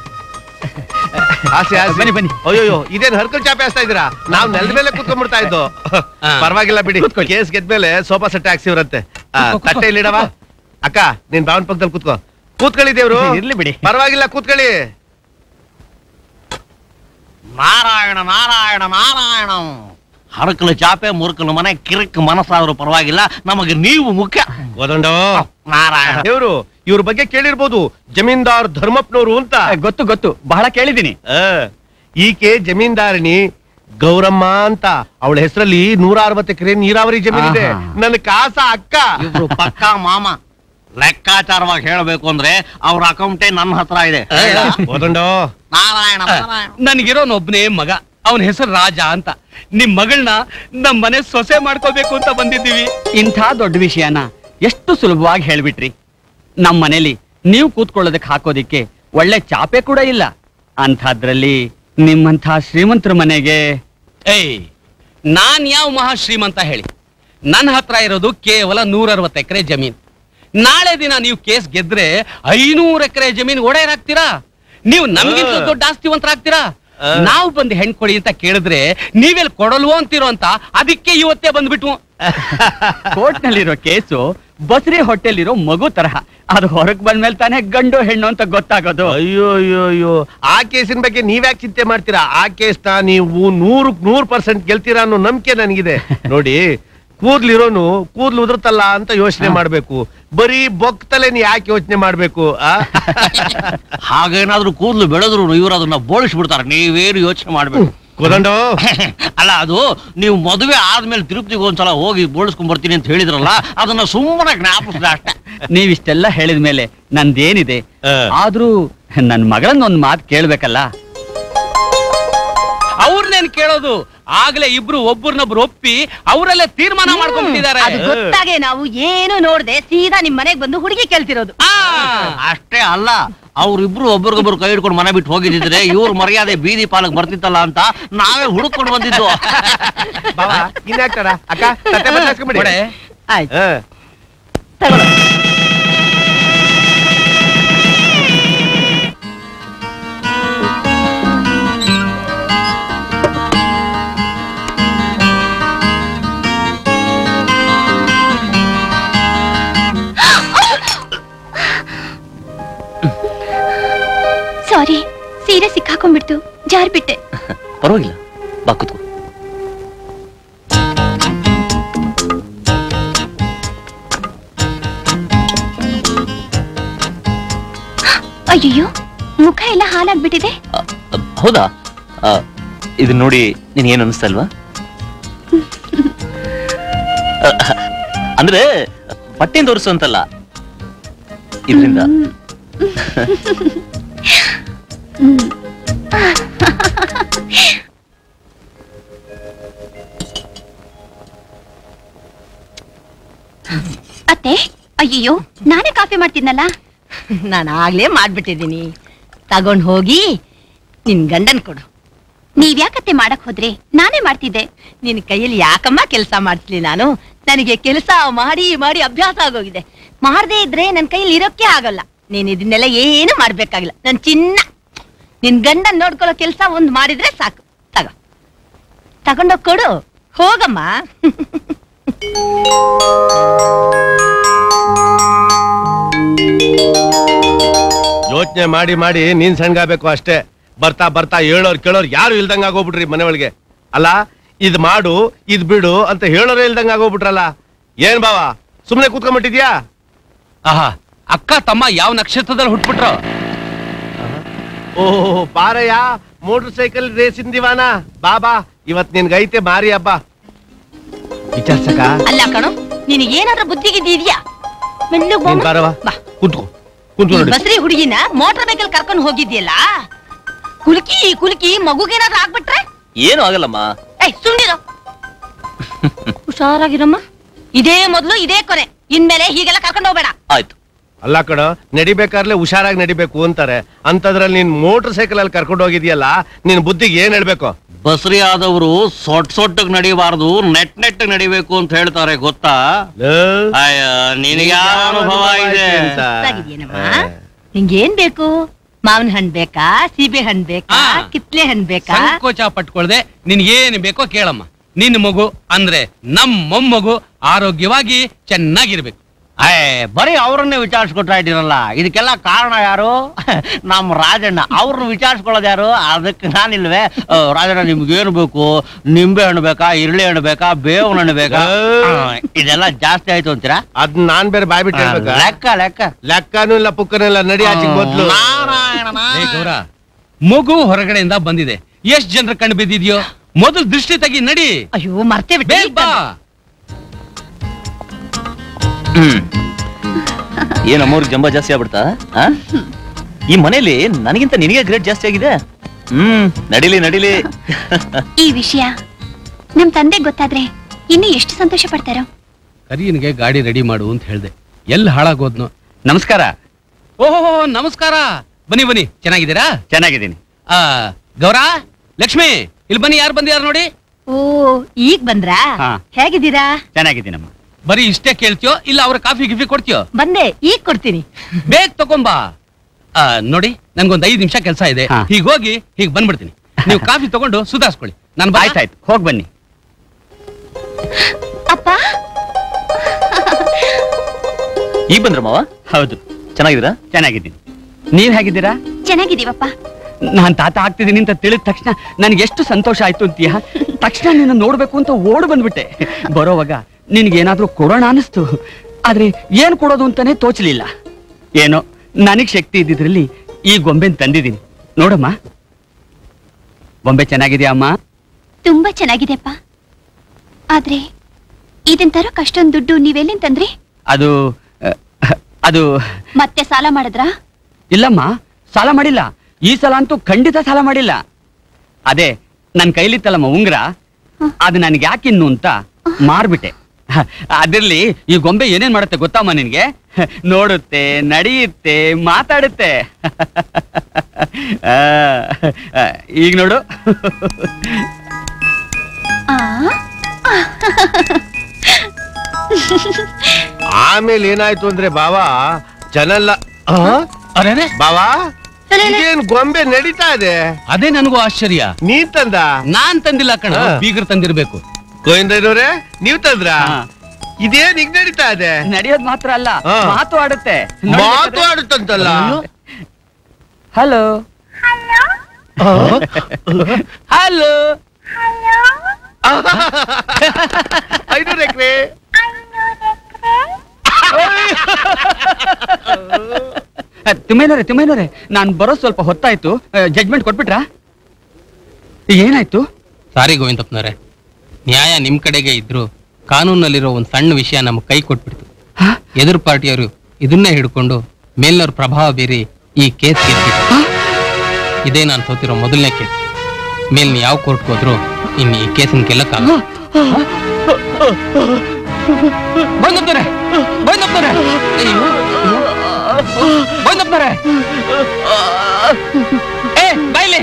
ಆಸೆ ಆಸೆ ಬನ್ನಿ, ಬನ್ನಿ. ಅಯ್ಯೋ ಇದೇನ್ ಹರ್ಕಲ್ ಚಾಪೆ ಹಾಸ್ತಾ ಇದ್ದೀರಾ ನಾವ್ ನೆಲದ ಮೇಲೆ ಕೂತ್ಕೊಂಡ್ಬಿಡ್ತಾ ಇದ್ದು ಹಾ. ಪರವಾಗಿಲ್ಲ ಬಿಡಿ ಕೇಸ್ ಗೆದ್ಮೇಲೆ ಸೋಫಾ ಸೆಟ್ ಹಾಕ್ಸಿವ್ರಂತೆ ಆ, ಕೂತ್ಕೊ, ಕೂತ್ಕೊ. ತಟ್ಟೆ ಇಲ್ಲಿಡವ ಅಕ್ಕ ನೀನ್ ಬಾವನ್ ಪಕ್ಕದಲ್ಲಿ ಕೂತ್ಕೋ ಕೂತ್ಕೊಳ್ಳಿ ದೇವ್ರು ಇರ್ಲಿ ಬಿಡಿ. ಪರವಾಗಿಲ್ಲ ಕೂತ್ಕೊಳ್ಳಿ ನಾರಾಯಣ ನಾರಾಯಣ ನಾರಾಯಣ ಹರಕಲು ಚಾಪೆ ಮುರುಕಲು ಮನೆ ಕಿರಿಕ್ ಮನಸ್ಸಾದ್ರೂ ಪರವಾಗಿಲ್ಲ ನಮಗೆ ನೀವು ಮುಖ್ಯ ಓದಂಡೋ ನಾರಾಯಣ ದೇವ್ರು ಇವ್ರ ಬಗ್ಗೆ ಕೇಳಿರ್ಬೋದು ಜಮೀನ್ದಾರ್ ಧರ್ಮಪ್ಪನವರು ಅಂತ ಆ, ಗೊತ್ತು ಗೊತ್ತು ಬಹಳ ಕೇಳಿದ್ದೀನಿ ಆ, ಈಕೆ ಜಮೀನ್ದಾರಿಣಿ ಗೌರಮ್ಮ ಅಂತ ಅವಳ ಹೆಸರಲ್ಲಿ ನೂರ ಅರವತ್ತು ಎಕರೆ ನೀರಾವರಿ ಜಮೀನಿದೆ ಆಹಾ. ನನ್ನ ಕಾಸ ಅಕ್ಕ ಇಬ್ರು ಪಕ್ಕ ಮಾಮ ಲೆಕ್ಕಾಚಾರವಾಗಿ ಹೇಳಬೇಕು ಅಂದ್ರೆ ಅವ್ರ ಅಕೌಂಟೇ ನನ್ನ ಹತ್ರ ಇದೆ ಓದಂಡೋ ನಾರಾಯಣ ನಾರಾಯಣ ನನ್ಗಿರೋನ್ ಒಬ್ನೇ ಮಗ ಅವನ ಹೆಸರು ರಾಜ ಅಂತ ನಿಮ್ ಮಗಳನ್ನ ನಮ್ ಮನೆ ಸೊಸೆ ಮಾಡ್ಕೋಬೇಕು ಅಂತ ಬಂದಿದ್ದೀವಿ ಇಂಥ ದೊಡ್ಡ ವಿಷಯನ ಎಷ್ಟು ಸುಲಭವಾಗಿ ಹೇಳ್ಬಿಟ್ರಿ ನಮ್ಮ ಮನೇಲಿ ನೀವು ಕೂತ್ಕೊಳ್ಳೋದಕ್ಕೆ ಹಾಕೋದಿಕ್ಕೆ ಒಳ್ಳೆ ಚಾಪೆ ಕೂಡ ಇಲ್ಲ ಅಂಥದ್ರಲ್ಲಿ ನಿಮ್ಮಂಥ ಶ್ರೀಮಂತರ ಮನೆಗೆ ಏಯ್ ನಾನ್ ಯಾವ ಮಹಾ ಶ್ರೀಮಂತ ಹೇಳಿ ನನ್ನ ಹತ್ರ ಇರೋದು ಕೇವಲ ನೂರ ಅರವತ್ತು ಎಕರೆ ಜಮೀನ್ ನಾಳೆ ದಿನ ನೀವು ಕೇಸ್ ಗೆದ್ರೆ ಐನೂರು ಎಕರೆ ಜಮೀನ್ ಒಡೆಯರಾಗ್ತೀರಾ ನೀವು ನಮ್ಗಿಂತ ದೊಡ್ಡ ಆಸ್ತಿವಂತರಾಗ್ತೀರಾ ನಾವು ಬಂದು ಹೆಣ್ ಕೊಡಿ ಅಂತ ಕೇಳಿದ್ರೆ ನೀವೆಲ್ಲಿ ಕೊಡಲ್ವೋ ಅಂತಿರೋ ಅಂತ ಅದಕ್ಕೆ ಇವತ್ತೇ ಬಂದ್ಬಿಟ್ವು ಕೋರ್ಟ್ನಲ್ಲಿರೋ ಕೇಸು ಬಸರಿ ಹೊಟ್ಟೆಲಿರೋ ಮಗು ತರಹ ಅದು ಹೊರಗ್ ಬಂದ್ಮೇಲೆ ತಾನೇ ಗಂಡು ಹೆಣ್ಣು ಅಂತ ಗೊತ್ತಾಗೋದು ಅಯ್ಯೋ ಅಯ್ಯೋ ಅಯ್ಯೋ ಆ ಕೇಸಿನ ಬಗ್ಗೆ ನೀವ್ಯಾಕೆ ಚಿಂತೆ ಮಾಡ್ತೀರಾ ಆ ಕೇಸ್ನ ನೀವು ನೂರಕ್ ನೂರ್ ಪರ್ಸೆಂಟ್ ಗೆಲ್ತೀರಾ ಅನ್ನೋ ನಂಬಿಕೆ ನನಗಿದೆ ನೋಡಿ ಕೂದ್ಲಿರೋನು ಕೂದ್ಲು ಉದುರ್ತಲ್ಲ ಅಂತ ಯೋಚನೆ ಮಾಡ್ಬೇಕು ಬರೀ ಬೊಕ್ತಲೆ ನೀ ಯಾಕೆ ಯೋಚನೆ ಮಾಡ್ಬೇಕು ಆ ಹಾಗೇನಾದ್ರೂ ಕೂದಲು ಬೆಳೆದ್ರು ಇವ್ರು ಅದನ್ನ ಬೋಳಿಸ್ಬಿಡ್ತಾರೆ ನೀವೇನು ಯೋಚನೆ ಮಾಡ್ಬೇಕು ಕೋದಂಡೋ ಅಲ್ಲ ಅದು ನೀವು ಮದುವೆ ಆದ್ಮೇಲೆ ತಿರುಪತಿಗೆ ಒಂದ್ಸಲ ಹೋಗಿ ಬೋಳಿಸ್ಕೊಂಡ್ ಬರ್ತೀನಿ ಅಂತ ಹೇಳಿದ್ರಲ್ಲ ಅದನ್ನ ಸುಮ್ಮನೆ ಜ್ಞಾಪಿಸಿದೆ ಅಷ್ಟೇ ನೀವಿಷ್ಟೆಲ್ಲ ಹೇಳಿದ್ಮೇಲೆ ನಂದೇನಿದೆ ಆ. ಆದ್ರೂ ನನ್ ಮಗಳನ್ನ ಒಂದ್ ಮಾತು ಕೇಳ್ಬೇಕಲ್ಲ ಅವ್ರನ್ನೇನ್ ಕೇಳೋದು ಆಗ್ಲೇ ಇಬ್ರು ಒಬ್ಬರನ್ನೊಬ್ರು ಒಪ್ಪಿ ಅವರಲ್ಲೇ ತೀರ್ಮಾನ ಮಾಡ್ಕೊಂಡ್ಬಿಟ್ಟಿದ್ದಾರೆ ಅದು ಗೊತ್ತಾಗೆ ನಾವು ಏನು ನೋಡ್ದೆ ಸೀದಾ ನಿಮ್ ಮನೆಗ್ ಬಂದು ಹುಡುಗಿ ಕೇಳ್ತಿರೋದು ಆ, ಅಷ್ಟೇ ಅಲ್ಲ ಅವ್ರಿಬ್ರು ಒಬ್ರಿಗೊಬ್ರು ಕೈ ಹಿಡ್ಕೊಂಡು ಮನೆ ಬಿಟ್ಟು ಹೋಗಿದ್ರೆ ಇವ್ರ ಮರ್ಯಾದೆ ಬೀದಿ ಪಾಲಕ್ ಬರ್ತಿತ್ತಲ್ಲ ಅಂತ ನಾವೇ ಹುಡುಕೊಂಡು ಬಂದಿದ್ದು ಬಾವಾ ಇನ್ಯಾಕ್ತಾರ ಅಕ್ಕ ತಟ್ಟೆ ಬದಲಾಯಿಸ್ಕೊಂಬಿಡಿ ಕೊಡೆ. ಆಯ್ತು ಹಾ ತಗೊಳ್ಳಿ. ಸಾರಿ ಸೀರೆ ಸಿಕ್ಕಾಕೊಂಡ್ಬಿಡ್ತು ಜಾರ್ಬಿಟ್ಟೆ ಪರವಾಗಿಲ್ಲ ಬಾ ಕೂತ್ಕೋ ಅಯ್ಯಯ್ಯೋ ಮುಖ ಎಲ್ಲ ಹಾಲಾಗ್ಬಿಟ್ಟಿದೆ ಅ- ಅ- ಹೌದಾ ಆ, ಇದನ್ನ ನೋಡಿ ನಿನ್ ಏನ್ ಅನಿಸ್ತಾ ಇಲ್ವಾ ಅ, ಅಂದ್ರೆ ಬಟ್ಟೆಯಿಂದ ತೋರಿಸು ಅಂತಲ್ಲ ಇದರಿಂದ ಅತ್ತೆ ಅಯ್ಯಯ್ಯೋ ನಾನೇ ಕಾಫಿ ಮಾಡ್ತಿದ್ನಲ್ಲ ನಾನು ಆಗ್ಲೇ ಮಾಡ್ಬಿಟ್ಟಿದ್ದೀನಿ ತಗೊಂಡ್ ಹೋಗಿ ನಿನ್ ಗಂಡನ್ ಕೊಡು ನೀವ್ಯಾಕತ್ತೆ ಮಾಡಕ್ ಹೋದ್ರಿ ನಾನೇ ಮಾಡ್ತಿದ್ದೆ ನಿನ್ ಕೈಯಲ್ಲಿ ಯಾಕಮ್ಮ ಕೆಲಸ ಮಾಡಿಸ್ಲಿ ನಾನು ನನಗೆ ಕೆಲಸ ಮಾಡಿ ಮಾಡಿ ಅಭ್ಯಾಸ ಆಗೋಗಿದೆ ಮಾಡದೇ ಇದ್ರೆ ನನ್ ಕೈಯಲ್ಲಿ ಇರೋಕೆ ಆಗಲ್ಲ ನೀನ್ ಇದನ್ನೆಲ್ಲ ಏನು ಮಾಡ್ಬೇಕಾಗಿಲ್ಲ ನನ್ ಚಿನ್ನ ನಿನ್ ಗಂಡನ್ ನೋಡ್ಕೊಳ್ಳೋ ಕೆಲಸ ಒಂದ್ ಮಾಡಿದ್ರೆ ಸಾಕು ತಗೋ ತಗೊಂಡೋಗ್ ಕೊಡು ಹೋಗಮ್ಮ ಯೋಚನೆ ಮಾಡಿ ಮಾಡಿ ನೀನ್ ಸಣ್ಗಾಬೇಕು ಅಷ್ಟೇ ಬರ್ತಾ ಬರ್ತಾ ಹೇಳೋರ್ ಕೇಳೋರ್ ಯಾರು ಇಲ್ದಂಗ ಆಗೋಗ್ಬಿಟ್ರಿ ಮನೆ ಒಳಗೆ ಅಲ್ಲ ಇದ್ ಮಾಡು ಇದ್ ಬಿಡು ಅಂತ ಹೇಳೋರೇ ಇಲ್ದಂಗ ಆಗೋಗ್ಬಿಟ್ರಲ್ಲ ಏನ್ ಬಾವ ಸುಮ್ನೆ ಕೂತ್ಕೊಂಡ್ಬಿಟ್ಟಿದ್ಯಾ ಆಹಾ ಅಕ್ಕ ತಮ್ಮ ಯಾವ ನಕ್ಷತ್ರದಲ್ಲಿ ಹುಟ್ಬಿಟ್ರು ಓಹ್ ಪಾರಯ್ಯ ಮೋಟರ್ ಸೈಕಲ್ ರೇಸಿನ ದಿವಾನ ಬಾಬಾ ಇವತ್ ನಿನ್ಗೈತೆ ಮಾರಿ ಹಬ್ಬ ವಿಚಾರ್ಸಕ ಅಲ್ಲ ಕಣೋ ನಿನಗೆ ಏನಾದ್ರೂ ಬುದ್ಧಿಗಿದ್ಯಾ ಮೆಲ್ಲಗ್ ನೀನ್ ಬಾರವ್ವ. ಬಾ ಕುಂತ್ಕೋ ಕುಂತ್ಕೋ ಈ ನೋಡಿ ಬಸ್ರಿ ಹುಡುಗಿನ ಮೋಟರ್ ಸೈಕಲ್ ಕರ್ಕೊಂಡು ಹೋಗಿದ್ಯಲ್ಲ ಕುಲ್ಕಿ ಕುಲ್ಕಿ ಮಗುಗೇನಾದ್ರೂ ಆಗ್ಬಿಟ್ರೆ ಏನು ಆಗಲ್ಲಮ್ಮ ಏಯ್ ಸುಮ್ನಿರು ಹುಷಾರಾಗಿರಮ್ಮ ಇದೇ ಮೊದ್ಲು ಇದೇ ಕೊನೆ ಇನ್ಮೇಲೆ ಹೀಗೆಲ್ಲ ಕರ್ಕೊಂಡು ಹೋಗ್ಬೇಡ ಆಯ್ತು ಅಲ್ಲ ಕಣ ನಡಿಬೇಕಾರ್ಲೆ ಹುಷಾರಾಗಿ ನಡಿಬೇಕು ಅಂತಾರೆ ಅಂತದ್ರಲ್ಲಿ ನೀನ್ ಮೋಟರ್ ಸೈಕಲ್ ಅಲ್ಲಿ ಕರ್ಕೊಂಡು ಹೋಗಿದ್ಯಲ್ಲ ನಿನ್ ಬುದ್ಧಿಗೆ ಏನ್ ಹೇಳ್ಬೇಕು ಬಸರಿ ಆದವರು ಸೊಟ್ ಸೊಟ್ಟಗ್ ನಡಿಬಾರ್ದು ನೆಟ್ ನೆಟ್ ನಡಿಬೇಕು ಅಂತ ಹೇಳ್ತಾರೆ ಗೊತ್ತಾ ಅಯ್ಯ ನಿನಗೆ ಯಾವ ಅನುಭವ ಇದೆ ಗೊತ್ತಾಗಿದ್ಯೇನಮ್ಮ ನಿಂಗೇನ್ ಬೇಕು ಮಾವಿನ ಹಣ್ಣು ಬೇಕಾ ಸೀಬೆ ಹಣ್ಣು ಬೇಕಾ ಆ. ಕಿತ್ಲೆ ಹಣ್ಣು ಬೇಕಾ ಸಂಕೋಚ ಪಟ್ಕೊಳ್ದೆ ನಿನ್ಗೇನು ಬೇಕೋ ಕೇಳಮ್ಮ ನಿನ್ನ ಮಗು ಅಂದ್ರೆ ನಮ್ ಮೊಮ್ಮಗು ಆರೋಗ್ಯವಾಗಿ ಚೆನ್ನಾಗಿರ್ಬೇಕು ಅಯ್ಯ ಬರೀ ಅವ್ರನ್ನೇ ವಿಚಾರಿಸ್ಕೊಟ್ರಾ ಇದ್ದೀರಲ್ಲ ಇದಕ್ಕೆಲ್ಲ ಕಾರಣ ಯಾರು ನಮ್ಮ ರಾಜಣ್ಣ ಅವ್ರನ್ನ ವಿಚಾರಿಸ್ಕೊಳ್ಳೋದು ಯಾರು ಅದಕ್ಕೆ ನಾನಿಲ್ವೇ ಆ, ರಾಜಣ್ಣ ನಿಮ್ಗೇನು ಬೇಕು ನಿಂಬೆ ಹಣ್ಣು ಬೇಕಾ ಇರ್ಲಿ ಹಣ್ಣು ಬೇಕಾ ಬೇವಿನ ಹಣ್ಣು ಬೇಕಾ ಆ, ಇದೆಲ್ಲ ಜಾಸ್ತಿ ಆಯ್ತು ಅಂತೀರಾ ಅದ್ ನಾನ್ ಬೇರೆ ಬಾಯ್ ಬಿಟ್ಟು ಹೇಳ್ಬೇಕಾ? ಲೆಕ್ಕ ಲೆಕ್ಕ ಲೆಕ್ಕನೂ ಇಲ್ಲ ಪುಕ್ಕನೂ ಇಲ್ಲ ನಡಿ ಆಚೆ ಮೊದ್ಲು ನಾರಾಯಣ ಏ ಗೌರ ಮಗು ಹೊರಗಡೆಯಿಂದ ಬಂದಿದೆ ಎಷ್ಟ್ ಜನರ ಕಣ್ಣು ಬಿದ್ದಿದ್ಯೋ ಮೊದಲು ದೃಷ್ಟಿ ತೆಗಿ ನಡಿ ಅಯ್ಯೋ ಮರ್ತೇ ಬಿಟ್ಟೆ ಬೇಗ ಬಾ ಹ್ಮ್ ಏನ್ ಅಮ್ಮವ್ರಿಗೆ ಜಂಬ ಜಾಸ್ತಿ ಆಗ್ಬಿಡ್ತಾ ಆ? ಈ ಮನೇಲಿ ನನಗಿಂತ ನಿನಗೆ ಗ್ರೇಟ್ ಜಾಸ್ತಿ ಆಗಿದೆ ಹ್ಮ್ ನಡಿಲಿ ನಡಿಲಿ ಈ ವಿಷಯ ನಮ್ ತಂದೆ ಗೊತ್ತಾದ್ರೆ ಇನ್ನು ಎಷ್ಟು ಸಂತೋಷ ಪಡ್ತಾರೋ ಕರಿಯನ್ಗೆ ಗಾಡಿ ರೆಡಿ ಮಾಡು ಅಂತ ಹೇಳ್ದೆ ಎಲ್ಲಿ ಹಾಳಾಗೋದ್ನು ನಮಸ್ಕಾರ ಓಹೋ ನಮಸ್ಕಾರ ಬನ್ನಿ ಬನ್ನಿ ಚೆನ್ನಾಗಿದ್ದೀರಾ ಚೆನ್ನಾಗಿದ್ದೀನಿ ಆ ಗೌರ ಲಕ್ಷ್ಮಿ ಇಲ್ಲಿ ಬನ್ನಿ ಯಾರು ಬಂದಿಯಾರ ನೋಡಿ ಓ ಈಗ ಬಂದ್ರಾ ಹಾ. ಹೇಗಿದ್ದೀರಾ ಚೆನ್ನಾಗಿದ್ದೀನಮ್ಮ ಬರೀ ಇಷ್ಟೇ ಕೇಳ್ತೀಯೋ ಇಲ್ಲ ಅವ್ರ ಕಾಫಿ ಗಿಫಿ ಕೊಡ್ತೀಯೋ ಬಂದೆ ಈಗ ಕೊಡ್ತೀನಿ ಬೇಗ ತಗೊಂಬಾ ಆ, ನೋಡಿ ನನ್ಗೊಂದ್ ಐದ್ ನಿಮಿಷ ಕೆಲಸ ಇದೆ ಹಾ. ಹೀಗ್ ಹೋಗಿ ಹೀಗ್ ಬಂದ್ಬಿಡ್ತೀನಿ ನೀವು ಕಾಫಿ ತಗೊಂಡು ಸುಧಾರಿಸ್ಕೊಳ್ಳಿ ನಾನು ಆಯ್ತಾಯ್ತು ಹೋಗ್ ಬನ್ನಿ ಅಪ್ಪ ಈಗ ಬಂದ್ರ ಮಾವ ಹೌದು ಚೆನ್ನಾಗಿದ್ದೀರಾ ಚೆನ್ನಾಗಿದ್ದೀನಿ ನೀವ್ ಹೇಗಿದ್ದೀರಾ ಚೆನ್ನಾಗಿದೀವಪ್ಪ ನಾನ್ ತಾತ ಆಗ್ತಿದ್ದೀನಿ ಅಂತ ತಿಳಿದ ತಕ್ಷಣ ನನ್ಗೆ ಎಷ್ಟು ಸಂತೋಷ ಆಯ್ತು ಅಂತೀಯ ತಕ್ಷಣ ನಿನ್ನ ನೋಡ್ಬೇಕು ಅಂತ ಓಡ್ ಬಂದ್ಬಿಟ್ಟೆ ಬರೋವಾಗ ನಿನ್ಗೇನಾದ್ರೂ ಕೊಡೋಣ ಅನಿಸ್ತು ಆದ್ರೆ ಏನ್ ಕೊಡೋದು ಅಂತಾನೆ ತೋಚಲಿಲ್ಲ ಏನೋ ನನಗ್ ಶಕ್ತಿ ಇದ್ದಿದ್ರಲ್ಲಿ ಈ ಗೊಂಬೆನ್ ತಂದಿದ್ದೀನಿ ನೋಡಮ್ಮ ಬೊಂಬೆ ಚೆನ್ನಾಗಿದ್ಯಾ ಅಮ್ಮ ತುಂಬಾ ಚೆನ್ನಾಗಿದೆಪ್ಪ ಆದ್ರೆ ಇದನ್ ತರಕ್ ಅಷ್ಟೊಂದ್ ದುಡ್ಡು ನೀವೆಲ್ಲಿಂದ ತಂದ್ರಿ ಅದು ಅಹ್, ಅದು ಮತ್ತೆ ಸಾಲ ಮಾಡಿದ್ರಾ ಇಲ್ಲಮ್ಮ ಸಾಲ ಮಾಡಿಲ್ಲ ಈ ಸಲ ಅಂತೂ ಖಂಡಿತ ಸಾಲ ಮಾಡಿಲ್ಲ ಅದೇ ನನ್ ಕೈಲಿತ್ತಲ್ಲಮ್ಮ ಉಂಗ್ರ ಅದು ನನ್ಗೆ ಯಾಕಿನ್ನು ಅಂತ ಮಾರ್ಬಿಟ್ಟೆ ಹ, ಅದಿರ್ಲಿ ಈ ಗೊಂಬೆ ಏನೇನ್ ಮಾಡುತ್ತೆ ಗೊತ್ತಮ್ಮ ನಿನ್ಗೆ ನೋಡುತ್ತೆ ನಡೆಯುತ್ತೆ ಮಾತಾಡುತ್ತೆ ಆ, ಆ, ಈಗ ನೋಡು ಆ ಆಮೇಲೆ ಏನಾಯ್ತು ಅಂದ್ರೆ ಬಾವಾ ಜನೆಲ್ಲ ಆ? ಅರೇನೆ ಬಾವಾ ಇದೇನ್ ಗೊಂಬೆ ನಡೀತಾ ಇದೆ ಅದೇ ನನಗೂ ಆಶ್ಚರ್ಯ ನೀನ್ ತಂದ ನಾನ್ ತಂದಿಲ್ಲ ಕಣ ಹಾ. ಬೀಗರ್ ತಂದಿರ್ಬೇಕು ಗೋವಿಂದನವ್ರೆ ನೀವ್ ತಂದ್ರ ಹಾ. ಇದೇನ್ ಈಗ ನಡೀತಾ ಇದೆ ನಡೆಯೋದ್ ಮಾತ್ರ ಅಲ್ಲ ಹಾ. ಮಾತು ಆಡುತ್ತೆ ಮಾತು ಆಡುತ್ತಂತಲ್ಲ ಹಲೋ ಹಲೋ ಐನೂರು ಎಕರೆ ತಿಮ್ಮಯ್ಯನವ್ರೆ ತಿಮ್ಮಯ್ಯನವ್ರೆ ನಾನು ಬರೋ ಸ್ವಲ್ಪ ಹೊತ್ತಾಯ್ತು ಜಡ್ಜ್ಮೆಂಟ್ ಕೊಟ್ಬಿಟ್ರಾ ಏನಾಯ್ತು ಸಾರಿ ಗೋವಿಂದಪ್ಪನವ್ರೆ ನ್ಯಾಯ ನಿಮ್ ಕಡೆಗೆ ಇದ್ರು ಕಾನೂನಲ್ಲಿರೋ ಒಂದ್ ಸಣ್ಣ ವಿಷಯ ನಮ್ ಕೈ ಕೊಟ್ಬಿಡ್ತು ಎದುರು ಪಾರ್ಟಿಯವರು ಇದನ್ನೇ ಹಿಡ್ಕೊಂಡು ಮೇಲ್ನವ್ರ ಪ್ರಭಾವ ಬೀರಿ ಈ ಕೇಸ್ ಗೆದ್ಬಿಟ್ರು ಇದೇ ನಾನು ಸೋತಿರೋ ಮೊದಲನೇ ಕೇಸ್ ಮೇಲ್ನ ಯಾವ ಕೋರ್ಟ್ಗೆ ಹೋದ್ರು ಇನ್ನು ಈ ಕೇಸಿನ ಗೆಲ್ಲಕ್ಕಾಗಲ್ಲ ಬಂದಪ್ಪನವ್ರೆ ಬಂದಪ್ಪನವ್ರೆ ಅಯ್ಯೋ ಬಂದಪ್ಪನವ್ರೆ ಏ ಬಾಯ್ಲಿ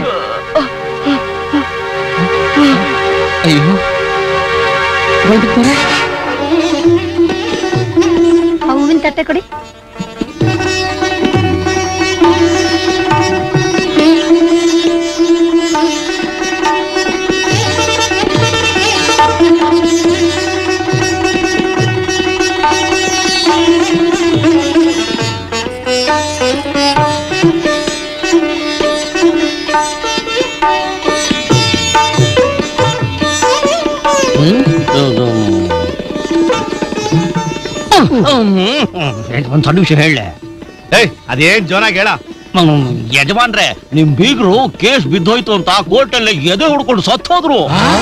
ಅಯ್ಯೋ ಬಂದಪ್ಪನವ್ರೆ ಹೂವಿನ ತಟ್ಟೆ ಕೊಡಿ ಒಂದ್ ಸಣ್ಣ ವಿಷಯ ಹೇಳ ಏಯ್ ಅದೇನ್ ಜೋರಾಗಿ ಹೇಳ ಯಜಮಾನ್ರೆ ನಿಮ್ ಬೀಗರು ಕೇಸ್ ಬಿದ್ದೋಯ್ತು ಅಂತ ಕೋರ್ಟ್ ಅಲ್ಲಿ ಎದೆ ಹುಡ್ಕೊಂಡು ಸತ್ತೋದ್ರು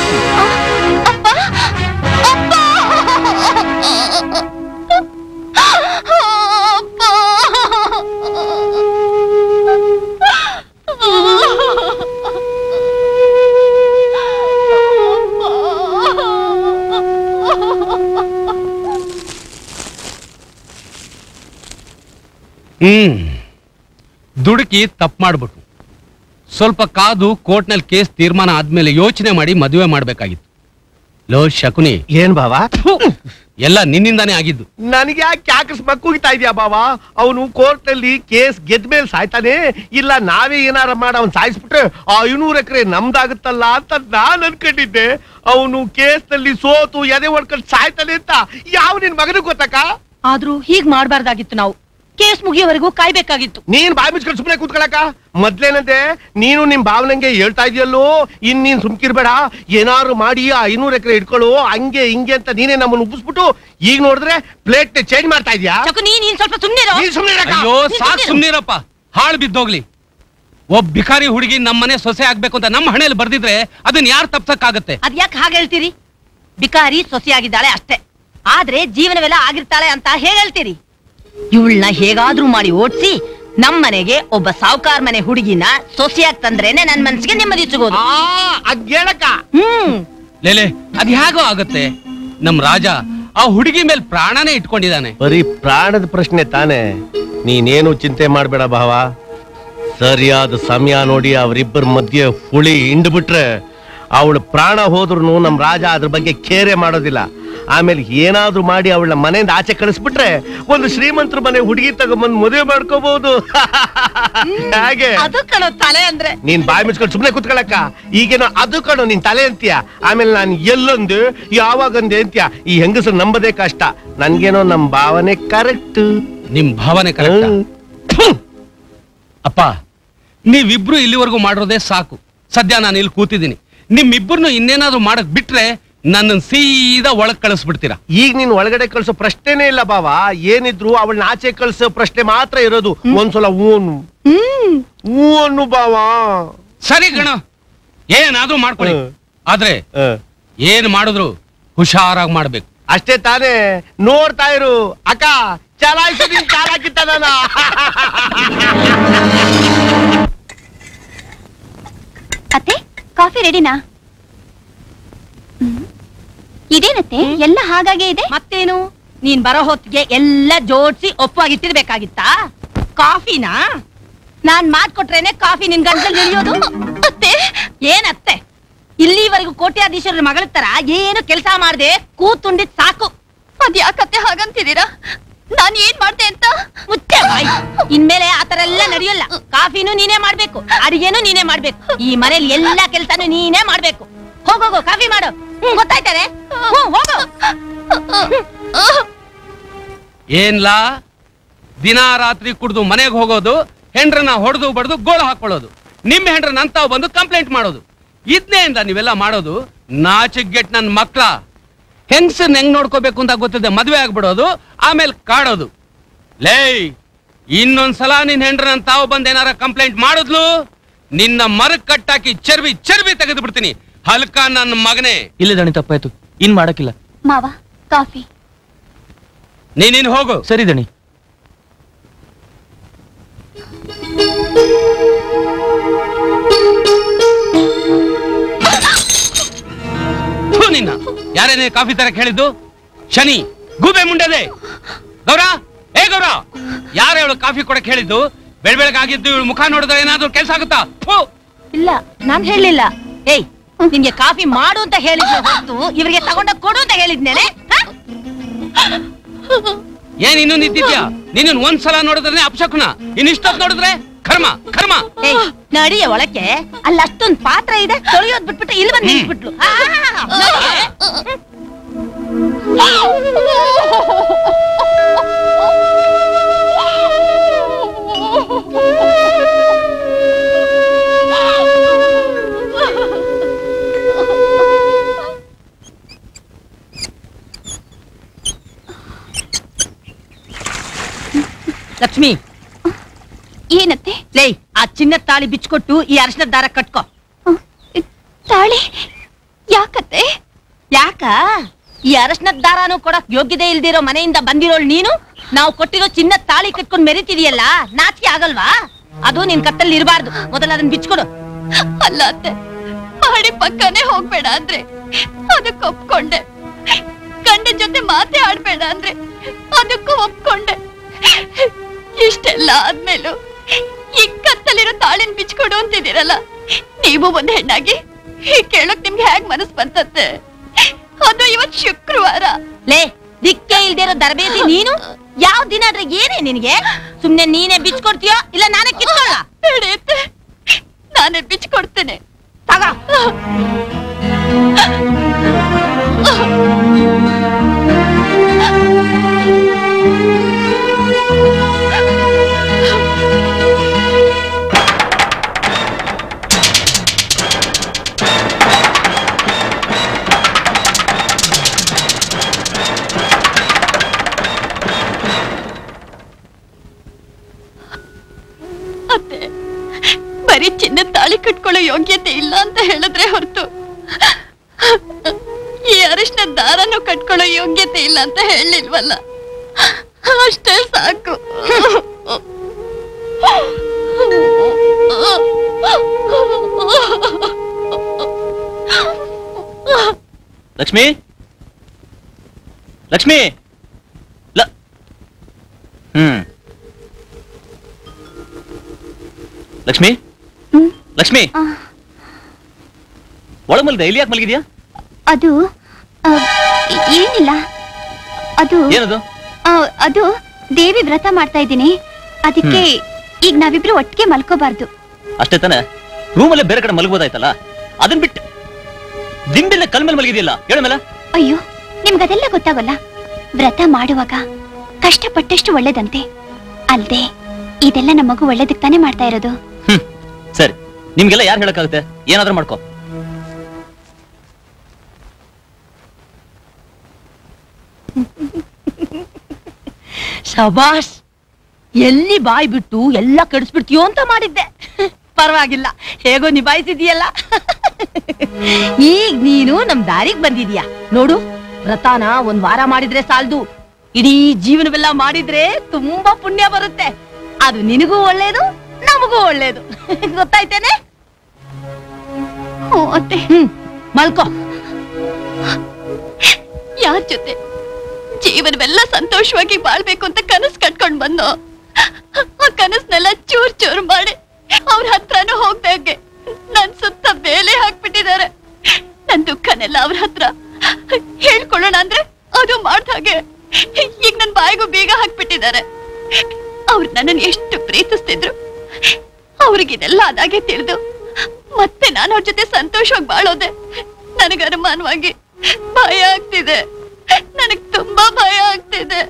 ಹ್ಮ್ ದುಡುಕಿ ತಪ್ಪು ಮಾಡ್ಬಿಟ್ಟು ಸ್ವಲ್ಪ ಕಾದು ಕೋರ್ಟ್ನಲ್ಲಿ ಕೇಸ್ ತೀರ್ಮಾನ ಆದ್ಮೇಲೆ ಯೋಚನೆ ಮಾಡಿ ಮದುವೆ ಮಾಡ್ಬೇಕಾಗಿತ್ತು ಲೋ ಶಕುನಿ ಏನ್ ಬಾವ ಎಲ್ಲ ನಿನ್ನಿಂದಾನೇ ಆಗಿದ್ದು ನನಗೆ ಯಾಕೆ ಕ್ಯಾಕಸ್ ಮಕ್ಕುಗಿತಾ ಇದೆಯಾ ಬಾವ ಅವನು ಕೋರ್ಟ್ ಅಲ್ಲಿ ಕೇಸ್ ಗೆದ್ದ ಮೇಲೆ ಸಾಯ್ತಾನೆ ಇಲ್ಲ ನಾವೇ ಏನಾರ ಮಾಡಿ ಅವ್ನ್ ಸಾಯಿಸ್ಬಿಟ್ರೆ ಆ ಐನೂರು ಎಕರೆ ನಮ್ದಾಗುತ್ತಲ್ಲ ಅಂತ ನಾನ್ ಅನ್ಕೊಂಡಿದ್ದೆ ಅವನು ಕೇಸ್ ನಲ್ಲಿ ಸೋತು ಎದೆ ಹೊಡ್ಕೊಂಡು ಸಾಯ್ತಾನೆ ಅಂತ ಯಾವ ನಿನ್ ಮಗನಿಗೆ ಗೊತ್ತಕ್ಕ ಆದ್ರೂ ಹೀಗ್ ಮಾಡ್ಬಾರ್ದಾಗಿತ್ತು ನಾವು ಕೇಸ್ ಮುಗಿಯೋವರೆಗೂ ಕಾಯ್ಬೇಕಾಗಿತ್ತು ನೀನ್ ಬಾಯಿ ಮುಚ್ಕೊಂಡು ಸುಮ್ಮನೆ ಕೂತ್ಕೊಳಕ ಮೊದ್ಲೇನಂತೆ ನೀನು ನಿಮ್ ಭಾವನಂಗೆ ಹೇಳ್ತಾ ಇದೆಯಲ್ಲೋ ಇನ್ ನೀನ್ ಸುಮ್ಕಿರ್ಬೇಡ ಏನಾರು ಮಾಡಿ ಆ ಐನೂರು ಎಕರೆ ಇಟ್ಕೊಳ್ಳು ಹಂಗೆ ಹಿಂಗೆ ಅಂತ ನೀನೇ ನಮ್ಮನ್ನ ಉಬ್ಬಿಸ್ಬಿಟ್ಟು ಈಗ ನೋಡಿದ್ರೆ ಪ್ಲೇಟ್ ಚೇಂಜ್ ಮಾಡ್ತಾ ಇದ್ಯಾ ಚಕು ನೀನ್ ನೀನ್ ಸ್ವಲ್ಪ ಸುಮ್ನಿರೋ ನೀನ್ ಸುಮ್ನೆ ಇರಕ್ಕ? ಅಯ್ಯೋ ಸಾಕ್ ಸುಮ್ನಿರಪ್ಪ ಹಾಳು ಬಿದ್ದೋಗ್ಲಿ ಒಬ್ಬ ಭಿಕಾರಿ ಹುಡುಗಿ ನಮ್ಮನೆ ಸೊಸೆ ಆಗ್ಬೇಕು ಅಂತ ನಮ್ಮ ಹಣೆಯಲ್ಲಿ ಬರ್ದಿದ್ರೆ ಅದನ್ನ ಯಾರು ತಪ್ಸಕ್ಕಾಗತ್ತೆ ಅದ್ಯಾಕ್ ಹಾಗೆ ಹೇಳ್ತೀರಿ ಬಿಕಾರಿ ಸೊಸೆಯಾಗಿದ್ದಾಳೆ ಅಷ್ಟೇ ಆದ್ರೆ ಜೀವನವೆಲ್ಲ ಆಗಿರ್ತಾಳೆ ಅಂತ ಹೇಗ್ ಹೇಳ್ತೀರಿ ಇವಳನ್ನ ಹೇಗಾದ್ರೂ ಮಾಡಿ ಓಡ್ಸಿ ನಮ್ಮನೆಗೆ ಒಬ್ಬ ಸಾವುಕಾರ್ ಮನೆ ಹುಡುಗಿನ ಸೊಸೆಯಾಗಿ ತಂದ್ರೇನೆ ನನ್ ಮನ್ಸಿಗೆ ನೆಮ್ಮದಿ ಸಿಗೋದು ಆ ಅದ್ ಹೇಳಕ್ಕ ಹ್ಮ್ ಲೇಲೆ ಅದ್ ಹೇಗೋ ಆಗತ್ತೆ ನಮ್ ರಾಜ ಆ ಹುಡುಗಿ ಮೇಲೆ ಪ್ರಾಣನೇ ಇಟ್ಕೊಂಡಿದ್ದಾನೆ ಬರೀ ಪ್ರಾಣದ ಪ್ರಶ್ನೆ ತಾನೆ ನೀನೇನು ಚಿಂತೆ ಮಾಡ್ಬೇಡ ಭಾವ ಸರಿಯಾದ ಸಮಯ ನೋಡಿ ಅವರಿಬ್ಬರ ಮಧ್ಯೆ ಹುಳಿ ಹಿಂಡ್ಬಿಟ್ರೆ ಅವಳು ಪ್ರಾಣ ಹೋದ್ರು ನಮ್ ರಾಜ ಅದ್ರ ಬಗ್ಗೆ ಕೇರೆ ಮಾಡೋದಿಲ್ಲ ಆಮೇಲೆ ಏನಾದ್ರೂ ಮಾಡಿ ಅವಳ ಮನೆಯಿಂದ ಆಚೆ ಕಳಿಸ್ಬಿಟ್ರೆ ಒಂದು ಶ್ರೀಮಂತರ ಮನೆ ಹುಡುಗಿ ತಗೊಂಬಂದ್ ಮದುವೆ ಮಾಡ್ಕೋಬಹುದು ಹಾಗೆ ಅದು ಕಣೋ ತಲೆ ಅಂದ್ರೆ ನೀನ್ ಬಾಯಿ ಮುಚ್ಕೊಂಡು ಸುಮ್ನೆ ಕುತ್ಕೊಳಕ್ಕ ಈಗೇನೋ ಅದು ಕಣೋ ನಿನ್ ತಲೆ ಅಂತೀಯ ಆಮೇಲೆ ನಾನು ಎಲ್ಲೊಂದು ಯಾವಾಗಂದೆ ಅಂತೀಯ ಈ ಹೆಂಗಸರು ನಂಬದೇ ಕಷ್ಟ ನನ್ಗೇನೋ ನಮ್ ಭಾವನೆ ಕರೆಕ್ಟ್ ನಿಮ್ ಭಾವನೆ ಕರೆಕ್ಟ್ ಅಪ್ಪ ನೀವಿಬ್ರು ಇಲ್ಲಿವರೆಗೂ ಮಾಡಿರೋದೇ ಸಾಕು ಸದ್ಯ ನಾನು ಇಲ್ಲಿ ಕೂತಿದ್ದೀನಿ ನಿಮ್ಮಿಬ್ಬರನ್ನು ಇನ್ನೇನಾದ್ರೂ ಮಾಡಕ್ ಬಿಟ್ರೆ ನನ್ನನ್ನು ಸೀದಾ ಒಳಗ್ ಕಳಿಸ್ಬಿಡ್ತೀರಾ ಈಗ ನೀನ್ ಒಳಗಡೆ ಕಳ್ಸೋ ಪ್ರಶ್ನೆನೇ ಇಲ್ಲ ಬಾವ ಏನಿದ್ರು ಅವಳನ್ನ ಆಚೆ ಕಳ್ಸೋ ಪ್ರಶ್ನೆ ಮಾತ್ರ ಇರೋದು ಒಂದ್ಸಲ ಹೂನು ಹೂ ಅನ್ನು ಬಾವ ಸರಿ ಗಣ ಏನಾದ್ರೂ ಮಾಡ್ಕೊಳ್ಳಿ ಹ್ಮ್. ಆದ್ರೆ ಏನ್ ಮಾಡಿದ್ರು ಹುಷಾರಾಗಿ ಮಾಡ್ಬೇಕು ಅಷ್ಟೇ ತಾನೇ ನೋಡ್ತಾ ಇರು ಅಕ್ಕ ಚಲಾಯಿಸಿ ನೀನ್ ಚಾಲಾಕಿತ್ತ ನಾನ ಅತ್ತೆ ಕಾಫಿ ರೆಡಿನಾ ಹ್ಮ್. ಇದೇನತ್ತೆ ಎಲ್ಲ ಹಾಗಾಗೆ ಇದೆ ಮತ್ತೇನು ನೀನ್ ಬರೋ ಹೊತ್ತಿಗೆ ಎಲ್ಲ ಜೋಡ್ಸಿ ಒಪ್ಪವಾಗಿಟ್ಟಿರ್ಬೇಕಾಗಿತ್ತಾ ಕಾಫಿನಾ ನಾನ್ ಮಾಡ್ಕೊಟ್ರೇನೆ ಕಾಫಿ ನಿನ್ ಗಂಟಲ್ ಇಳಿಯೋದು ಅತ್ತೆ ಏನತ್ತೆ ಇಲ್ಲಿವರೆಗೂ ಕೋಟ್ಯಾಧೀಶರ ಮಗಳ ತರ ಏನು ಕೆಲಸ ಮಾಡ್ದೆ ಕೂತುಂಡಿದ್ ಸಾಕು ಅದ್ಯಾಕತ್ತೆ ಹಾಗಂತಿದ್ದೀರಾ ನಾನ್ ಏನ್ ಮಾಡ್ದೆ ಅಂತ ಮುಚ್ಚೆ ಬಾಯಿ ಇನ್ಮೇಲೆ ಆತರ ಎಲ್ಲ ನಡೆಯಲ್ಲ ಕಾಫಿನೂ ನೀನೇ ಮಾಡ್ಬೇಕು ಅಡಿಗೆನೂ ನೀನೇ ಮಾಡ್ಬೇಕು ಈ ಮನೇಲಿ ಎಲ್ಲಾ ಕೆಲ್ಸಾನು ನೀನೇ ಮಾಡ್ಬೇಕು ಹೋಗೋಗು ಕಾಫಿ ಮಾಡು ಹ್ಮ್ ಗೊತ್ತಾಯ್ತಾರೆ ಹ್ಮ್ ಹೋಗು ಏನ್ಲಾ ದಿನಾ ರಾತ್ರಿ ಕುಡ್ದು ಮನೆಗೆ ಹೋಗೋದು ಹೆಂಡ್ರನ್ನ ಹೊಡೆದು ಬಡ್ದು ಗೋಳು ಹಾಕೊಳ್ಳೋದು ನಿಮ್ ಹೆಂಡ್ರನ್ನ ಅಂತಾವ್ ಬಂದು ಕಂಪ್ಲೇಂಟ್ ಮಾಡೋದು ಇದ್ನೇಯಿಂದ ನೀವೆಲ್ಲ ಮಾಡೋದು ನಾಚಿಗೆಟ್ ನನ್ ಮಕ್ಳ ಹೆಂಗ್ಸನ್ ಹೆಂಗ್ ನೋಡ್ಕೋಬೇಕು ಅಂತ ಗೊತ್ತಿದೆ ಮದ್ವೆ ಆಗ್ಬಿಡೋದು ಆಮೇಲೆ ಕಾಡೋದು ಲೇ ಇನ್ನೊಂದ್ಸಲ ನಿನ್ ಹೆಂಡ್ರ ನನ್ ತಾವು ಬಂದ್ ಏನಾರ ಕಂಪ್ಲೇಂಟ್ ಮಾಡಿದ್ಲು ನಿನ್ನ ಮರಕ್ ಕಟ್ಟಾಕಿ ಚರ್ಬಿ ಚರ್ಬಿ ತೆಗೆದು ಬಿಡ್ತೀನಿ ಹಲ್ಕ ನನ್ನ ಮಗನೇ ಇಲ್ಲ ದಣಿ ತಪ್ಪಾಯ್ತು ಇನ್ ಮಾಡಕ್ಕಿಲ್ಲ ಮಾವ ಕಾಫಿ ನೀನಿನ್ ಹೋಗು ಸರಿ ದಣಿ ಥು ನಿನ್ನ ಯಾರೇನೇ ಕಾಫಿ ತರ ಹೇಳಿದ್ದು ಶನಿ ಗೂಬೆ ಮುಂಡದೆ ಗೌರ ಏ ಗೌರ ಯಾರು ಹೇಳು ಕಾಫಿ ಕೊಡಕ್ ಹೇಳಿದ್ದು ಬೆಳ್ ಬೆಳಗಾಗಿದ್ದು ಇವಳು ಮುಖ ನೋಡಿದ್ರೆ ಏನಾದ್ರೂ ಕೆಲ್ಸ ಆಗುತ್ತಾ ಥು. ಇಲ್ಲ ನಾನ್ ಹೇಳಿಲ್ಲ ಏಯ್ ನಿನ್ಗೆ ಕಾಫಿ ಮಾಡು ಅಂತ ಹೇಳಿದ್ನೆ ಹೊರತು ಇವರಿಗೆ ತಗೊಂಡ ಕೊಡು ಅಂತ ಹೇಳಿದ್ನೇನೆ ಏನ್ ಇನ್ನೂ ನಿಂತಿದ್ಯಾ ನಿನ್ನ ಒಂದ್ಸಲ ನೋಡಿದ್ರೆ ಅಪಶಕುನ ಇನ್ ಇಷ್ಟೊತ್ ನೋಡಿದ್ರೆ ಕರ್ಮ ಕರ್ಮ ಏಯ್ ನಡಿಯ ಒಳಕ್ಕೆ ಅಲ್ಲಿ ಅಷ್ಟೊಂದ್ ಪಾತ್ರ ಇದೆ ತೊಳೆಯೋದ್ ಬಿಟ್ಬಿಟ್ಟು ಇಲ್ಲಿ ಬಂದು ನಿಂತ್ಬಿಟ್ಲು ಆ, ನಡಿಯೆ. ಲಕ್ಷ್ಮಿ ಏನತ್ತೆ ಲೇ ಆ ಚಿನ್ನದ ತಾಳಿ ಬಿಚ್ಕೊಟ್ಟು ಈ ಅರಿಶಿನದ ದಾರ ಕಟ್ಕೋ ತಾಳಿ ಯಾಕತ್ತೆ ಯಾಕ ಈ ಅರಶಿನದ ದಾರನು ಕೊಡಕ್ ಯೋಗ್ಯತೆ ಇಲ್ದಿರೋ ಮನೆಯಿಂದ ಬಂದಿರೋಳ್ ನೀನು ನಾವು ಕೊಟ್ಟಿರೋ ಚಿನ್ನದ ತಾಳಿ ಕಟ್ಕೊಂಡ್ ಮೆರಿತಿದೀಯಲ್ಲ ನಾಚಿಕೆ ಆಗಲ್ವಾ ಅದು ನಿನ್ ಕತ್ತಲ್ಲಿ ಇರಬಾರ್ದು ಮೊದಲ ಅದನ್ನ ಬಿಚ್ಕೊಡು ಅಲ್ಲ ಅತ್ತೆ ಮಾಡಿ ಪಕ್ಕನೇ ಹೋಗ್ಬೇಡ ಅಂದ್ರೆ ಅದಕ್ಕೆ ಒಪ್ಕೊಂಡೆ ಗಂಡನ ಜೊತೆ ಮಾತೇ ಆಡ್ಬೇಡ ಅಂದ್ರೆ ಅದಕ್ಕೂ ಒಪ್ಕೊಂಡೆ ಇಷ್ಟೆಲ್ಲ ಆದ್ಮೇಲೂ ಈ ಕತ್ತಲಿರೋ ತಾಳಿನ ಬಿಚ್ಕೊಡು ಅಂತಿದ್ದೀರಲ್ಲ ನೀವು ಒಂದ್ ಹೆಣ್ಣಾಗಿ ಕೇಳಕ್ ನಿಮ್ಗೆ ಹೇಗ್ ಮನಸ್ ಬಂತತ್ತೆ ಅದು ಇವತ್ ಶುಕ್ರವಾರ ಲೇ ದಿಕ್ಕೆ ಇಲ್ದಿರೋ ದರ್ಬೇಸಿ ನೀನು ಯಾವ ದಿನ ಆದ್ರೆ ಏನೇ ನಿನಗೆ ಸುಮ್ನೆ ನೀನೇ ಬಿಚ್ಕೊಡ್ತೀಯೋ ಇಲ್ಲ ನಾನೇ ಕಿತ್ಕೊಳ್ಳ ನಡೆಯುತ್ತೆ ನಾನೇ ಬಿಚ್ಕೊಡ್ತೇನೆ ತಗ ಅತ್ತೆ ಬರೀ ಚಿನ್ನದ ತಾಳಿ ಕಟ್ಕೊಳ್ಳೋ ಯೋಗ್ಯತೆ ಇಲ್ಲ ಅಂತ ಹೇಳಿದ್ರೆ ಹೊರತು ಈ ಅರಿಶಿನ ದಾರನು ಕಟ್ಕೊಳ್ಳೋ ಯೋಗ್ಯತೆ ಇಲ್ಲ ಅಂತ ಹೇಳಿಲ್ವಲ್ಲ ಅಷ್ಟೇ ಸಾಕು ಲಕ್ಷ್ಮಿ ಲಕ್ಷ್ಮಿ ಲ ಹ್ಮ್ ಲಕ್ಷ್ಮಿ ಲಕ್ಷ್ಮಿ ಒಳ ಮಲ್ದೆ ಇಲ್ಲಿ ಯಾಕೆ ಮಲಗಿದ್ಯಾ ಅದು ಆ, ಏನಿಲ್ಲ ಅದು ಏನದು ಆ, ಅದು ದೇವಿ ವ್ರತ ಮಾಡ್ತಾ ಇದ್ದೀನಿ ಅದಕ್ಕೆ ಈಗ ನಾವಿಬ್ರು ಒಟ್ಟಿಗೆ ಮಲ್ಕೋಬಾರ್ದು ಅಷ್ಟೇ ತಾನೆ ರೂಮಲ್ಲೇ ಬೇರೆ ಕಡೆ ಮಲಗಬೋದಾಯ್ತಲ್ಲ ಅದನ್ ಬಿಟ್ಟು ದಿಂಬಿಲ್ಲ ಕಲ್ ಮೇಲೆ ಮಲಗಿದ್ಯಲ್ಲ ಹೇಳ ಮೇಲೆ ಅಯ್ಯೋ ನಿಮ್ಗದೆಲ್ಲ ಗೊತ್ತಾಗಲ್ಲ ವ್ರತ ಮಾಡುವಾಗ ಕಷ್ಟಪಟ್ಟಷ್ಟು ಒಳ್ಳೇದಂತೆ ಅಲ್ದೆ ಇದೆಲ್ಲ ನಮ್ಮ ಮಗು ಒಳ್ಳೇದಕ್ ತಾನೇ ಮಾಡ್ತಾ ಇರೋದು ಹ್ಮ್ ಸರಿ ನಿಮ್ಗೆಲ್ಲ ಯಾರು ಹೇಳಕ್ಕಾಗುತ್ತೆ ಏನಾದ್ರೂ ಮಾಡ್ಕೋ ಶಬಾಷ್ ಎಲ್ಲಿ ಬಾಯ್ ಬಿಟ್ಟು ಎಲ್ಲ ಕೆಡಿಸ್ಬಿಡ್ತೀಯೋ ಅಂತ ಮಾಡಿದ್ದೆ ಪರವಾಗಿಲ್ಲ ಹೇಗೋ ನಿಭಾಯಿಸಿದೀಯಲ್ಲ ಈಗ ನೀನು ನಮ್ ದಾರಿಗ್ ಬಂದಿದೀಯ ನೋಡು ವ್ರತಾನ ಒಂದ್ ವಾರ ಮಾಡಿದ್ರೆ ಸಾಲ್ದು ಇಡೀ ಜೀವನವೆಲ್ಲ ಮಾಡಿದ್ರೆ ತುಂಬಾ ಪುಣ್ಯ ಬರುತ್ತೆ ಅದು ನಿನಗೂ ಒಳ್ಳೇದು ನಮಗೂ ಒಳ್ಳೇದು ಗೊತ್ತಾಯ್ತೇನೆ ಅತ್ತೆ ಹ್ಮ್ ಮಲ್ಕೋ ಯಾರ ಜೊತೆ ಜೀವನವೆಲ್ಲ ಸಂತೋಷವಾಗಿ ಬಾಳ್ಬೇಕು ಅಂತ ಕನಸು ಕಟ್ಕೊಂಡ್ ಬಂದು ಆ ಕನಸ್ನೆಲ್ಲ ಚೂರ್ ಚೂರ್ ಮಾಡಿ ಅವ್ರ ಹತ್ರನೂ ಹೋಗ್ದಾಗೆ ನನ್ ಸುತ್ತ ಬೇಲೆ ಹಾಕ್ಬಿಟ್ಟಿದ್ದಾರೆ ನನ್ ದುಃಖನೆಲ್ಲ ಅವ್ರ ಹತ್ರ ಹೇಳ್ಕೊಳ್ಳೋಣ ಅಂದ್ರೆ ಅದು ಮಾಡ್ದ ಹಾಗೆ ಈಗ ನನ್ ಬಾಯಿಗೂ ಬೀಗ ಹಾಕ್ಬಿಟ್ಟಿದ್ದಾರೆ ಅವ್ರು ನನ್ನನ್ನು ಎಷ್ಟು ಪ್ರೀತಿಸ್ತಿದ್ರು ಅವ್ರಿಗಿದೆಲ್ಲ ಅದಾಗೆ ತಿಳಿದು ಮತ್ತೆ ನಾನು ಅವ್ರ ಜೊತೆ ಸಂತೋಷವಾಗಿ ಬಾಳೋದೆ ನನಗೆ ಅನುಮಾನವಾಗಿ ಭಯ ಆಗ್ತಿದೆ ನನಗ್ ತುಂಬಾ ಭಯ ಆಗ್ತಿದೆ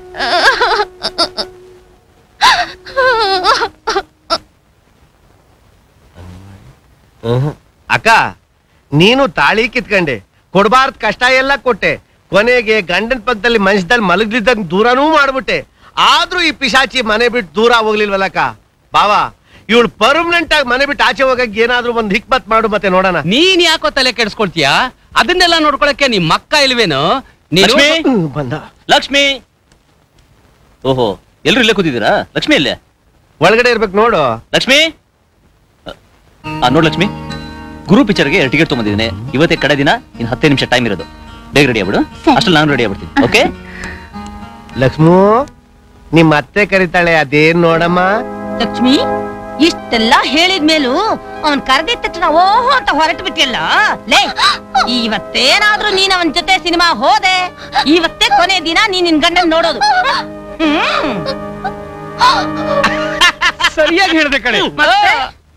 ಅಕ್ಕ ನೀನು ತಾಳಿ ಕಿತ್ಕಂಡೆ ಕೊಡ್ಬಾರ್ದ್ ಕಷ್ಟ ಎಲ್ಲ ಕೊಟ್ಟೆ ಕೊನೆಗೆ ಗಂಡನ ಪಕ್ಕದಲ್ಲಿ ಮನುಷ್ಯದಲ್ಲಿ ಮಲಗ್ಲಿದ್ದಂಗ್ ದೂರನೂ ಮಾಡ್ಬಿಟ್ಟೆ ಆದ್ರೂ ಈ ಪಿಶಾಚಿ ಮನೆ ಬಿಟ್ಟು ದೂರ ಹೋಗ್ಲಿಲ್ವಲ್ಲಕ್ಕ ಬಾವ ಇವಳು ಪರ್ಮನೆಂಟ್ ಆಗಿ ಮನೆ ಬಿಟ್ಟು ಆಚೆ ಹೋಗಕ್ ಏನಾದ್ರೂ ಒಂದ್ ಹಿಕ್ಮತ್ ಮಾಡು ಮತ್ತೆ ನೋಡೋಣ ನೀನ್ ಯಾಕೋ ತಲೆ ಕೆಡಿಸ್ಕೊಳ್ತೀಯ ಅದನ್ನೆಲ್ಲ ನೋಡ್ಕೊಳಕ್ಕೆ ನಿಮ್ ಅಕ್ಕ ಇಲ್ವೇನು ನೀನು ಲಕ್ಷ್ಮಿ ಬಂದ ಲಕ್ಷ್ಮಿ ಓಹೋ ಎಲ್ರು ಇಲ್ಲೇ ಕೂತಿದ್ದೀರಾ ಲಕ್ಷ್ಮಿ ಇಲ್ಲೇ ಒಳಗಡೆ ಇರ್ಬೇಕು ನೋಡು ಲಕ್ಷ್ಮಿ ಆ ನೋಡ್ ಲಕ್ಷ್ಮಿ ಗುರು ಪಿಕ್ಚರ್ಗೆ ಟಿಕೆಟ್ ತೊಗೊಂಡಿದ್ದೀನಿ ಇವತ್ತೇ ಕಡೆ ದಿನ ಇನ್ ಹತ್ತೇ ನಿಮಿಷ ಟೈಮ್ ಇರೋದು ಬೇಗ ರೆಡಿ ಆಗ್ಬಿಡು ಸರಿ. ಅಷ್ಟ್ರಲ್ಲಿ ನಾನು ರೆಡಿ ಆಗ್ಬಿಡ್ತೀನಿ ಓಕೆ ಲಕ್ಷ್ಮೂ ನಿಮ್ ಅತ್ತೆ ಕರಿತಾಳೆ ಅದೇನ್ ನೋಡಮ್ಮ ಲಕ್ಷ್ಮಿ ಇಷ್ಟೆಲ್ಲ ಹೇಳಿದ್ಮೇಲೂ ಅವನ್ ಕರೆದಿದ್ದ ತಕ್ಷಣ ಓಹೋ ಅಂತ ಹೊರಟು ಬಿಟ್ಟಿಲ್ಲ ಲೇ ಇವತ್ತೇನಾದ್ರೂ ನೀನ್ ಅವನ್ ಜೊತೆ ಸಿನಿಮಾ ಹೋದೆ ಇವತ್ತೇ ಕೊನೆ ದಿನ ನೀನ್ ನಿನ್ ಗಂಡನ್ ನೋಡೋದು ಹ್ಮ್ ಸರಿಯಾಗಿ ಹೇಳ್ದೆ ಕಣೆ ಮತ್ತೆ?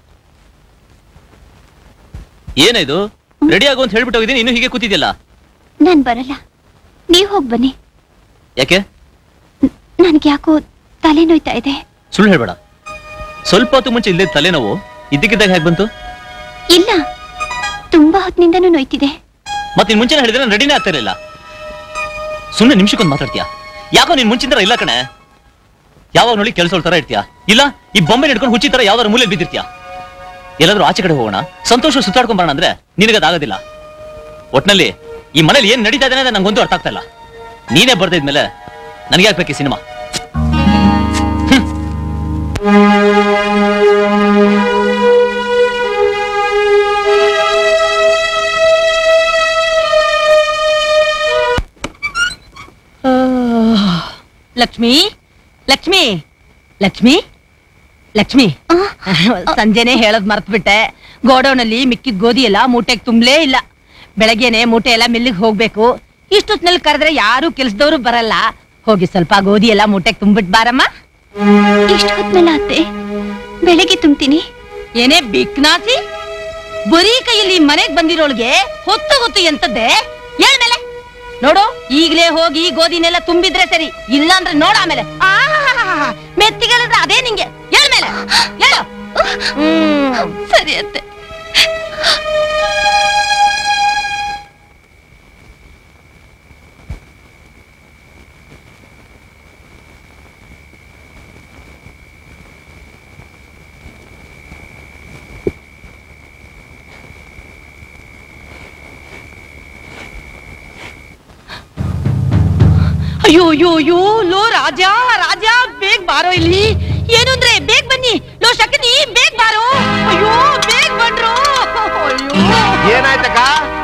ಏನಿದು ರೆಡಿ ಆಗು ಅಂತ ಹೇಳ್ಬಿಟ್ಟು ಹೋಗಿದ್ದೀನಿ ಇನ್ನು ಹೀಗೆ ಕೂತಿದ್ಯಲ್ಲ ನಾನ್ ಬರಲ್ಲ ನೀವ್ ಹೋಗ್ ಬನ್ನಿ ಯಾಕೆ ನನ್ಗೆ ಯಾಕೋ ತಲೆ ನೋಯ್ತಾ ಇದೆ ಸುಳ್ಳು ಹೇಳ್ಬೇಡ ಸ್ವಲ್ಪ ಹೊತ್ತು ಮುಂಚೆ ಇಲ್ಲೇ ತಲೆನೋವು ಇದ್ದಕ್ಕಿದ್ದಾಗ ಹೇಗೆ ಬಂತು ಇಲ್ಲ ತುಂಬಾ ಹೊತ್ತಿನಿಂದನೂ ನೋಯ್ತಿದೆ ಮತ್ತೆ ನೀನ್ ಮುಂಚೆನೆ ಹೇಳಿದ್ರೆ ನಾನು ರೆಡಿನೇ ಆಗ್ತಾ ಇರಲಿಲ್ಲ ಸುಮ್ಮನೆ ನಿಮಿಷಕ್ಕೊಂದು ಮಾತಾಡ್ತೀಯಾ ಯಾಕೋ ನೀನ್ ಮುಂಚಿನ ಥರ ಇಲ್ಲ ಕಣೆ ಯಾವಾಗ ನೋಡಿ ಕೆಲಸ ತರ ಇರ್ತೀಯಾ ಇಲ್ಲ ಈ ಬೊಂಬೆ ಹಿಡ್ಕೊಂಡು ಹುಚ್ಚಿ ತರ ಯಾವ್ದಾರು ಮೂಲೆ ಬಿದ್ದಿರ್ತೀಯಾ ಎಲ್ಲಾದ್ರೂ ಆಚೆ ಕಡೆ ಹೋಗೋಣ ಸಂತೋಷ ಸುತ್ತಾಡ್ಕೊಂಡ್ ಬರೋಣ ಅಂದ್ರೆ ನಿನಗದಾಗೋದಿಲ್ಲ ಒಟ್ನಲ್ಲಿ ಈ ಮನೇಲಿ ಏನ್ ನಡೀತಾ ಇದೆ ಅನ್ನೋದು ನಂಗೊಂದು ಅರ್ಥ ಆಗ್ತಾ ಇಲ್ಲ ನೀನೇ ಬರ್ದಿದ್ಮೇಲೆ ನನಗೆ ಯಾಕೆ ಸಿನಿಮಾ ಲಕ್ಷ್ಮಿ ಲಕ್ಷ್ಮಿ ಲಕ್ಷ್ಮಿ ಲಕ್ಷ್ಮಿ ಸಂಜೆನೆ ಹೇಳೋದ್ ಮರ್ತ್ಬಿಟ್ಟೆ ಗೋಡೌನಲ್ಲಿ ಮಿಕ್ಕಿದ ಗೋಧಿ ಎಲ್ಲ ಮೂಟೆಗೆ ತುಂಬಲೇ ಇಲ್ಲ ಬೆಳಗ್ಗೆನೆ ಮೂಟೆ ಎಲ್ಲ ಮಿಲ್ಲಿಗೆ ಹೋಗ್ಬೇಕು ಇಷ್ಟೊತ್ನಲ್ಲಿ ಕರೆದ್ರೆ ಯಾರು ಕೆಲ್ಸದವ್ರು ಬರಲ್ಲ ಹೋಗಿ ಸ್ವಲ್ಪ ಗೋಧಿ ಎಲ್ಲ ಮೂಟೆಗೆ ತುಂಬಿಟ್ ಬಾರಮ್ಮ ಇಷ್ಟು ಹೊತ್ಮೇಲೆ ಅತ್ತೆ ಬೆಳಗ್ಗೆ ತುಂಬ್ತೀನಿ ಏನೇ ಬಿಕ್ನಾಸಿ ಬರೀ ಕೈಯಲ್ಲಿ ಮನೆಗ್ ಬಂದಿರೋಳ್ಗೆ ಹೊತ್ತು ಹೊತ್ತು ಎಂತದ್ದೆ ಹೇಳ್ಮೇಲೆ ನೋಡು ಈಗ್ಲೇ ಹೋಗಿ ಗೋಧಿನೆಲ್ಲ ತುಂಬಿದ್ರೆ ಸರಿ ಇಲ್ಲ ಅಂದ್ರೆ ನೋಡ ಆಮೇಲೆ ಮೆತ್ತಿಗಳಿದ್ರೆ ಅದೇ ನಿಂಗೆ ಹೇಳ್ಮೇಲೆ ಹೇಳು ಹ್ಮ್ ಸರಿ ಅತ್ತೆ ಅಯ್ಯೋ ಅಯ್ಯೋ ಅಯ್ಯೋ ಲೋ ರಾಜ ರಾಜ ಬೇಗ ಬಾರೋ ಇಲ್ಲಿ ಏನು ಅಂದ್ರೆ ಬೇಗ ಬನ್ನಿ ಲೋ ಶಕನಿ ಬೇಗ ಬಾರೋ ಅಯ್ಯೋ ಬೇಗ ಬನ್ರೋ ಅಯ್ಯೋ ಏನಾಯ್ತಕ್ಕ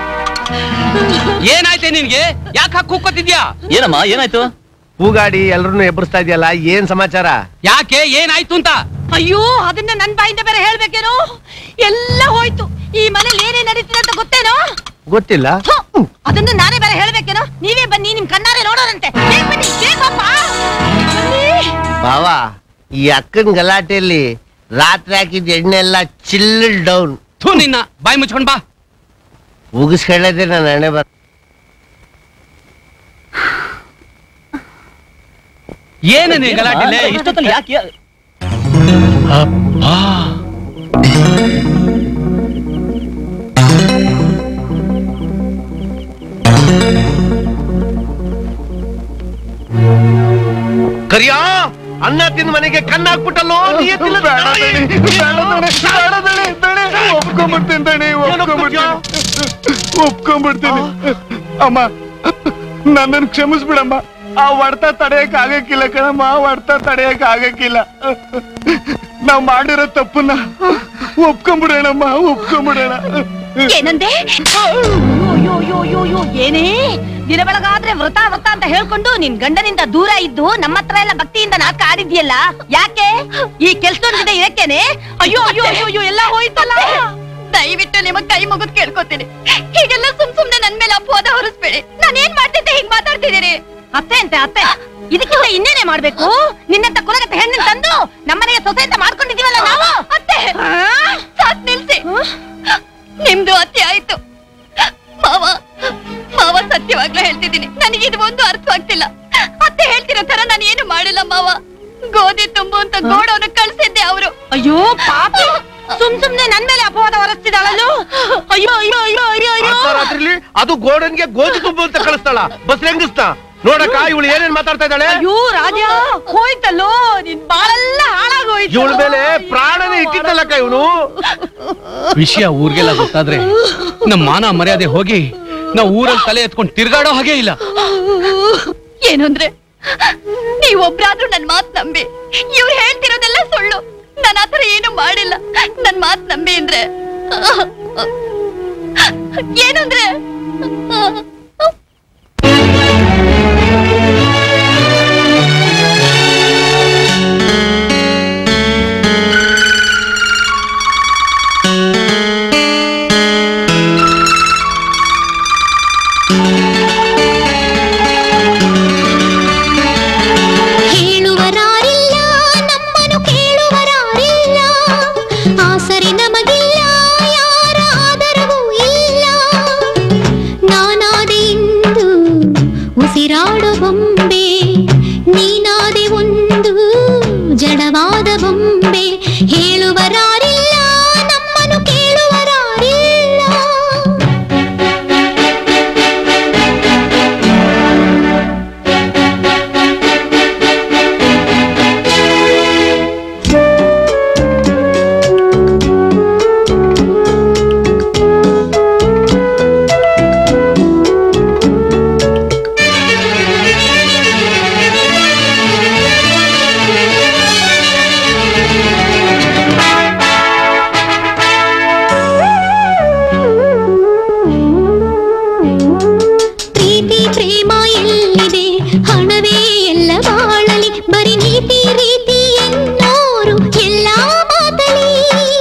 ಏನಾಯ್ತೆ ನಿನ್ಗೆ ಯಾಕೆ ಕೂಕೋತಿದ್ಯಾ ಏನಮ್ಮ ಏನಾಯ್ತು ಹೂಗಾಡಿ ಎಲ್ರನ್ನೂ ಎಬ್ಬರಿಸ್ತಾ ಇದೆಯಲ್ಲ ಏನ್ ಸಮಾಚಾರ ಯಾಕೆ ಏನಾಯ್ತು ಅಂತ ಅಯ್ಯೋ ಅದನ್ನ ನನ್ ಬಾಯಿಂದ ಬೇರೆ ಹೇಳ್ಬೇಕೇನೋ ಎಲ್ಲ ಹೋಯ್ತು ಈ ಮನೇಲಿ ಏನೇ ನಡೀತಿದೆ ಅಂತ ಗೊತ್ತೇನೋ ಗೊತ್ತಿಲ್ಲ ಥು, ಅದನ್ನ ನಾನೇ ಬೇರೆ ಹೇಳ್ಬೇಕೇನೋ ನೀವೇ ಬನ್ನಿ ನಿಮ್ ಕಣ್ಣಾರೆ ನೋಡೋರಂತೆ ಬೇಗ ಬನ್ನಿ ಬೇಗ ಬಾಪ್ಪ. ಬನ್ನಿ. ಬಾವ ಈ ಅಕ್ಕನ ಗಲಾಟೆಯಲ್ಲಿ ರಾತ್ರಿ ಹಾಕಿದ ಎಣ್ಣೆ ಎಲ್ಲ ಚಿಲ್ ಡೌನ್ ಥೂ ನಿನ್ನ ಬಾಯಿ ಮುಚ್ಕೊಂಡ್ ಬಾ ಉಗಿಸ್ಕೊಳ್ಳೋದೇ ನನ್ನ ಹಣೆ ಬರ ಏನೇ ಗಲಾಟೆ ಇಷ್ಟೊತ್ತಲ್ಲಿ ಯಾಕೆ ಯಾ- ಕರಿಯಾ ಅನ್ನ ತಿಂದ ಮನೆಗೆ ಕಣ್ಣ ಹಾಕ್ಬಿಟ್ಟಲ್ಲೋ ನಿಯತ್ತಿಲ್ಲ ಒಪ್ಕೊಂಡ್ಬಿಡ್ತೀನಿ ದಣಿ ಒಪ್ಕೊಂಡ್ಬಿಡ್ತೀನಿ ಒಪ್ಕೊಂಡ್ಬಿಡ್ತೀನಿ ಅಮ್ಮ ನನ್ನನ್ನು ಕ್ಷಮಿಸ್ಬಿಡಮ್ಮ ಆ ಹೊಡ್ತ ತಡೆಯಕ್ ಆಗಕ್ಕಿಲ್ಲ ಕಣಮ್ಮ ಆ ಹೊಡ್ತ ತಡೆಯಕ್ ಆಗಕ್ಕಿಲ್ಲ ನಾವ್ ಮಾಡಿರೋ ತಪ್ಪನ್ನ ಒಪ್ಕೊಂಡ್ಬಿಡೋಣಮ್ಮ ಒಪ್ಕೊಂಡ್ಬಿಡೋಣ ಏನಂದೆ ಅಯ್ಯೋ ಅಯ್ಯೋ ಅಯ್ಯೋ ಅಯ್ಯೋ ಏನೇ ದಿನ ಬೆಳಗಾದ್ರೆ ವ್ರತ ವ್ರತ ಅಂತ ಹೇಳ್ಕೊಂಡು ನಿನ್ ಗಂಡನಿಂದ ದೂರ ಇದ್ದು ನಮ್ಮ ಹತ್ರ ಎಲ್ಲ ಭಕ್ತಿಯಿಂದ ನಾಟಕ ಆಡಿದ್ಯಲ್ಲ ಯಾಕೆ ಈ ಕೆಲ್ಸದೊಂದಿದೆ ಇದಕ್ಕೇನೆ ಅಯ್ಯೋ ಅಯ್ಯೋ ಅಯ್ಯೋ ಅಯ್ಯೋ ಎಲ್ಲ ಹೋಯ್ತಲ್ಲ ದಯವಿಟ್ಟು ನಿಮಗ್ ಕೈ ಮುಗಿದ್ ಕೇಳ್ಕೊತೀನಿ ಹೀಗೆಲ್ಲ ಸುಮ್ ಸುಮ್ನೆ ನನ್ ಮೇಲೆ ಅಪವಾದ ಹೊರಿಸ್ಬೇಡಿ ನಾನ್ ಏನ್ ಮಾಡ್ತಿದ್ದೆ ಹಿಂಗ್ ಮಾತಾಡ್ತಿದ್ದೀರಿ ಅತ್ತೆ ಅಂತೆ ಅತ್ತೆ ಇದಕ್ಕಿಂತ ಇನ್ನೇನೆ ಮಾಡ್ಬೇಕು ನಿನ್ನಂತ ಕುಲಗತ್ತೆ ಹೆಣ್ಣನ್ ತಂದು ನಮ್ಮನೆಗೆ ಸೊಸೆ ಅಂತ ಮಾಡ್ಕೊಂಡಿದೀವಲ್ಲ ನಾವು ಅತ್ತೆ ಸಾಕ್ ನಿಲ್ಸಿ ನಿಮ್ದು ಅತ್ತೆ ಆಯ್ತು ಮಾವ ಮಾವ ಸತ್ಯವಾಗ್ಲೂ ಹೇಳ್ತಿದ್ದೀನಿ ನನಗೆ ಇದು ಒಂದು ಅರ್ಥವಾಗ್ತಿಲ್ಲ ಅತ್ತೆ ಹೇಳ್ತಿರೋ ತರ ನಾನು ಏನು ಮಾಡಿಲ್ಲ ಮಾವ ಗೋಧಿ ತುಂಬು ಅಂತ ಗೋಡವನ್ನ ಕಳ್ಸಿದ್ದೆ ಅವರು ಅಯ್ಯೋ ಪಾಪಿ ಸುಮ್ ಸುಮ್ನೆ ನನ್ ಮೇಲೆ ಅಪವಾದ ಹೊರಸ್ತಿದ್ದಾಳಲ್ಲೋ ಅಯ್ಯೋ ಅಯ್ಯೋ ಅಯ್ಯೋ ಅಯ್ಯೋ ಅಯ್ಯೋ ರಾತ್ರಿಲಿ ಅದು ಗೋಡನ್ಗೆ ಗೋಧಿ ತುಂಬ ಅಂತ ಕಳಿಸ್ತಾಳ ಬಸ್ ಹೆಂಗಸ್ತ ನೋಡಕ್ಕ ಇವಳು ಏನೇನ್ ಮಾತಾಡ್ತಾ ಇದ್ದಾಳೆ ಅಯ್ಯೋ ರಾಜ ಹೋಯ್ತಲ್ಲೋ ನಿನ್ ಬಾಳೆಲ್ಲ ಹಾಳಾಗೋಯ್ತು ಇವಳ ಮೇಲೆ ಪ್ರಾಣನೇ ಇಟ್ಟಿದ್ದಲ್ಲಕ್ಕ ಇವನು ವಿಷಯ ಊರ್ಗೆಲ್ಲ ಗೊತ್ತಾದ್ರೆ ನಮ್ಮ ಮಾನ ಮರ್ಯಾದೆ ಹೋಗಿ ನಾವು ಊರಲ್ಲಿ ತಲೆ ಎತ್ಕೊಂಡು ತಿರ್ಗಾಡೋ ಹಾಗೆ ಇಲ್ಲ ಏನು ಅಂದ್ರೆ ನೀವೊಬ್ರಾದ್ರೂ ನನ್ ಮಾತ್ ನಂಬಿ ಇವ್ರು ಹೇಳ್ತಿರೋದೆಲ್ಲ ಸುಳ್ಳು ನಾನು ಆತರ ಏನು ಮಾಡಿಲ್ಲ ನನ್ ಮಾತ್ ನಂಬಿ ಅಂದ್ರೆ ಏನು ಅಂದ್ರೆ ಹೇಳುವರಾರಿಲ್ಲ ನಮ್ಮನ್ನು ಕೇಳುವರಾರಿಲ್ಲ ಆಸರೆ ನಮಗಿಲ್ಲ ಯಾರ ಆದರವೂ ಇಲ್ಲ ನಾನಾದೆ ಇಂದು ಉಸಿರಾಡೋ ಬೊಂಬೆ ನೀನಾದೆ ಒಂದು ಜಡವಾದ ಬೊಂಬೆ ಹೇಳುವರಾರಿಲ್ಲ ನಮ್ಮನ್ನು ಕೇಳುವರಾರಿಲ್ಲ ಪ್ರೀತಿ ಪ್ರೇಮ ಎಲ್ಲಿದೆ ಹಣವೇ ಎಲ್ಲ ಬಾಳಲಿ ಬರೀ ನೀತಿ ರೀತಿ ಎನ್ನೋರು ಎಲ್ಲ ಮಾತಲಿ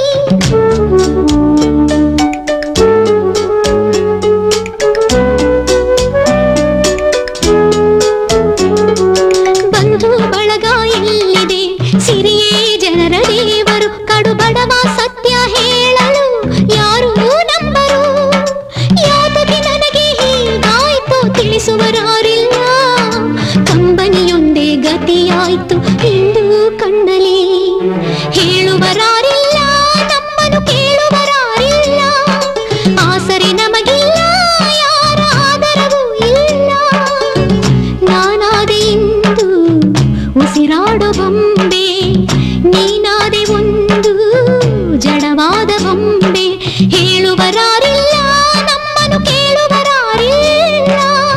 ಬಂಧು ಬಳಗ ಎಲ್ಲಿದೆ ಸಿರಿಯೇ ಜನರ ದೇವರು ಕಡು ಬಡವ ಸತ್ಯ ಹೇಳಲು ಯಾರು ನಂಬರು ಯಾತಕ್ಕೆ ನನಗೆ ಹೀಗಾಯ್ತು ತಿಳಿಸುವರಾರಿಲ್ಲ ಕಂಬನಿಯೊಂದೇ ಗತಿಯಾಯ್ತು ಇಂದು ಕಣ್ಣಲಿ ಹೇಳುವರಾರಿಲ್ಲ ನಮ್ಮನ್ನು ಕೇಳುವರಾರಿಲ್ಲ ಆಸರೆ ನಮಗಿಲ್ಲ ಯಾರ ಆದರವೂ ಇಲ್ಲ ನಾನಾದೆ ಇಂದು ಉಸಿರಾಡೋ ಬೊಂಬೆ ನೀನಾದೆ ಒಂದು ಜಡವಾದ ಬೊಂಬೆ ಹೇಳುವರಾರಿಲ್ಲ ನಮ್ಮನ್ನು ಕೇಳುವರಾರಿಲ್ಲ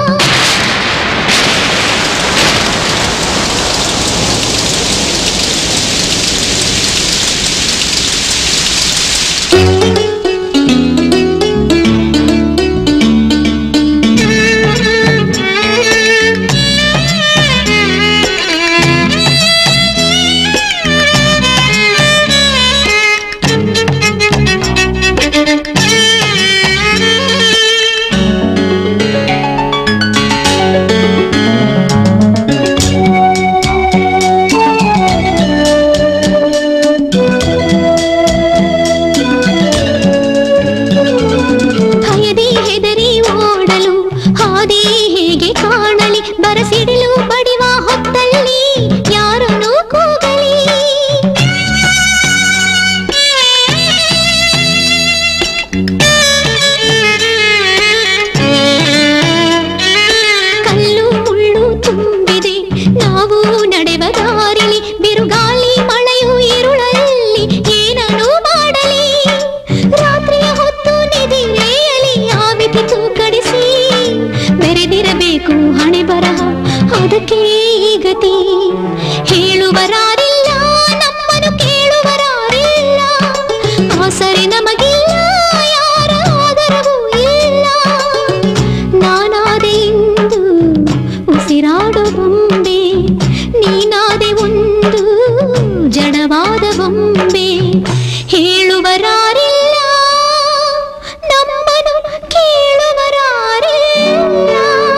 ಭಯದಿ ಹೆದರಿ ಓಡಲು ಹಾದಿ ಹೇಗೆ ಕಾಣಲಿ ಬರಸಿಡಲು ಬಡಿವ ಹೊತ್ತಲ್ಲಿ ಯಾರನ್ನು ಕೂಗಲಿ ಕಲ್ಲು ಮುಳ್ಳು ತುಂಬಿದೆ ನಾವು ನಡೆವ ದಾರಿಲಿ ಬಿರುಗಾಳಿ ಮಳೆಯು ಇರುಳಲ್ಲಿ ಏನನ್ನು ಮಾಡಲಿ ರಾತ್ರಿಯ ಹೊತ್ತು ನಿದಿರೆಯಲಿ ಆವಿತಿ ತೂಕಡಿಸಿ ಬೆರೆದಿರಬೇಕು ಹಣೆ ಬರಹ ಅದಕ್ಕೆ ಈ ಗತಿ ಹೇಳುವರಾರಿಲ್ಲ ನಮ್ಮನ್ನು ಕೇಳುವರಾರಿಲ್ಲ ಆಸರೆ ನಮಗಿಲ್ಲ ಯಾರ ಆದರವೂ ಇಲ್ಲ ನಾನಾದೆ ಇಂದು ಉಸಿರಾಡೋ ಬೊಂಬೆ ನೀನಾದೆ ಒಂದು ಜಡವಾದ ಬೊಂಬೆ ಹೇಳುವರಾರಿಲ್ಲ ನಮ್ಮನು ಕೇಳುವರಾರಿಲ್ಲ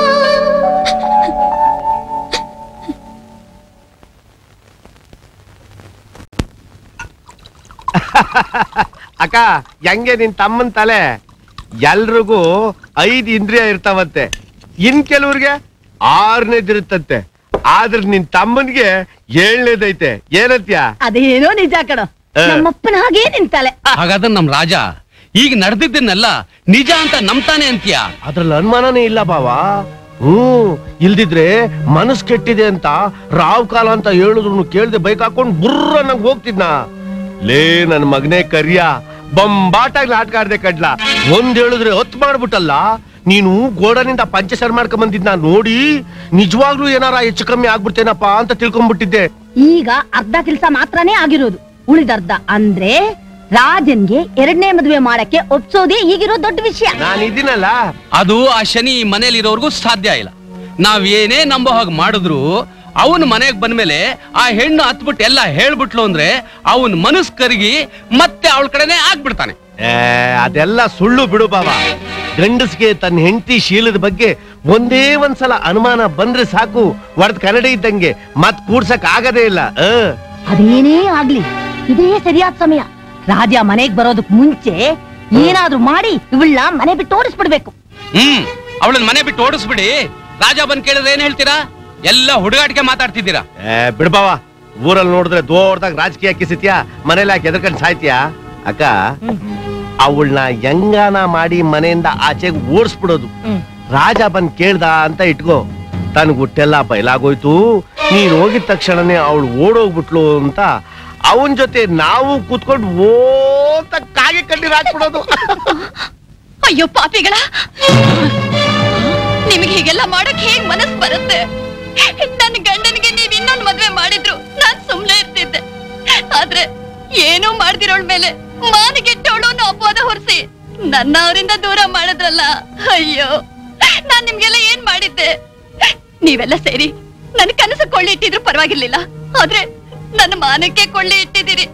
ಅಕ್ಕ ಹೆಂಗೆ ನಿನ್ ತಮ್ಮನ್ ತಲೆ ಎಲ್ರಿಗೂ ಐದ್ ಇಂದ್ರಿಯ ಇರ್ತಾವಂತೆ ಇನ್ ಕೆಲವ್ರಿಗೆ ಆರನೇದಿರುತ್ತಂತೆ ಆದ್ರೆ ನಿನ್ ತಮ್ಮನ್ಗೆ ಏಳನೇದೈತೆ ಏನತ್ಯ ಅದೇನೋ ನಿಜ ಕಣೋ ಆ. ನಮ್ಮಪ್ಪನ ಹಾಗೇ ನಿಂತಲೆ ಹಾಗಾದ್ರೆ ನಮ್ ರಾಜ ಈಗ ನಡೆದಿದ್ದನ್ನೆಲ್ಲ ನಿಜ ಅಂತ ನಂಬ್ತಾನೆ ಅಂತ್ಯ ಅದ್ರಲ್ಲಿ ಅನುಮಾನನೇ ಇಲ್ಲ ಬಾವ ಹ್ಮ್ ಇಲ್ದಿದ್ರೆ ಮನಸ್ ಕೆಟ್ಟಿದೆ ಅಂತ ರಾವ್ ಕಾಲ ಅಂತ ಹೇಳಿದ್ರು ಕೇಳ್ದೆ ಬೈಕ್ ಹಾಕೊಂಡ್ ಬುರ್ರ ನಂಗ್ ಹೋಗ್ತಿದ್ನ ಲೇ ನನ್ ಮಗನೇ ಕರಿಯ ಬಂಬಾಟಾಗಿ ನಾಟಕ ಆಡ್ದೆ ಕಡ್ಲ ಒಂದ್ ಹೇಳಿದ್ರೆ ಹೊತ್ ಮಾಡ್ಬಿಟ್ಟಲ್ಲ ನೀನು ಗೋಡನಿಂದ ಪಂಚಸರ್ ಮಾಡ್ಕೊಂಡ್ ಬಂದಿದ್ನ ನೋಡಿ ನಿಜವಾಗ್ಲೂ ಏನಾರ ಹೆಚ್ಚು ಕಮ್ಮಿ ಆಗ್ಬಿಡ್ತೇನಪ್ಪ ಅಂತ ತಿಳ್ಕೊಂಡ್ಬಿಟ್ಟಿದ್ದೆ ಈಗ ಅರ್ಧ ಕೆಲಸ ಮಾತ್ರನೇ ಆಗಿರೋದು ಉಳಿದರ್ಧ ಅಂದ್ರೆ ರಾಜನ್ಗೆ ಎರಡನೇ ಮದುವೆ ಮಾಡಕ್ಕೆ ಒಪ್ಸೋದೇ ಈಗಿರೋ ದೊಡ್ಡ ವಿಷಯ ನಾನು ಇದೀನಲ್ಲ ಅದು ಆ ಶನಿ ಮನೇಲಿರೋರ್ಗೂ ಸಾಧ್ಯ ಇಲ್ಲ ನಾವ್ ಏನೇ ನಂಬೋ ಹಾಗೆ ಮಾಡಿದ್ರು ಅವನ್ ಮನೆಗ್ ಬಂದ್ಮೇಲೆ ಆ ಹೆಣ್ಣು ಹತ್ಬಿಟ್ಟು ಎಲ್ಲ ಹೇಳ್ಬಿಟ್ಲು ಅಂದ್ರೆ ಅವನ್ ಮನಸ್ ಕರಗಿ ಮತ್ತೆ ಅವಳ ಕಡೆನೆ ಆಗ್ಬಿಡ್ತಾನೆ ಏ, ಅದೆಲ್ಲ ಸುಳ್ಳು ಬಿಡು ಬಾವ ಗಂಡಸ್ಗೆ ತನ್ನ ಹೆಂಡತಿ ಶೀಲದ ಬಗ್ಗೆ ಒಂದೇ ಒಂದ್ಸಲ ಅನುಮಾನ ಬಂದ್ರೆ ಸಾಕು ಒಡ್ದ್ ಕನ್ನಡಿ ಇದ್ದಂಗೆ ಮತ್ ಕೂಡ್ಸಕ್ ಆಗದೇ ಇಲ್ಲ ಆ. ಅದೇನೇ ಆಗ್ಲಿ ಇದೇ ಸರಿಯಾದ ಸಮಯ ರಾಜ ಮನೆಗ್ ಬರೋದಕ್ ಮುಂಚೆ ಏನಾದ್ರೂ ಮಾಡಿ ಇವಳನ್ನ ಮನೆ ಬಿಟ್ಟು ಓಡಿಸ್ಬಿಡ್ಬೇಕು ಹ್ಮ್ ಅವಳನ್ನ ಮನೆ ಬಿಟ್ಟು ಓಡಿಸ್ಬಿಡಿ ರಾಜ ಬಂದ್ ಕೇಳಿದ್ರೆ ಏನ್ ಹೇಳ್ತೀರಾ ಎಲ್ಲ ಹುಡುಗಾಟಿಕೆ ಮಾತಾಡ್ತಿದ್ದೀರಾ ಏ ಬಿಡು ಬಾವ ಊರಲ್ಲಿ ನೋಡಿದ್ರೆ ದೊಡ್ಡದಾಗ ರಾಜಕೀಯ ಕಿಸಿತ್ಯಾ ಮನೇಲಿ ಯಾಕೆ ಎದ್ರಕಂಡ್ ಸಾಯ್ತೀಯಾ ಅಕ್ಕ ಅವಳನ್ನ ಹೆಂಗಾನ ಮಾಡಿ ಮನೆಯಿಂದ ಆಚೆಗೆ ಓಡಿಸ್ಬಿಡೋದು ರಾಜ ಬಂದ್ ಕೇಳ್ದ ಅಂತ ಇಟ್ಕೋ ತನ್ ಗುಟ್ಟೆಲ್ಲ ಬಯಲಾಗೋಯ್ತು ನೀನ್ ಹೋಗಿದ ತಕ್ಷಣನೇ ಅವಳು ಓಡೋಗ್ಬಿಟ್ಲು ಅಂತ ಅವನ್ ಜೊತೆ ನಾವು ಕೂತ್ಕೊಂಡು ಓತ ಕಾಗೆ ಕಡ್ಡಿ ಹಾಕ್ಬಿಡೋದು ಅಯ್ಯೋ ಪಾಪಿಗಳ ನಿಮಗೆ ಹೀಗೆಲ್ಲ ಮಾಡಕ್ ಹೇಗ್ ಮನಸ್ ಬರುತ್ತೆ ನನ್ನ ಗಂಡನಿಗೆ ನೀವ್ ಇನ್ನೊಂದ್ ಮದ್ವೆ ಮಾಡಿದ್ರು ನಾನ್ ಸುಮ್ನೆ ಇರ್ತಿದ್ದೆ ಆದ್ರೆ ಏನೂ ಮಾಡ್ದಿರೋಳ್ ಮೇಲೆ ಮಾನಗೆಟ್ಟವಳು ಅನ್ನೋ ಅಪವಾದ ಹೊರಿಸಿ ನನ್ನ ಅವರಿಂದ ದೂರ ಮಾಡಿದ್ರಲ್ಲ ಅಯ್ಯೋ ನಾನ್ ನಿಮ್ಗೆಲ್ಲ ಏನ್ ಮಾಡಿದ್ದೆ ನೀವೆಲ್ಲ ಸೇರಿ ನನ್ ಕನಸು ಕೊಳ್ಳಿ ಇಟ್ಟಿದ್ರು ಪರವಾಗಿರ್ಲಿಲ್ಲ ಆದ್ರೆ ನನ್ನ ಮಾನಕ್ಕೆ ಕೊಳ್ಳಿ ಇಟ್ಟಿದ್ದೀರಿ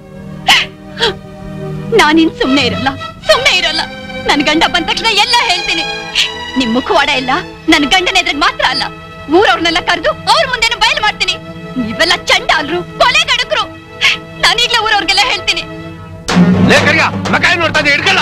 ನಾನಿನ್ ಸುಮ್ನೆ ಇರಲ್ಲ ಸುಮ್ನೆ ಇರಲ್ಲ ನನ್ ಗಂಡ ಬಂದ ತಕ್ಷಣ ಎಲ್ಲ ಹೇಳ್ತೀನಿ ನಿಮ್ ಮುಖವಾಡ ಎಲ್ಲ ನನ್ ಗಂಡನ ಎದುರಿಗೆ ಮಾತ್ರ ಅಲ್ಲ ಊರವ್ರನ್ನೆಲ್ಲ ಕರೆದು ಅವ್ರ ಮುಂದೆನೂ ಬಯಲು ಮಾಡ್ತೀನಿ ನೀವೆಲ್ಲ ಚಂಡಾಲ್ರು ಕೊಲೆಗಡಕ್ರು ನಾನೀಗ್ಲೇ ಊರವ್ರಿಗೆಲ್ಲ ಹೇಳ್ತೀನಿ ಲೇ ಕರಿಯ ಮಕ್ಕ ಏನ್ ನೋಡ್ತಾ ಇದ್ದೆ ಹಿಡ್ಕಲ್ಲ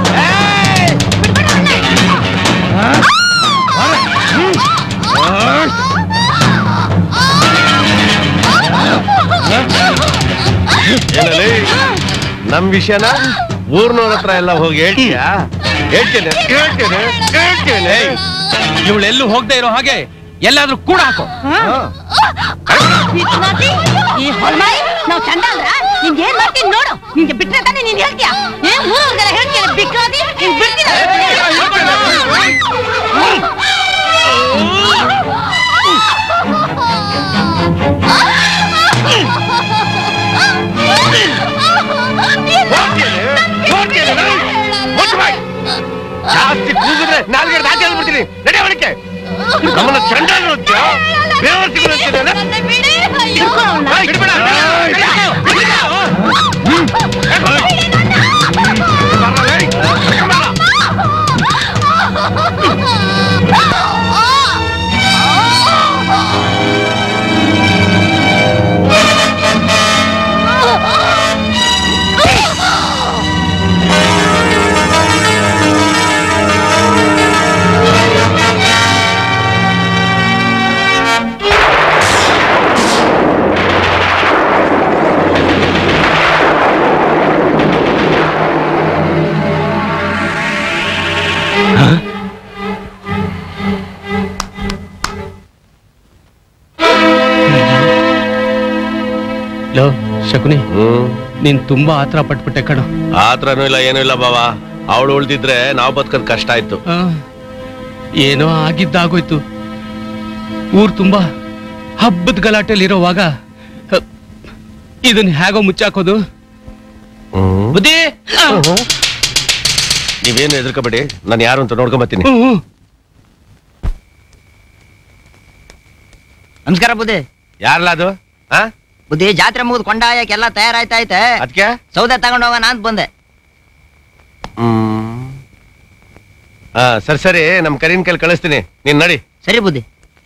ಏನಲೇ ನಮ್ ವಿಷಯನ ಊರ್ನವ್ರ ಹತ್ರ ಎಲ್ಲ ಹೋಗಿ ಹೇಳ್ತೀಯಾ ಹೇಳ್ತೇನೆ ಹೇಳ್ತೇನೆ ಹೇಳ್ತೇನೆ ಇವಳೆಲ್ಲೂ ಹೋಗದೆ ಇರೋ ಹಾಗೆ ಎಲ್ಲಾದ್ರೂ ಕೂಡ ಹಾಕೋ ವಿಶ್ವನಾಥಿ, ಈ ಹೊಲ್ಮಾಯಿ ನಾವ್ ಚಂದ ಅಂದ್ರ ನಿಂಗೆ ಏನ್ ಮಾಡ್ತೀನಿ ನೋಡು ನಿಂಗೆ ಬಿಟ್ರೆ ತಾನೇ ನೀನ್ ಹೇಳ್ತೀಯ ಏನ್ ಊರವ್ರಿಗೆಲ್ಲ ಹೇಳ್ತೀಯ ಬಿಕ್ರಾದಿ ನೀನ್ ಬಿಡ್ತೀನ ಜಾಸ್ತಿ ಕೂಗಿದ್ರೆ ನಾಲ್ಗೆ ರಾಜ ಹೇಳ್ಬಿಡ್ತೀನಿ ನಡೆ ಅವಳಿಕೆ ನಮ್ಮನ್ನ ಚಂಡಾಲ ಬೇವರ್ಸಿಗಳು ಲೋ ಶಕುನಿ ನೀನ್ ತುಂಬಾ ಆತರ ಪಟ್ಬಿಟ್ಟೆ ಕಣೋ ಆತ್ರನೂ ಇಲ್ಲ ಏನೂ ಇಲ್ಲ ಬಾವ ಅವಳು ಉಳ್ದಿದ್ರೆ ನಾವು ಬದುಕೋದ್ ಕಷ್ಟ ಆಯ್ತು ಆ, ಏನೋ ಆಗಿದ್ದಾಗೋಯ್ತು ಊರ್ ತುಂಬಾ ಹಬ್ಬದ ಗಲಾಟೆಲಿ ಇರೋವಾಗ ಹ, ಇದನ್ನ ಹೇಗೋ ಮುಚ್ಚಾಕೋದು ಬುದ್ಧಿ ಆ, ನೀವೇನು ಹೆದರ್ಕೋಬೇಡಿ ನಾನು ಯಾರು ಅಂತ ನೋಡ್ಕೊಂಬತ್ತೀನಿ ಹ್ಮ್, ಹ್ಮ್. ನಮಸ್ಕಾರ ಬುದ್ಧಿ ಯಾರಲ್ಲ ಅದು ಆ ಬುದ್ಧಿ ಜಾತ್ರೆ ಮುಗಿದು ಕೊಂಡಾಯಕ್ಕೆಲ್ಲ ತಯಾರಾಯ್ತಾಯ್ತೆ ಅದಕ್ಕೆ ಸೌದೆ ತಗೊಂಡ್ ಹೋಗೋಣ ಅಂತ ಬಂದೆ ಹಾ ಸರಿ ಸರಿ ನಮ್ ಕರೀನ್ ಕೈಲಿ ಕಳಿಸ್ತೀನಿ ನೀನ್ ನಡಿ ಸರಿ ಬುದ್ಧಿ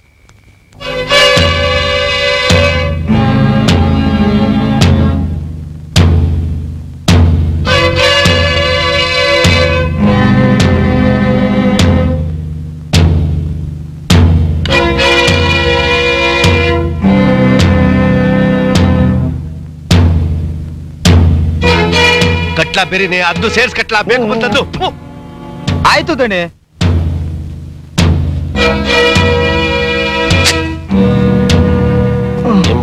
ಕಟ್ಲಾ ಬೇರಿನಿ ಅದು ಸೇರ್ಸ್ ಕಟ್ಲಾ ಬೇಕು ಬಂದದ್ದು ಆಯ್ತು ದಣೆ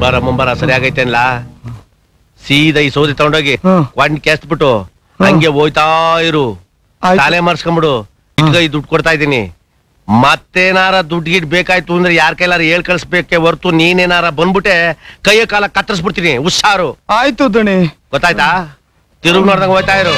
ಮುಂಬಾರ ಮುಂಬಾರ ಸರಿಯಾಗೈತೇನ್ಲ ಸೀದಾ ಈ ಸೌದೆ ತಗೊಂಡೋಗಿ ಒಂದ್ ಕೆಸ್ಬಿಟ್ಟು ಹಂಗೆ ಹೋಯ್ತಾ ಇರು ತಲೆ ಮರ್ಸ್ಕೊಂಬಿಡು ಇಟ್ಕೈ ದುಡ್ಡು ಕೊಡ್ತಾ ಇದ್ದೀನಿ ಮತ್ತೇನಾರ ದುಡ್ಡು ಗಿಡ್ ಬೇಕಾಯ್ತು ಅಂದ್ರೆ ಯಾರ ಕೈಲಾರ ಹೇಳ್ ಕಳಿಸ್ಬೇಕೆ ಹೊರ್ತು ನೀನೇನಾರ ಬಂದ್ಬಿಟ್ಟೆ ಕೈಯ ಕಾಲ ಕತ್ತರಿಸ್ಬಿಡ್ತೀನಿ ಹುಷಾರು ಆಯ್ತು ದಣಿ ಗೊತ್ತಾಯ್ತಾ ತಿರುಗ್ ನೋಡ್ದಂಗ ಹೋಯ್ತಾ ಇರು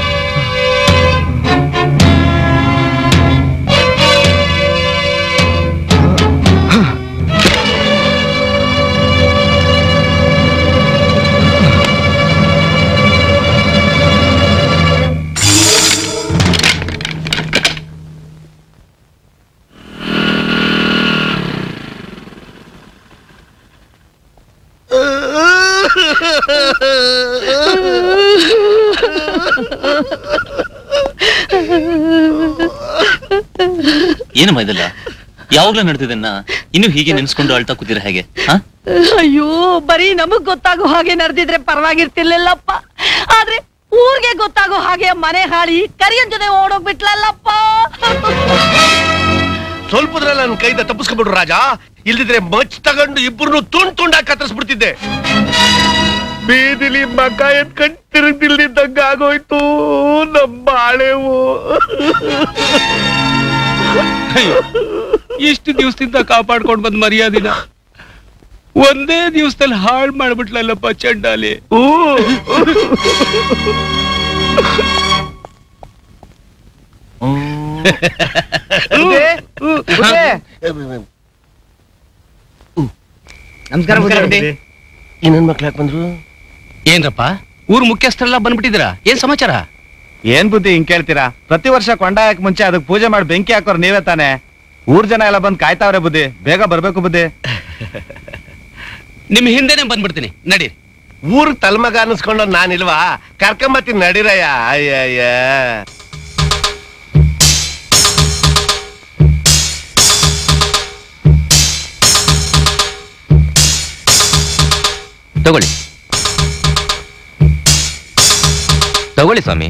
ಏನಮ್ಮ ಇದೆಲ್ಲ ಯಾವಾಗ್ಲೂ ನಡೆದಿದ್ದನ್ನ ಇನ್ನು ಹೀಗೆ ನೆನ್ಸ್ಕೊಂಡು ಅಳ್ತಾ ಕೂತಿರ ಹೇಗೆ ಹಾ ಅಯ್ಯೋ ಬರೀ ನಮಗ್ ಗೊತ್ತಾಗೋ ಹಾಗೆ ನಡೆದಿದ್ರೆ ಪರವಾಗಿರ್ತಿರ್ಲಿಲ್ಲಪ್ಪ ಆದ್ರೆ ಊರ್ಗೆ ಗೊತ್ತಾಗೋ ಹಾಗೆ ಮನೆ ಹಾಳಿ ಕರಿಯನ್ ಜೊತೆ ಓಡೋಗ್ಬಿಟ್ಲಲ್ಲಪ್ಪ ಸ್ವಲ್ಪದ್ರಲ್ಲಿ ನನ್ನ ಕೈದ ತಪ್ಪಿಸ್ಕೊಂಡ್ಬಿಡ್ರು ರಾಜ ಇಲ್ದಿದ್ರೆ ಮಚ್ ತಗೊಂಡು ಇಬ್ರು ತುಂಡ್ ತುಂಡಾಗಿ ಕತ್ತರಿಸ್ಬಿಡ್ತಿದ್ದೆ ಬೀದಿಲಿ ಮಕ ಎತ್ಕೊಂಡ್ ತಿರುಗ್ದಿಲ್ದಿದ್ದಂಗ ಆಗೋಯ್ತು ನಮ್ಮ ಬಾಳೆವು ಇಷ್ಟು ದಿವಸದಿಂದ ಕಾಪಾಡ್ಕೊಂಡ್ ಬಂದ್ ಮರ್ಯಾದಿನ ಒಂದೇ ದಿವಸದಲ್ಲಿ ಹಾಳು ಮಾಡ್ಬಿಟ್ಲಲ್ಲಪ್ಪ ಚಂಡಾಲಿ ನಮಸ್ಕಾರ ಇನ್ನೊಂದ್ ಮಕ್ಳು ಯಾಕೆ ಬಂದ್ರು ಏನ್ರಪ್ಪ ಊರ್ ಮುಖ್ಯಸ್ಥರೆಲ್ಲ ಬಂದ್ಬಿಟ್ಟಿದ್ರ ಏನ್ ಸಮಾಚಾರ ಏನ್ ಬುದ್ಧಿ ಹಿಂಗ್ ಕೇಳ್ತೀರಾ ಪ್ರತಿ ವರ್ಷ ಕೊಂಡಾಯಕ್ ಮುಂಚೆ ಅದಕ್ಕೆ ಪೂಜೆ ಮಾಡಿ ಬೆಂಕಿ ಹಾಕೋರ್ ನೀವೇ ತಾನೆ ಊರ್ ಜನ ಎಲ್ಲ ಬಂದ್ ಕಾಯ್ತಾವ್ರೆ ಬುದ್ಧಿ ಬೇಗ ಬರ್ಬೇಕು ಬುದ್ಧಿ ನಿಮ್ ಹಿಂದೆನೆ ಬಂದ್ಬಿಡ್ತೀನಿ ನಡಿ ಊರ್ ತಲ್ಮಗ ಅನ್ನಿಸ್ಕೊಂಡು ನಾನಿಲ್ವಾ ಕರ್ಕೊಂಬತ್ತೀನಿ ನಡಿರಯ್ಯ ಅಯ್ಯಯ್ಯ ತಗೊಳ್ಳಿ ತಗೊಳ್ಳಿ ಸ್ವಾಮಿ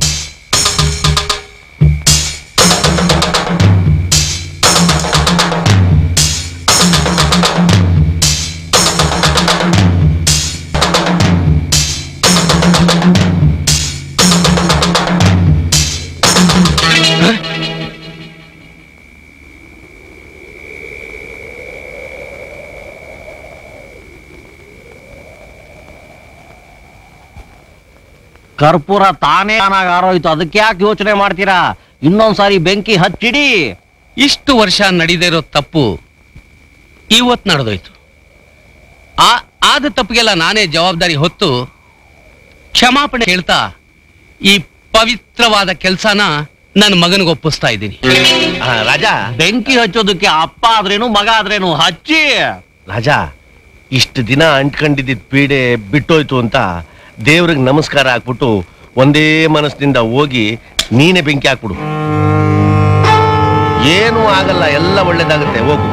ಕರ್ಪೂರ ತಾನೇ ಆನಾಗ ಆರೋಯ್ತು ಅದಕ್ಕೆ ಯಾಕೆ ಯೋಚನೆ ಮಾಡ್ತೀರಾ ಇನ್ನೊಂದ್ಸಾರಿ ಬೆಂಕಿ ಹಚ್ಚಿಡಿ ಇಷ್ಟು ವರ್ಷ ನಡೀದೇ ಇರೋ ತಪ್ಪು ಇವತ್ ನಡೆದೋಯ್ತು ಆ ಆದ ತಪ್ಪಿಗೆಲ್ಲ ನಾನೇ ಜವಾಬ್ದಾರಿ ಹೊತ್ತು ಕ್ಷಮಾಪಣೆ ಹೇಳ್ತಾ ಈ ಪವಿತ್ರವಾದ ಕೆಲ್ಸನ ನನ್ನ ಮಗನಿಗೆ ಒಪ್ಪಿಸ್ತಾ ಇದ್ದೀನಿ ರಾಜ ಬೆಂಕಿ ಹಚ್ಚೋದಕ್ಕೆ ಅಪ್ಪ ಆದ್ರೇನು ಮಗ ಆದ್ರೇನು ಹಚ್ಚಿ ರಾಜ ಇಷ್ಟು ದಿನ ಅಂಟ್ಕೊಂಡಿದ್ದ ಪೀಡೆ ಬಿಟ್ಟೋಯ್ತು ಅಂತ ದೇವ್ರಿಗೆ ನಮಸ್ಕಾರ ಹಾಕ್ಬಿಟ್ಟು ಒಂದೇ ಮನಸ್ಸಿನಿಂದ ಹೋಗಿ ನೀನೇ ಬೆಂಕಿ ಹಾಕ್ಬಿಡು ಏನೂ ಆಗಲ್ಲ ಎಲ್ಲ ಒಳ್ಳೇದಾಗುತ್ತೆ ಹೋಗು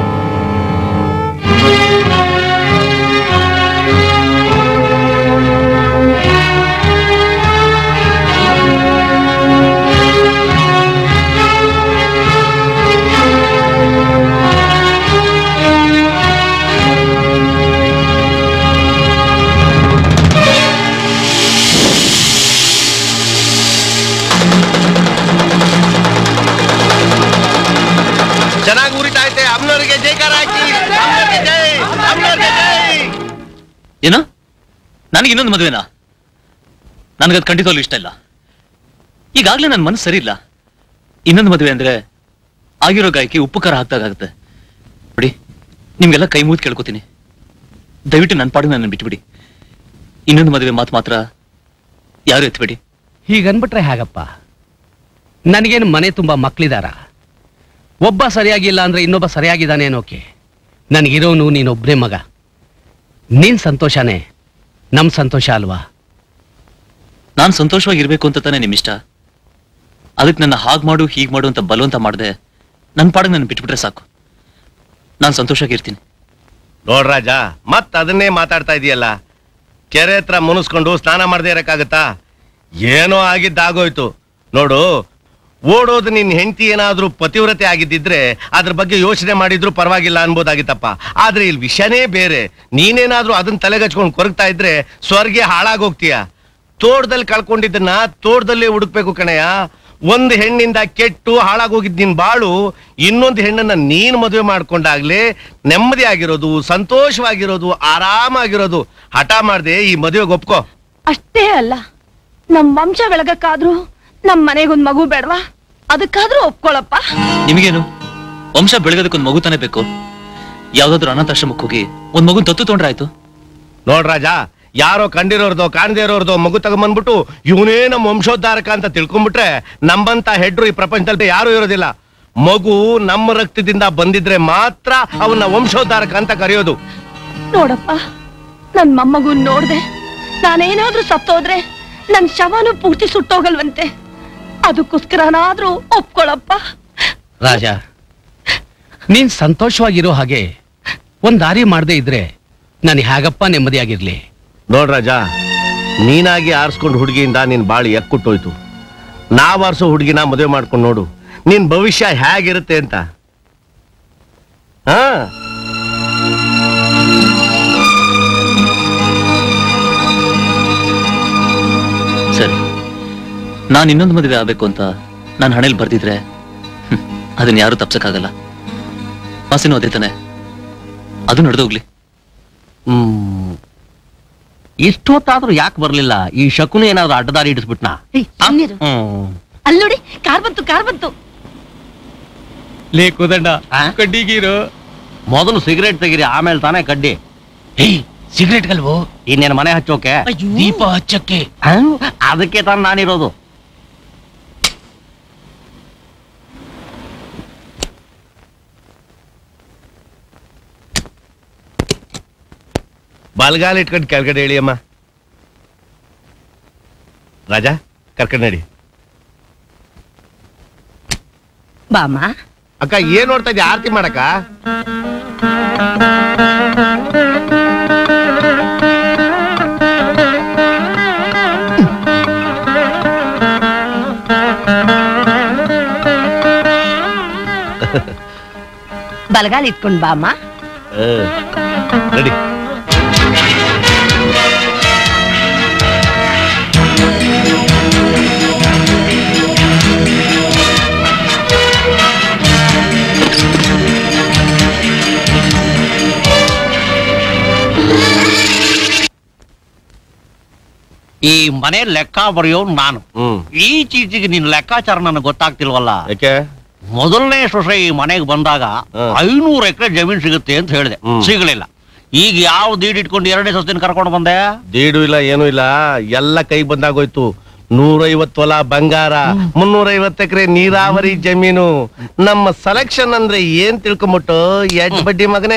ಚೆನ್ನಾಗಿ ಉರಿತಾ ಐತೆ ಅಮ್ಮನವ್ರಿಗೆ ಜೈಕಾರ ಹಾಕಿ ಅಮ್ಮನವ್ರಿಗೆ ಜೈ ಅಮ್ಮನವ್ರಿಗೆ ಜೈ ಏನು ನನಗೆ ಇನ್ನೊಂದು ಮದುವೆನಾ ನನಗದು ಖಂಡಿತವಾಗ್ಲೂ ಇಷ್ಟ ಇಲ್ಲ ಈಗಾಗ್ಲೇ ನನ್ನ ಮನಸ್ಸು ಸರಿ ಇಲ್ಲ ಇನ್ನೊಂದು ಮದುವೆ ಅಂದ್ರೆ ಆಗಿರೋ ಗಾಯಕ್ಕೆ ಉಪ್ಪು ಖಾರ ಹಾಕ್ದಾಗುತ್ತೆ ನೋಡಿ ನಿಮ್ಗೆಲ್ಲ ಕೈ ಮುಗಿದು ಕೇಳ್ಕೊತೀನಿ ದಯವಿಟ್ಟು ನನ್ನ ಪಾಡಿಗೆ ನನ್ನ ಬಿಟ್ಬಿಡಿ ಇನ್ನೊಂದು ಮದುವೆ ಮಾತು ಮಾತ್ರ ಯಾರು ಎತ್ಬೇಡಿ ಹೀಗನ್ಬಿಟ್ರೆ ಹೇಗಪ್ಪ ನನಗೇನು ಮನೆ ತುಂಬಾ ಮಕ್ಳಿದಾರ ಒಬ್ಬ ಸರಿಯಾಗಿಲ್ಲ ಅಂದ್ರೆ ಇನ್ನೊಬ್ಬ ಸರಿಯಾಗಿದ್ದಾನೆ ಅನ್ನೋಕೆ ನನಗಿರೋನು ನೀನೊಬ್ನೇ ಮಗ ನಿನ್ ಸಂತೋಷನೇ ನಮ್ ಸಂತೋಷ ಅಲ್ವಾ ನಾನು ಸಂತೋಷವಾಗಿರ್ಬೇಕು ಅಂತ ತಾನೇ ನಿಮ್ಮಿಷ್ಟ ಅದಕ್ಕೆ ನನ್ನ ಹಾಗ್ ಮಾಡು ಹೀಗ್ ಮಾಡು ಅಂತ ಬಲವಂತ ಮಾಡದೆ ನನ್ನ ಪಾಡಿಗೆ ನನ್ನ ಬಿಟ್ಬಿಟ್ರೆ ಸಾಕು ನಾನು ಸಂತೋಷವಾಗಿರ್ತೀನಿ ನೋಡ್ರಾಜ ಮತ್ ಅದನ್ನೇ ಮಾತಾಡ್ತಾ ಇದೀಯಲ್ಲ ಕೆರೆ ಹತ್ರ ಮುನಿಸ್ಕೊಂಡು ಸ್ನಾನ ಮಾಡದೆ ಇರಕ್ಕಾಗತ್ತಾ ಏನೋ ಆಗಿದ್ದಾಗೋಯ್ತು ನೋಡು ಓಡೋದು ನಿನ್ ಹೆಂಡತಿ ಏನಾದ್ರೂ ಪತಿವ್ರತೆ ಆಗಿದ್ದಿದ್ರೆ ಅದ್ರ ಬಗ್ಗೆ ಯೋಚನೆ ಮಾಡಿದ್ರು ಪರವಾಗಿಲ್ಲ ಅನ್ಬೋದಾಗಿತ್ತಪ್ಪ ಆದ್ರೆ ಇಲ್ಲಿ ವಿಷಯನೇ ಬೇರೆ ನೀನೇನಾದ್ರೂ ಅದನ್ನ ತಲೆಗಚ್ಕೊಂಡು ಕೊರಗ್ತಾ ಇದ್ರೆ ಸ್ವರ್ಗೆ ಹಾಳಾಗೋಗ್ತೀಯ ತೋಟದಲ್ಲಿ ಕಳ್ಕೊಂಡಿದ್ದನ್ನ ತೋಟದಲ್ಲೇ ಹುಡುಕ್ಬೇಕು ಕಣಯ್ಯ ಒಂದು ಹೆಣ್ಣಿಂದ ಕೆಟ್ಟು ಹಾಳಾಗೋಗಿದ್ ನಿನ್ ಬಾಳು ಇನ್ನೊಂದು ಹೆಣ್ಣನ್ನ ನೀನ್ ಮದುವೆ ಮಾಡ್ಕೊಂಡಾಗ್ಲೇ ನೆಮ್ಮದಿ ಆಗಿರೋದು ಸಂತೋಷವಾಗಿರೋದು ಆರಾಮಾಗಿರೋದು ಹಠ ಮಾಡ್ದೆ ಈ ಮದುವೆಗೆ ಒಪ್ಕೋ ಅಷ್ಟೇ ಅಲ್ಲ ನಮ್ ವಂಶ ಬೆಳಗಕ್ಕಾದ್ರೂ ನಮ್ ಮನೆಗೊಂದ್ ಮಗು ಬೇಡವಾ ಅದಕ್ಕಾದ್ರೂ ಒಪ್ಕೊಳಪ್ಪ ನಿಮಗೇನು ವಂಶ ಬೆಳಗೋದಕ್ಕೊಂದು ಮಗು ತಾನೇ ಬೇಕು ಯಾವ್ದಾದ್ರು ಅನಾಥಾಶ್ರಮಕ್ಕೆ ಹೋಗಿ ಒಂದ್ ಮಗು ದತ್ತು ತೊಗೊಂಡ್ರೆ ಆಯ್ತು ನೋಡ್ರಾಜ ಯಾರೋ ಕಂಡಿರೋರ್ದೋ ಕಾಣದೇ ಇರೋರ್ದೋ ಮಗು ತಗೊಂಬಂದ್ಬಿಟ್ಟು ಇವನೇ ನಮ್ಮ ವಂಶೋದ್ಧಾರಕ ಅಂತ ತಿಳ್ಕೊಂಡ್ಬಿಟ್ರೆ ನಮ್ಮಂತ ಹೆಡ್ರು ಈ ಪ್ರಪಂಚದಲ್ಲಿ ಯಾರು ಇರೋದಿಲ್ಲ ಮಗು ನಮ್ಮ ರಕ್ತದಿಂದ ಬಂದಿದ್ರೆ ಮಾತ್ರ ಅವನ್ನ ವಂಶೋದ್ಧಾರಕ ಅಂತ ಕರೆಯೋದು ನೋಡಪ್ಪ ನನ್ ಮೊಮ್ಮಗುನ್ ನೋಡ್ದೆ ನಾನೇನಾದ್ರೂ ಸತ್ತೋದ್ರೆ ನನ್ ಶವನು ಪೂರ್ತಿ ಸುಟ್ಟೋಗಲ್ವಂತೆ ಅದಕ್ಕೋಸ್ಕರನಾದ್ರೂ ಒಪ್ಕೊಳಪ್ಪ ರಾಜ ನೀನ್ ಸಂತೋಷವಾಗಿರೋ ಹಾಗೆ ಒಂದ್ ದಾರಿ ಮಾಡದೇ ಇದ್ರೆ ನಾನು ಹೇಗಪ್ಪ ನೆಮ್ಮದಿಯಾಗಿರ್ಲಿ ನೋಡ್ರಾಜ ನೀನಾಗಿ ಆರಿಸ್ಕೊಂಡು ಹುಡುಗಿಯಿಂದ ನಿನ್ ಬಾಳಿ ಎಕ್ಕುಟ್ಟೋಯ್ತು ನಾವ್ ಆರ್ಸೋ ಹುಡುಗಿನ ಮದುವೆ ಮಾಡ್ಕೊಂಡು ನೋಡು ನಿನ್ ಭವಿಷ್ಯ ಹೇಗಿರುತ್ತೆ ಅಂತ ಹಾ ಸರಿ ನಾನು ಇನ್ನೊಂದು ಮದುವೆ ಆಗ್ಬೇಕು ಅಂತ ನಾನು ಹಣೆಲ್ ಬರ್ದಿದ್ರೆ ಹ್ಮ್, ಅದನ್ನ ಯಾರು ತಪ್ಸಕ್ಕಾಗಲ್ಲ ಆಸೆನೂ ಅದೇ ತಾನೆ ಅದು ನಡೆದೋಗ್ಲಿ ಹ್ಮ್ ಇಷ್ಟೊತ್ತಾದ್ರೂ ಯಾಕೆ ಬರ್ಲಿಲ್ಲ ಈ ಶಕುನು ಏನಾದ್ರು ಅಡ್ಡದಾರಿ ಇಡಿಸ್ಬಿಟ್ನಾ ಹ್ಮ್ ಅಲ್ಲೋಡಿ ಕಾರ್ ಬಂತು ಕಾರ್ ಬಂತು ಲೇ ಕುದಂಡ ಕಡ್ಡಿಗೀರು ಮೊದಲು ಸಿಗರೇಟ್ ತೆಗಿರಿ ಆಮೇಲೆ ತಾನೇ ಕಡ್ಡಿ ಸಿಗರೇಟ್ ಗಲ್ವೋ ಇನ್ನೇನು ಮನೆ ಹಚ್ಚೋಕೆ ದೀಪ ಹಚ್ಚಕ್ಕೆ ಆ? ಅದಕ್ಕೆ ತಾನು ನಾನಿರೋದು ಬಲ್ಗಾಲ್ ಇಟ್ಕೊಂಡು ಕೆಳಗಡೆ ಹೇಳಿ ಅಮ್ಮ ರಾಜ ಕರ್ಕೊಂಡು ನಡಿ ಬಾಮ ಅಕ್ಕ ಏನ್ ನೋಡ್ತಾ ಇದ್ದೆ ಆರತಿ ಮಾಡಕ್ಕ ಬಲಗಾಲ್ ಇಟ್ಕೊಂಡ್ ಬಾಮ್ಮ ರೆಡಿ ಈ ಮನೆ ಲೆಕ್ಕ ಬರೆಯೋ ನಾನು ಈ ಚೀಚಿಗೆ ನಿನ್ ಲೆಕ್ಕಾಚಾರ ನನಗೆ ಗೊತ್ತಾಗ್ತಿಲ್ವಲ್ಲ ಯಾಕೆ ಮೊದಲನೇ ಸೊಸೆ ಈ ಮನೆಗೆ ಬಂದಾಗ ಐನೂರು ಎಕರೆ ಜಮೀನ್ ಸಿಗುತ್ತೆ ಅಂತ ಹೇಳಿದೆ ಸಿಗಲಿಲ್ಲ ಈಗ ಯಾವ ದೀಡ್ ಇಟ್ಕೊಂಡು ಎರಡನೇ ಸೊಸೆನ ಕರ್ಕೊಂಡು ಬಂದೆ ದೀಡು ಇಲ್ಲ ಏನೂ ಇಲ್ಲ ಎಲ್ಲ ಕೈ ಬಂದಾಗೋಯ್ತು ನೂರೈವತ್ತು ಹೊಲ ಬಂಗಾರ ಮುನ್ನೂರೈವತ್ತು ಎಕರೆ ನೀರಾವರಿ ಜಮೀನು ನಮ್ಮ ಸೆಲೆಕ್ಷನ್ ಅಂದ್ರೆ ಏನ್ ತಿಳ್ಕೊಂಬಿಟ್ಟು ಎಡ್ ಬಡ್ಡಿ ಮಗನೇ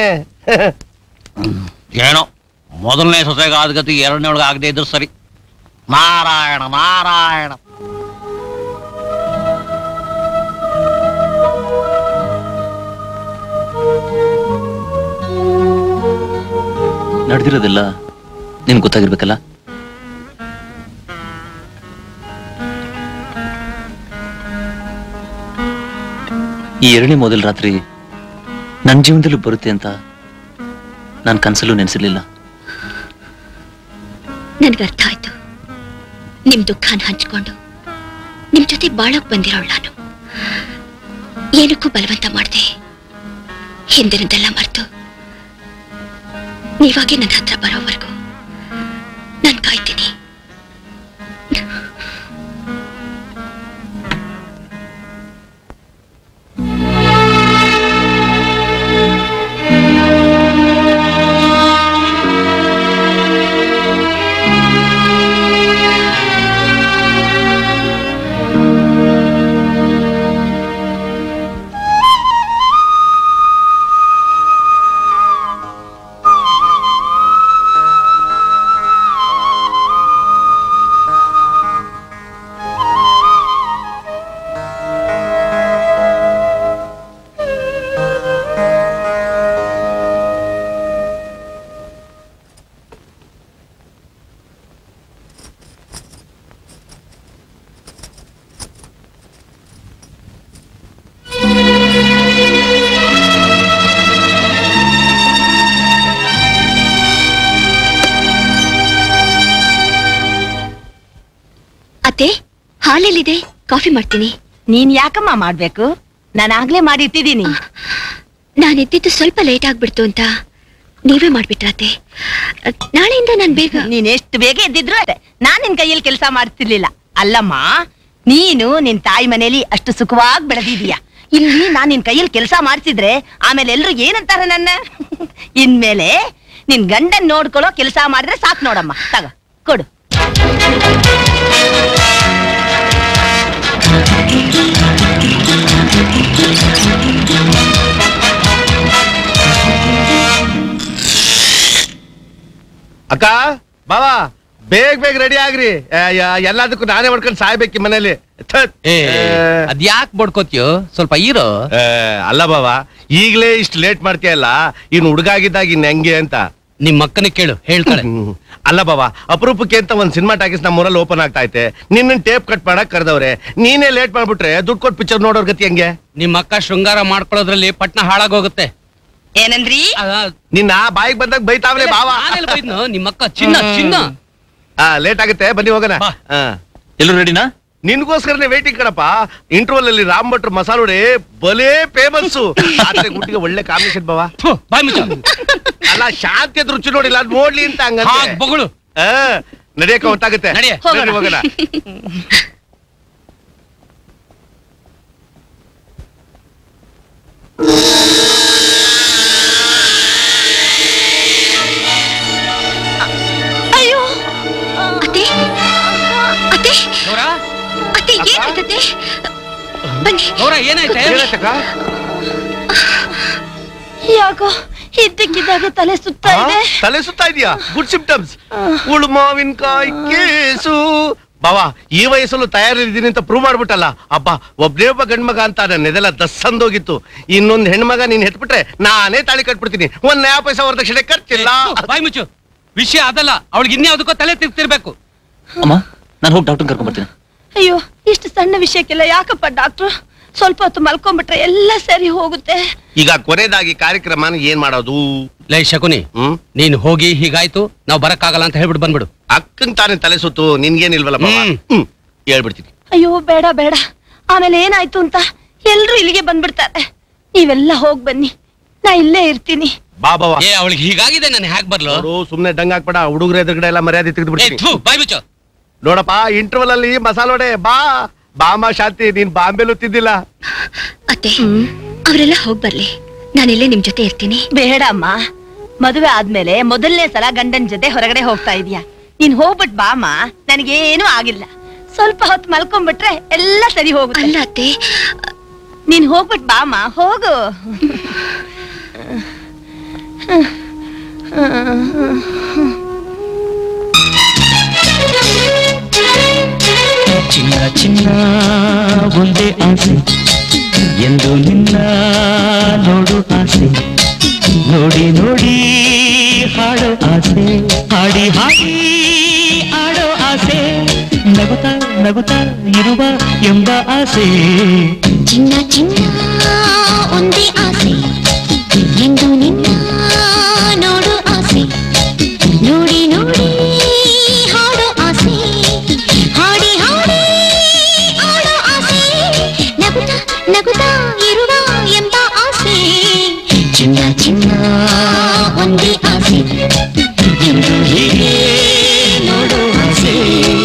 ಏನೋ ಮೊದಲನೇ ಸೊಸೆಗೆ ಆದ ಗತಿ ಎರಡನೇ ಒಳಗೆ ಆಗದೆ ಇದ್ರು ಸರಿ ನಾರಾಯಣ ನಾರಾಯಣ ನಡೆದಿರೋದೆಲ್ಲ ನಿಮ್ಗೆ ಗೊತ್ತಾಗಿರ್ಬೇಕಲ್ಲ ಈ ಎರಡನೇ ಮೊದಲ ರಾತ್ರಿ ನನ್ನ ಜೀವನದಲ್ಲೂ ಬರುತ್ತೆ ಅಂತ ನಾನು ಕನಸಲ್ಲೂ ನೆನೆಸಿರ್ಲಿಲ್ಲ ನನ್ಗರ್ಥ ಆಯ್ತು ನಿಮ್ ದುಃಖನ ಹಂಚ್ಕೊಂಡು ನಿಮ್ ಜೊತೆ ಬಾಳಕ್ ಬಂದಿರೋಳು ನಾನು ಏನಕ್ಕೂ ಬಲವಂತ ಮಾಡ್ದೆ ಹಿಂದಿನದೆಲ್ಲ ಮರ್ತು ನೀವಾಗೆ ನನ್ನ ಹತ್ರ ಬರೋವರೆಗೂ ನಾನು ಕಾಯ್ತೀನಿ ಹಾಲೆಲ್ಲಿದೆ ಕಾಫಿ ಮಾಡ್ತೀನಿ ನೀನ್ ಯಾಕಮ್ಮ ಮಾಡ್ಬೇಕು ನಾನು ಆಗ್ಲೇ ಮಾಡಿ ಇಟ್ಟಿದ್ದೀನಿ ನಾನು ಎದ್ದಿದ್ದು ಸ್ವಲ್ಪ ಲೇಟ್ ಆಗ್ಬಿಡ್ತು ಅಂತ ನೀವೇ ಮಾಡ್ಬಿಟ್ರಾತೆ ನಾಳೆಯಿಂದ ನಾನು ಬೇಗ ನೀನ್ ಎಷ್ಟು ಬೇಗ ಎದ್ದಿದ್ರು ಅಷ್ಟೇ ನಾನ್ ನಿನ್ ಕೈಯಲ್ಲಿ ಕೆಲಸ ಮಾಡ್ತಿರ್ಲಿಲ್ಲ ಅಲ್ಲಮ್ಮ ನೀನು ನಿನ್ ತಾಯಿ ಮನೇಲಿ ಅಷ್ಟು ಸುಖವಾಗಿ ಬೆಳೆದಿದೀಯ ಇಲ್ಲಿ ನಾನ್ ನಿನ್ ಕೈಯಲ್ಲಿ ಕೆಲಸ ಮಾಡ್ತಿದ್ರೆ ಆಮೇಲೆ ಎಲ್ರು ಏನಂತಾರೆ ನನ್ನ ಇನ್ಮೇಲೆ ನಿನ್ ಗಂಡನ್ ನೋಡ್ಕೊಳ್ಳೋ ಕೆಲಸ ಮಾಡಿದ್ರೆ ಸಾಕ್ ನೋಡಮ್ಮ ತಗ ಕೊಡು ಅಕ್ಕ ಬಾವಾ ಬೇಗ ಬೇಗ ರೆಡಿ ಆಗ್ರಿ ಆ, ಯ- ಎಲ್ಲದಕ್ಕೂ ನಾನೇ ಮಾಡ್ಕೊಂಡು ಸಾಯ್ಬೇಕು ಈ ಮನೇಲಿ ಥತ್. ಏ ಆ, ಅದ್ಯಾಕ್ ಬಡ್ಕೋತಿಯೋ ಸ್ವಲ್ಪ ಇರೋ ಆ, ಅಲ್ಲ ಬಾವ ಈಗ್ಲೇ ಇಷ್ಟು ಲೇಟ್ ಮಾಡ್ತೀಯಲ್ಲ ಇನ್ ಹುಡುಗಾಗಿದ್ದಾಗ ಇನ್ ಹೆಂಗೆ ಅಂತ ನಿಮ್ ಅಕ್ಕನ ಕೇಳು ಹೇಳ್ತಾಳೆ ಹ್ಮ್. ಅಲ್ಲ ಬಾವ ಅಪರೂಪಕ್ಕೆ ಅಂತ ಒಂದ್ ಸಿನಿಮಾ ಟಾಕೀಸ್ ನಮ್ಮೂರಲ್ಲಿ ಓಪನ್ ಆಗ್ತಾ ಐತೆ ನಿನ್ನ ಟೇಪ್ ಕಟ್ ಮಾಡಕ್ ಕರೆದವ್ರೆ ನೀನೇ ಲೇಟ್ ಮಾಡ್ಬಿಟ್ರೆ ದುಡ್ಡು ಕೊಟ್ಟು ಪಿಕ್ಚರ್ ನೋಡೋರ್ ಗತಿ ಹೆಂಗೆ ನಿಮ್ ಅಕ್ಕ ಶೃಂಗಾರ ಮಾಡ್ಕೊಳ್ಳೋದ್ರಲ್ಲಿ ಪಟ್ನ ಹಾಳಾಗೋಗುತ್ತೆ ಏನಂದ್ರಿ ನಿನ್ನ ಬಾಯಿಗೆ ಬಂದಾಗ ಬೈತಾವ್ಲೆ ಬಾವ ನಾನೆಲ್ಲ ಬೈದ್ನೋ? ನಿಮ್ ಅಕ್ಕ ಚಿನ್ನ ಚಿನ್ನ ಲೇಟ್ ಆಗುತ್ತೆ ಬನ್ನಿ ಹೋಗೋಣ ಆ. ಎಲ್ಲರೂ ರೆಡಿನಾ ನಿನ್ಗೋಸ್ಕರನೇ ವೇಟಿಂಗ್ ಕಣಪ್ಪ ಇಂಟರ್ವಲ್ ಅಲ್ಲಿ ರಾಮ್ ಭಟ್ರು ಮಸಾಲ ವಡೆ ಬಲೇ ಫೇಮಸ್ ಆದ್ರೆ ಗುಟ್ಟಿಗೆ ಒಳ್ಳೆ ಕಾಂಬಿನೇಷನ್ ಬಾವ ಬಾಯ್ ಮುಚ್ಚ ಅಲ್ಲ ಶಾಂತಿ ಅದ್ ರುಚಿ ನೋಡಿಲ್ಲ ಅದ್ ನೋಡ್ಲಿ ಅಂತ ಹಂಗ ಹಾಗ್ ಬೊಗಳು. ನಡಿಯಕ ಹೊತ್ತಾಗುತ್ತೆ ನಡಿಯ. ನಡಿ ಹೋಗೋಣ ಅಯ್ಯೋ ಅತ್ತೆ ಅತ್ತೆ ಗೌರ ಅತ್ತೆ ಏನಾಯ್ತತ್ತೆ ಬನ್ನಿ ಗೌರ ಏನಾಯ್ತೆ ಯಾಕೋ ಇದ್ದಕ್ಕಿದ್ದಾಗ ತಲೆ ಸುತ್ತಾ ಇದೆ ತಲೆ ಸುತ್ತಾ ಇದೆಯಾ ಗುಡ್ ಸಿಂಪ್ಟಮ್ಸ್ ಉಳು ಮಾವಿನಕಾಯಿ ಕೇಸು ಬಾವಾ ಈ ವಯಸ್ಸಲ್ಲೂ ತಯಾರಿದ್ದೀನಿ ಅಂತ ಪ್ರೂವ್ ಮಾಡ್ಬಿಟ್ಟಲ್ಲ ಅಬ್ಬಾ ಒಬ್ನೇ ಒಬ್ಬ ಗಂಡ್ಮಗ ಅಂತ ನನ್ನೆದೆಲ್ಲ ದಸ್ಸಂದೋಗಿತ್ತು ಇನ್ನೊಂದ್ ಹೆಣ್ಮಗ ನೀನ್ ಹೆತ್ಬಿಟ್ರೆ ನಾನೇ ತಾಳಿ ಕಟ್ಬಿಡ್ತೀನಿ ಒಂದ್ ನ್ಯಾಯ ಪೈಸಾ ವರದಕ್ಷಿಣೆ ಖರ್ಚಿಲ್ಲ ಬಾಯ್ ಮುಚ್ಚು ವಿಷಯ ಅದಲ್ಲ ಅವಳಿಗೆ ಇನ್ಯಾವುದಕ್ಕೋ ತಲೆ ತಿರ್ತಿರ್ಬೇಕು ಅಮ್ಮ ನಾನು ಹೋಗಿ ಡಾಕ್ಟರ್ ಕರ್ಕೊಂಡ್ ಬರ್ತೀನಿ ಅಯ್ಯೋ ಇಷ್ಟು ಸಣ್ಣ ವಿಷಯಕ್ಕೆಲ್ಲ ಯಾಕಪ್ಪ ಡಾಕ್ಟ್ರು ಸ್ವಲ್ಪ ಹೊತ್ತು ಮಲ್ಕೊಂಡ್ಬಿಟ್ರೆ ಎಲ್ಲ ಸರಿ ಹೋಗುತ್ತೆ ಈಗ ಕೊನೆದಾಗಿ ಕಾರ್ಯಕ್ರಮನ ಏನ್ ಮಾಡೋದು ಲೈ ಶಕುನಿ ನೀನ್ ಹೋಗಿ ಹೀಗಾಯ್ತು ನಾವ್ ಬರಕ್ಕಾಗಲ್ಲ ಅಂತ ಹೇಳ್ಬಿಟ್ಟು ಬಂದ್ಬಿಡು ಅಕ್ಕನ್ ತಾನೇ ತಲೆ ಸುತ್ತು ನಿನ್ಗೇನಿಲ್ವಲ್ಲ ಬಾವ ಹ್ಮ್ ಹೇಳ್ಬಿಡ್ತೀನಿ ಅಯ್ಯೋ ಬೇಡ ಬೇಡ ಆಮೇಲೆ ಏನಾಯ್ತು ಅಂತ ಎಲ್ರು ಇಲ್ಲಿಗೆ ಬಂದ್ಬಿಡ್ತಾರೆ ನೀವೆಲ್ಲ ಹೋಗ್ ಬನ್ನಿ ನಾ ಇಲ್ಲೇ ಇರ್ತೀನಿ ಬಾ ಬಾವ ಏ ಅವಳಿಗೆ ಹೀಗಾಗಿದೆ ನಾನು ಹ್ಯಾಕ್ ಬರ್ಲು ನೋಡು ಸುಮ್ನೆ ಡಂಗ್ ಹಾಕ್ಬೇಡ ಹುಡುಗರ ಎದುರುಗಡೆ ಎಲ್ಲ ಮರ್ಯಾದೆ ತೆಗೆದು ಬಿಡ್ತೀನಿ ಬಾಯ್ ಮುಚ್ಚು ನೋಡಪ್ಪ ಇಂಟರ್ವಲ್ ಅಲ್ಲಿ ಮಸಾಲ ವಡೆ ಬಾ ಬಾಮ ಶಾಂತಿ ನೀನ್ ಬಾಂಬೆಲು ತಿದ್ದಿಲ್ಲ ಅತ್ತೆ ಅವರೆಲ್ಲ ಹೋಗ್ ಬರ್ಲಿ ನಾನಿಲ್ಲೇ ನಿಮ್ ಜೊತೆ ಇರ್ತೀನಿ ಬೇಡ ಅಮ್ಮ ಮದುವೆ ಆದ್ಮೇಲೆ ಮೊದಲನೇ ಸಲ ಗಂಡನ್ ಜೊತೆ ಹೊರಗಡೆ ಹೋಗ್ತಾ ಇದೀಯ ನೀನ್ ಹೋಗ್ಬಿಟ್ ಬಾಮ ನನಗೇನು ಆಗಿಲ್ಲ ಸ್ವಲ್ಪ ಹೊತ್ತು ಮಲ್ಕೊಂಡ್ಬಿಟ್ರೆ ಎಲ್ಲ ಸರಿ ಹೋಗುತ್ತೆ ಅಲ್ಲ ಅತ್ತೆ ನೀನ್ ಹೋಗ್ಬಿಟ್ ಬಾಮ ಹೋಗು ಚಿನ್ನ ಚಿನ್ನ ಒಂದೇ ಆಸೆ ಎಂದು ನಿನ್ನ ನೋಡು ಆಸೆ ನೋಡಿ ನೋಡಿ ಹಾಡೋ ಆಸೆ ಹಾಡಿ ಹಾಡಿ ಆಡೋ ಆಸೆ ನಗುತ್ತಾ ನಗುತ್ತಾ ಇರುವ ಎಂಬ ಆಸೆ ಚಿನ್ನ ಚಿನ್ನ ಒಂದೇ ಆಸೆ ಎಂದು ನಿನ್ನ ನೋಡು ಆಸೆ ನೋಡಿ ನೋಡಿ ಹಾಡೋ ಆಸೆ ಹಾಡಿ ಹಾಡಿ ಆಡೋ ಆಸೆ ನಗುತ್ತಾ ನಗುತ್ತಾ ಇರುವ ಎಂಬ ಆಸೆ ಚಿನ್ನ ಚಿನ್ನ ಒಂದೇ ಆಸೆ ಎಂದು ಹೀಗೆ ನೋಡೋ ಆಸೆ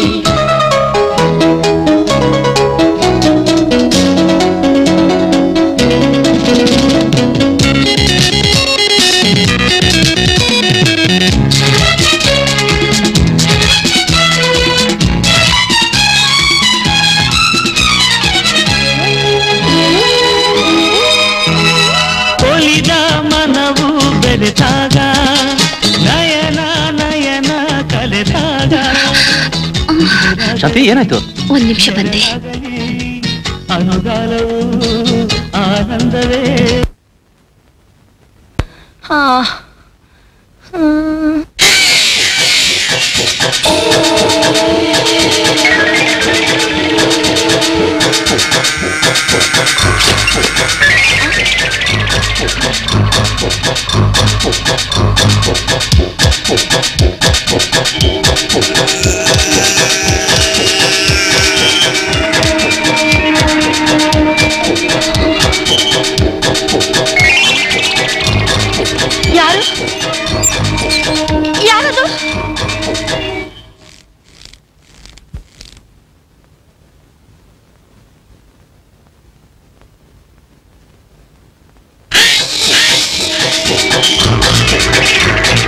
ಒಲಿದ ಮನವು ಬೆರೆತಾಗ ನಯನ ನಯನ ಕಲೆದಾಗ ಶಾಂತಿ ಏನಾಯ್ತು ಒಂದ್ ನಿಮಿಷ ಬಂದೆ ಅನುಗಾಲವು ಆನಂದವೇ ಹಾ ಹ್ಮ್. Thank you.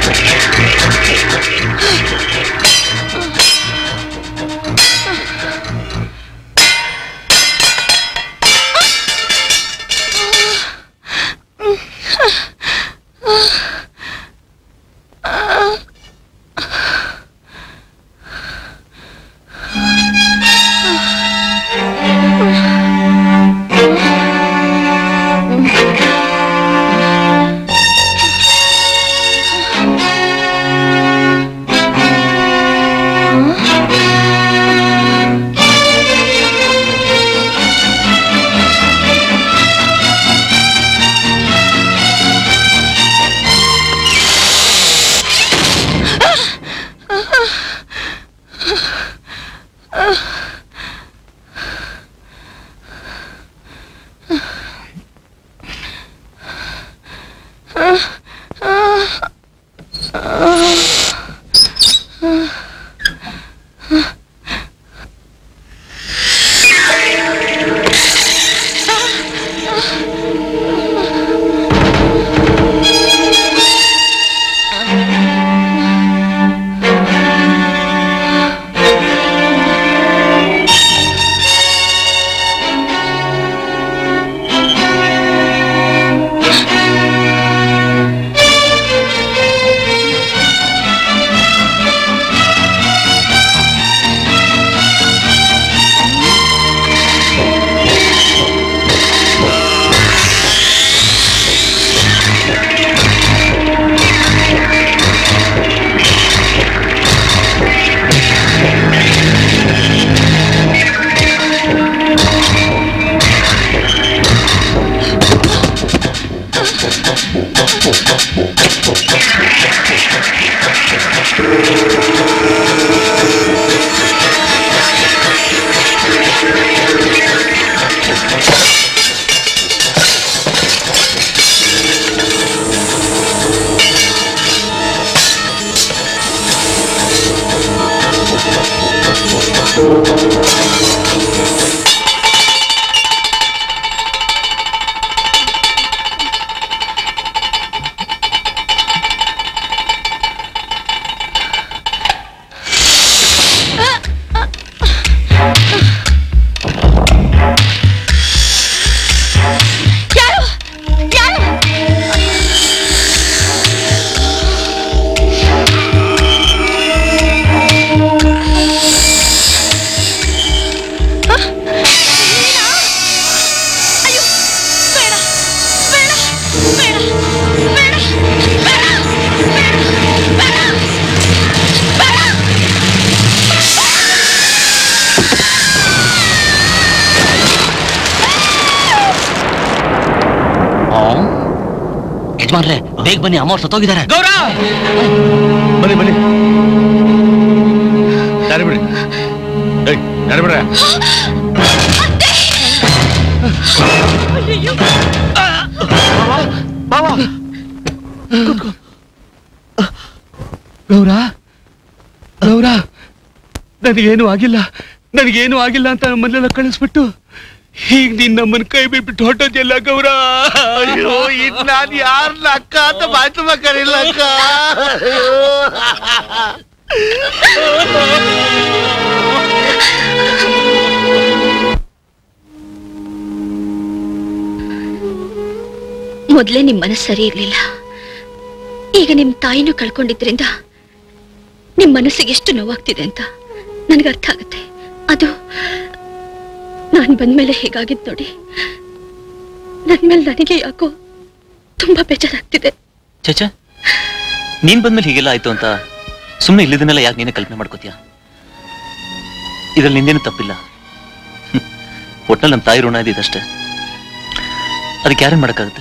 ಯಾರು ಯಾರು ಯಜಮಾನ್ರೆ ಬೇಗ ಬನ್ನಿ ಅಮ್ಮ ಸತ್ತೋಗಿದ್ದಾರೆ ಗೌರ ಬನ್ನಿ ಬನ್ನಿ ದಾರಿ ಬಿಡಿ ಏಯ್ ದಾರಿ ಬಿಡ್ರ ಗೌರ ಗೌರ ನನಗೇನು ಆಗಿಲ್ಲ ನನಗೇನು ಆಗಿಲ್ಲ ಅಂತ ನಮ್ಮನ್ನೆಲ್ಲ ಕಳಿಸ್ಬಿಟ್ಟು ಈಗ ನೀನ್ ನಮ್ಮನ್ನ ಕೈ ಬಿಟ್ಬಿಟ್ಟು ಹೊಟ್ಟೋದ್ಯಲ್ಲ ಗೌರ ಅಯ್ಯೋ ಇದ್ ನಾನ್ ಯಾರನ್ನ ಅಕ್ಕ ಅಂತ ಮಾತು ಕರೀಲ ಅಕ್ಕ ಮೊದ್ಲೇ ನಿಮ್ ಮನಸ್ಸು ಸರಿ ಇರ್ಲಿಲ್ಲ ಈಗ ನಿಮ್ ತಾಯಿನೂ ಕಳ್ಕೊಂಡಿದ್ರಿಂದ ನಿಮ್ ಮನಸ್ಸಿಗೆ ಎಷ್ಟು ನೋವಾಗ್ತಿದೆ ಅಂತ ನನಗೆ ಅರ್ಥ ಆಗುತ್ತೆ ಅದು ನಾನ್ ಬಂದ್ಮೇಲೆ ಹೇಗಾಗಿದ್ ನೋಡಿ ನನ್ ಮೇಲೆ ನನಗೆ ಯಾಕೋ ತುಂಬಾ ಬೇಜಾರಾಗ್ತಿದೆ ಚಚ ನೀನ್ ಬಂದ್ಮೇಲೆ ಹೀಗೆಲ್ಲ ಆಯ್ತು ಅಂತ ಸುಮ್ಮನೆ ಇಲ್ಲಿದನ್ನೆಲ್ಲ ಯಾಕೆ ನೀನೇ ಕಲ್ಪನೆ ಮಾಡ್ಕೋತೀಯ ಇದ್ರಲ್ಲಿ ನಿಂದೇನು ತಪ್ಪಿಲ್ಲ ಹ್ಮ್. ಒಟ್ನಲ್ಲಿ ನಮ್ಮ ತಾಯಿ ಋಣ ಇದೆ ಇದಷ್ಟೇ ಅದಕ್ಕೆ ಯಾರೇನ್ ಮಾಡಕ್ಕಾಗುತ್ತೆ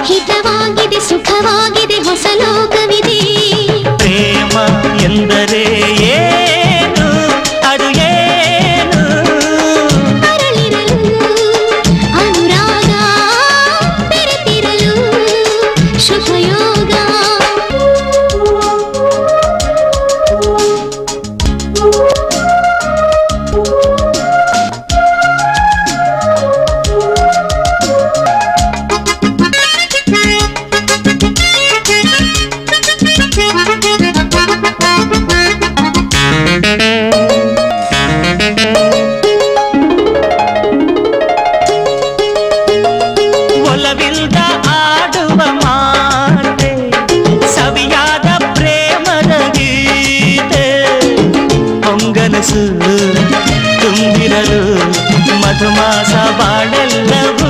ಹಿತವಾಗಿದೆ ಸುಖವಾಗಿದೆ ಹೊಸ ಲೋಕವಿದೆ ಪ್ರೇಮ ಎಂದರೆ ಏನು ಅದು ಏನು ಅರಳಿರಲು ಅನುರಾಗ ಬೆರೆತಿರಲು ಶುಭಯೋಗ ಒಲವಿಲ್ದ ಆಡುವ ಮಾತೆ ಸವಿಯಾದ ಪ್ರೇಮದ ಗೀತೆ ಹೊಂಗನಸು ತುಂಬಿರಲು ಮಧುಮಾಸ ಬಾಳೆಲ್ಲವೂ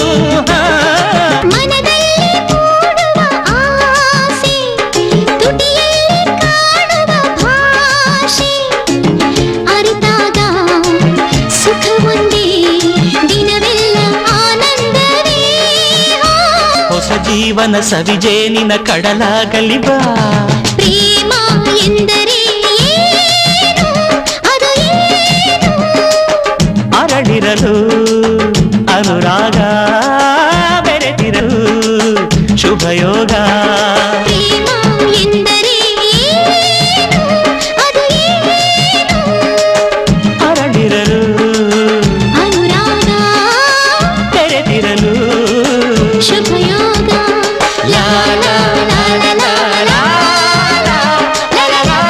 ಮನದಲ್ಲಿ ಮೂಡುವ ಆಸೆ ತುಟಿಯಲ್ಲಿ ಕಾಣುವ ಭಾಷೆ ಅರಿತಾಗ ಸುಖವೊಂದೇ ದಿನವೆಲ್ಲ ಆನಂದವೇ ಹೊಸ ಜೀವನ ಸವಿಜೇನಿನ ಕಡಲಾಗಲಿ ಬಾ ಪ್ರೇಮ ಎಂದರೆ ಏನು ಅದು ಏನು ಅರಳಿರಲು ಅನುರಾಗ ಬೆರೆತಿರಲು ಶುಭಯೋಗ ಪ್ರೇಮ ಎಂದರೆ ಏನು ಅದು ಏನು ಅರಳಿರಲು ಅನುರಾಗ ಬೆರೆತಿರಲು ಶುಭಯೋಗ ಲಾ ಲಾ ಲಾ ಲಾ ಲಾ ಲಾ ಲಾ ಲಾ ಲಾ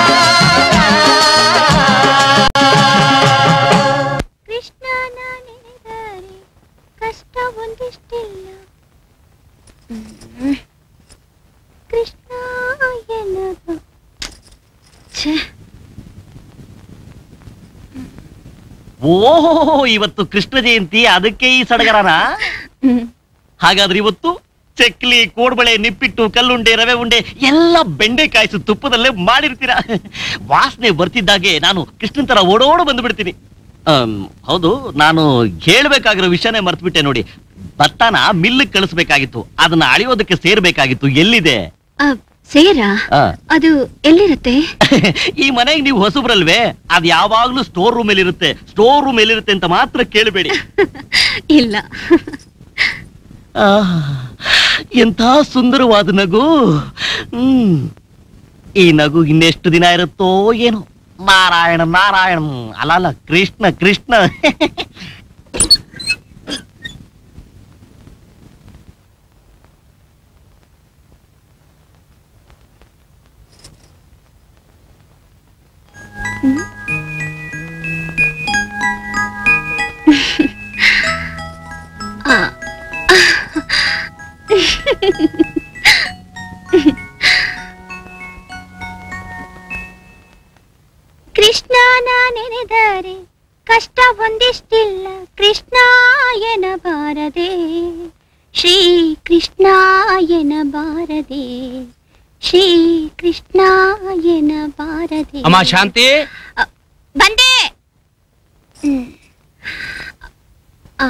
ಕೃಷ್ಣ ನೆನೆದರೆ ಕಷ್ಟ ಒಂದಿಷ್ಟಿಲ್ಲ ಕೃಷ್ಣ ಎನ್ನದು ಛೇ ಓಹೋ ಇವತ್ತು ಕೃಷ್ಣ ಜಯಂತಿ ಅದಕ್ಕೆ ಈ ಸಡಗರನ ಹಾಗಾದ್ರೆ ಇವತ್ತು ಚಕ್ಲಿ ಕೋಡ್ಬಳೆ ನಿಪ್ಪಿಟ್ಟು ಕಲ್ಲುಂಡೆ ರವೆ ಉಂಡೆ ಎಲ್ಲ ಬೆಂಡೆಕಾಯಿಸು ತುಪ್ಪದಲ್ಲೇ ಮಾಡಿರ್ತೀರಾ ವಾಸನೆ ಬರ್ತಿದ್ದಾಗೆ ನಾನು ಕೃಷ್ಣನ್ ತರ ಓಡೋಡು ಬಂದ್ಬಿಡ್ತೀನಿ ಆಮ್, ಹೌದು ನಾನು ಹೇಳ್ಬೇಕಾಗಿರೋ ವಿಷಯನೇ ಮರ್ತ್ಬಿಟ್ಟೆ ನೋಡಿ ಭತ್ತನ ಮಿಲ್ಲಿಗೆ ಕಳಿಸ್ಬೇಕಾಗಿತ್ತು ಅದನ್ನ ಅಳಿಯೋದಕ್ಕೆ ಸೇರ್ಬೇಕಾಗಿತ್ತು ಎಲ್ಲಿದೆ ಆ, ಸೇರಾ ಆ. ಅದು ಎಲ್ಲಿರುತ್ತೆ ಈ ಮನೆಗೆ ನೀವು ಹೊಸಬ್ರಲ್ವೇ ಅದ್ ಯಾವಾಗ್ಲೂ ಸ್ಟೋರ್ ರೂಮ್ ಅಲ್ಲಿ ಇರುತ್ತೆ ಸ್ಟೋರ್ ರೂಮ್ ಎಲ್ಲಿರುತ್ತೆ ಅಂತ ಮಾತ್ರ ಕೇಳಬೇಡಿ ಇಲ್ಲ ಆಹ್, ಎಂಥ ಸುಂದರವಾದ ನಗು ಹ್ಮ್ ಈ ನಗು ಇನ್ನೆಷ್ಟು ದಿನ ಇರುತ್ತೋ ಏನೋ ನಾರಾಯಣ ನಾರಾಯಣ ಅಲ್ಲ ಅಲ್ಲ ಕೃಷ್ಣ ಕೃಷ್ಣ ಆ. ಕೃಷ್ಣ ನೆನೆದರೆ ಕಷ್ಟ ಒಂದಿಷ್ಟಿಲ್ಲ ಕೃಷ್ಣ ಎನಬಾರದೆ ಶ್ರೀ ಕೃಷ್ಣ ಎನಬಾರದೆ ಶ್ರೀ ಕೃಷ್ಣ ಎನಬಾರದೆ ಅಮ್ಮ ಶಾಂತಿ ಬಂದೆ ಹ್ಮ್. ಆ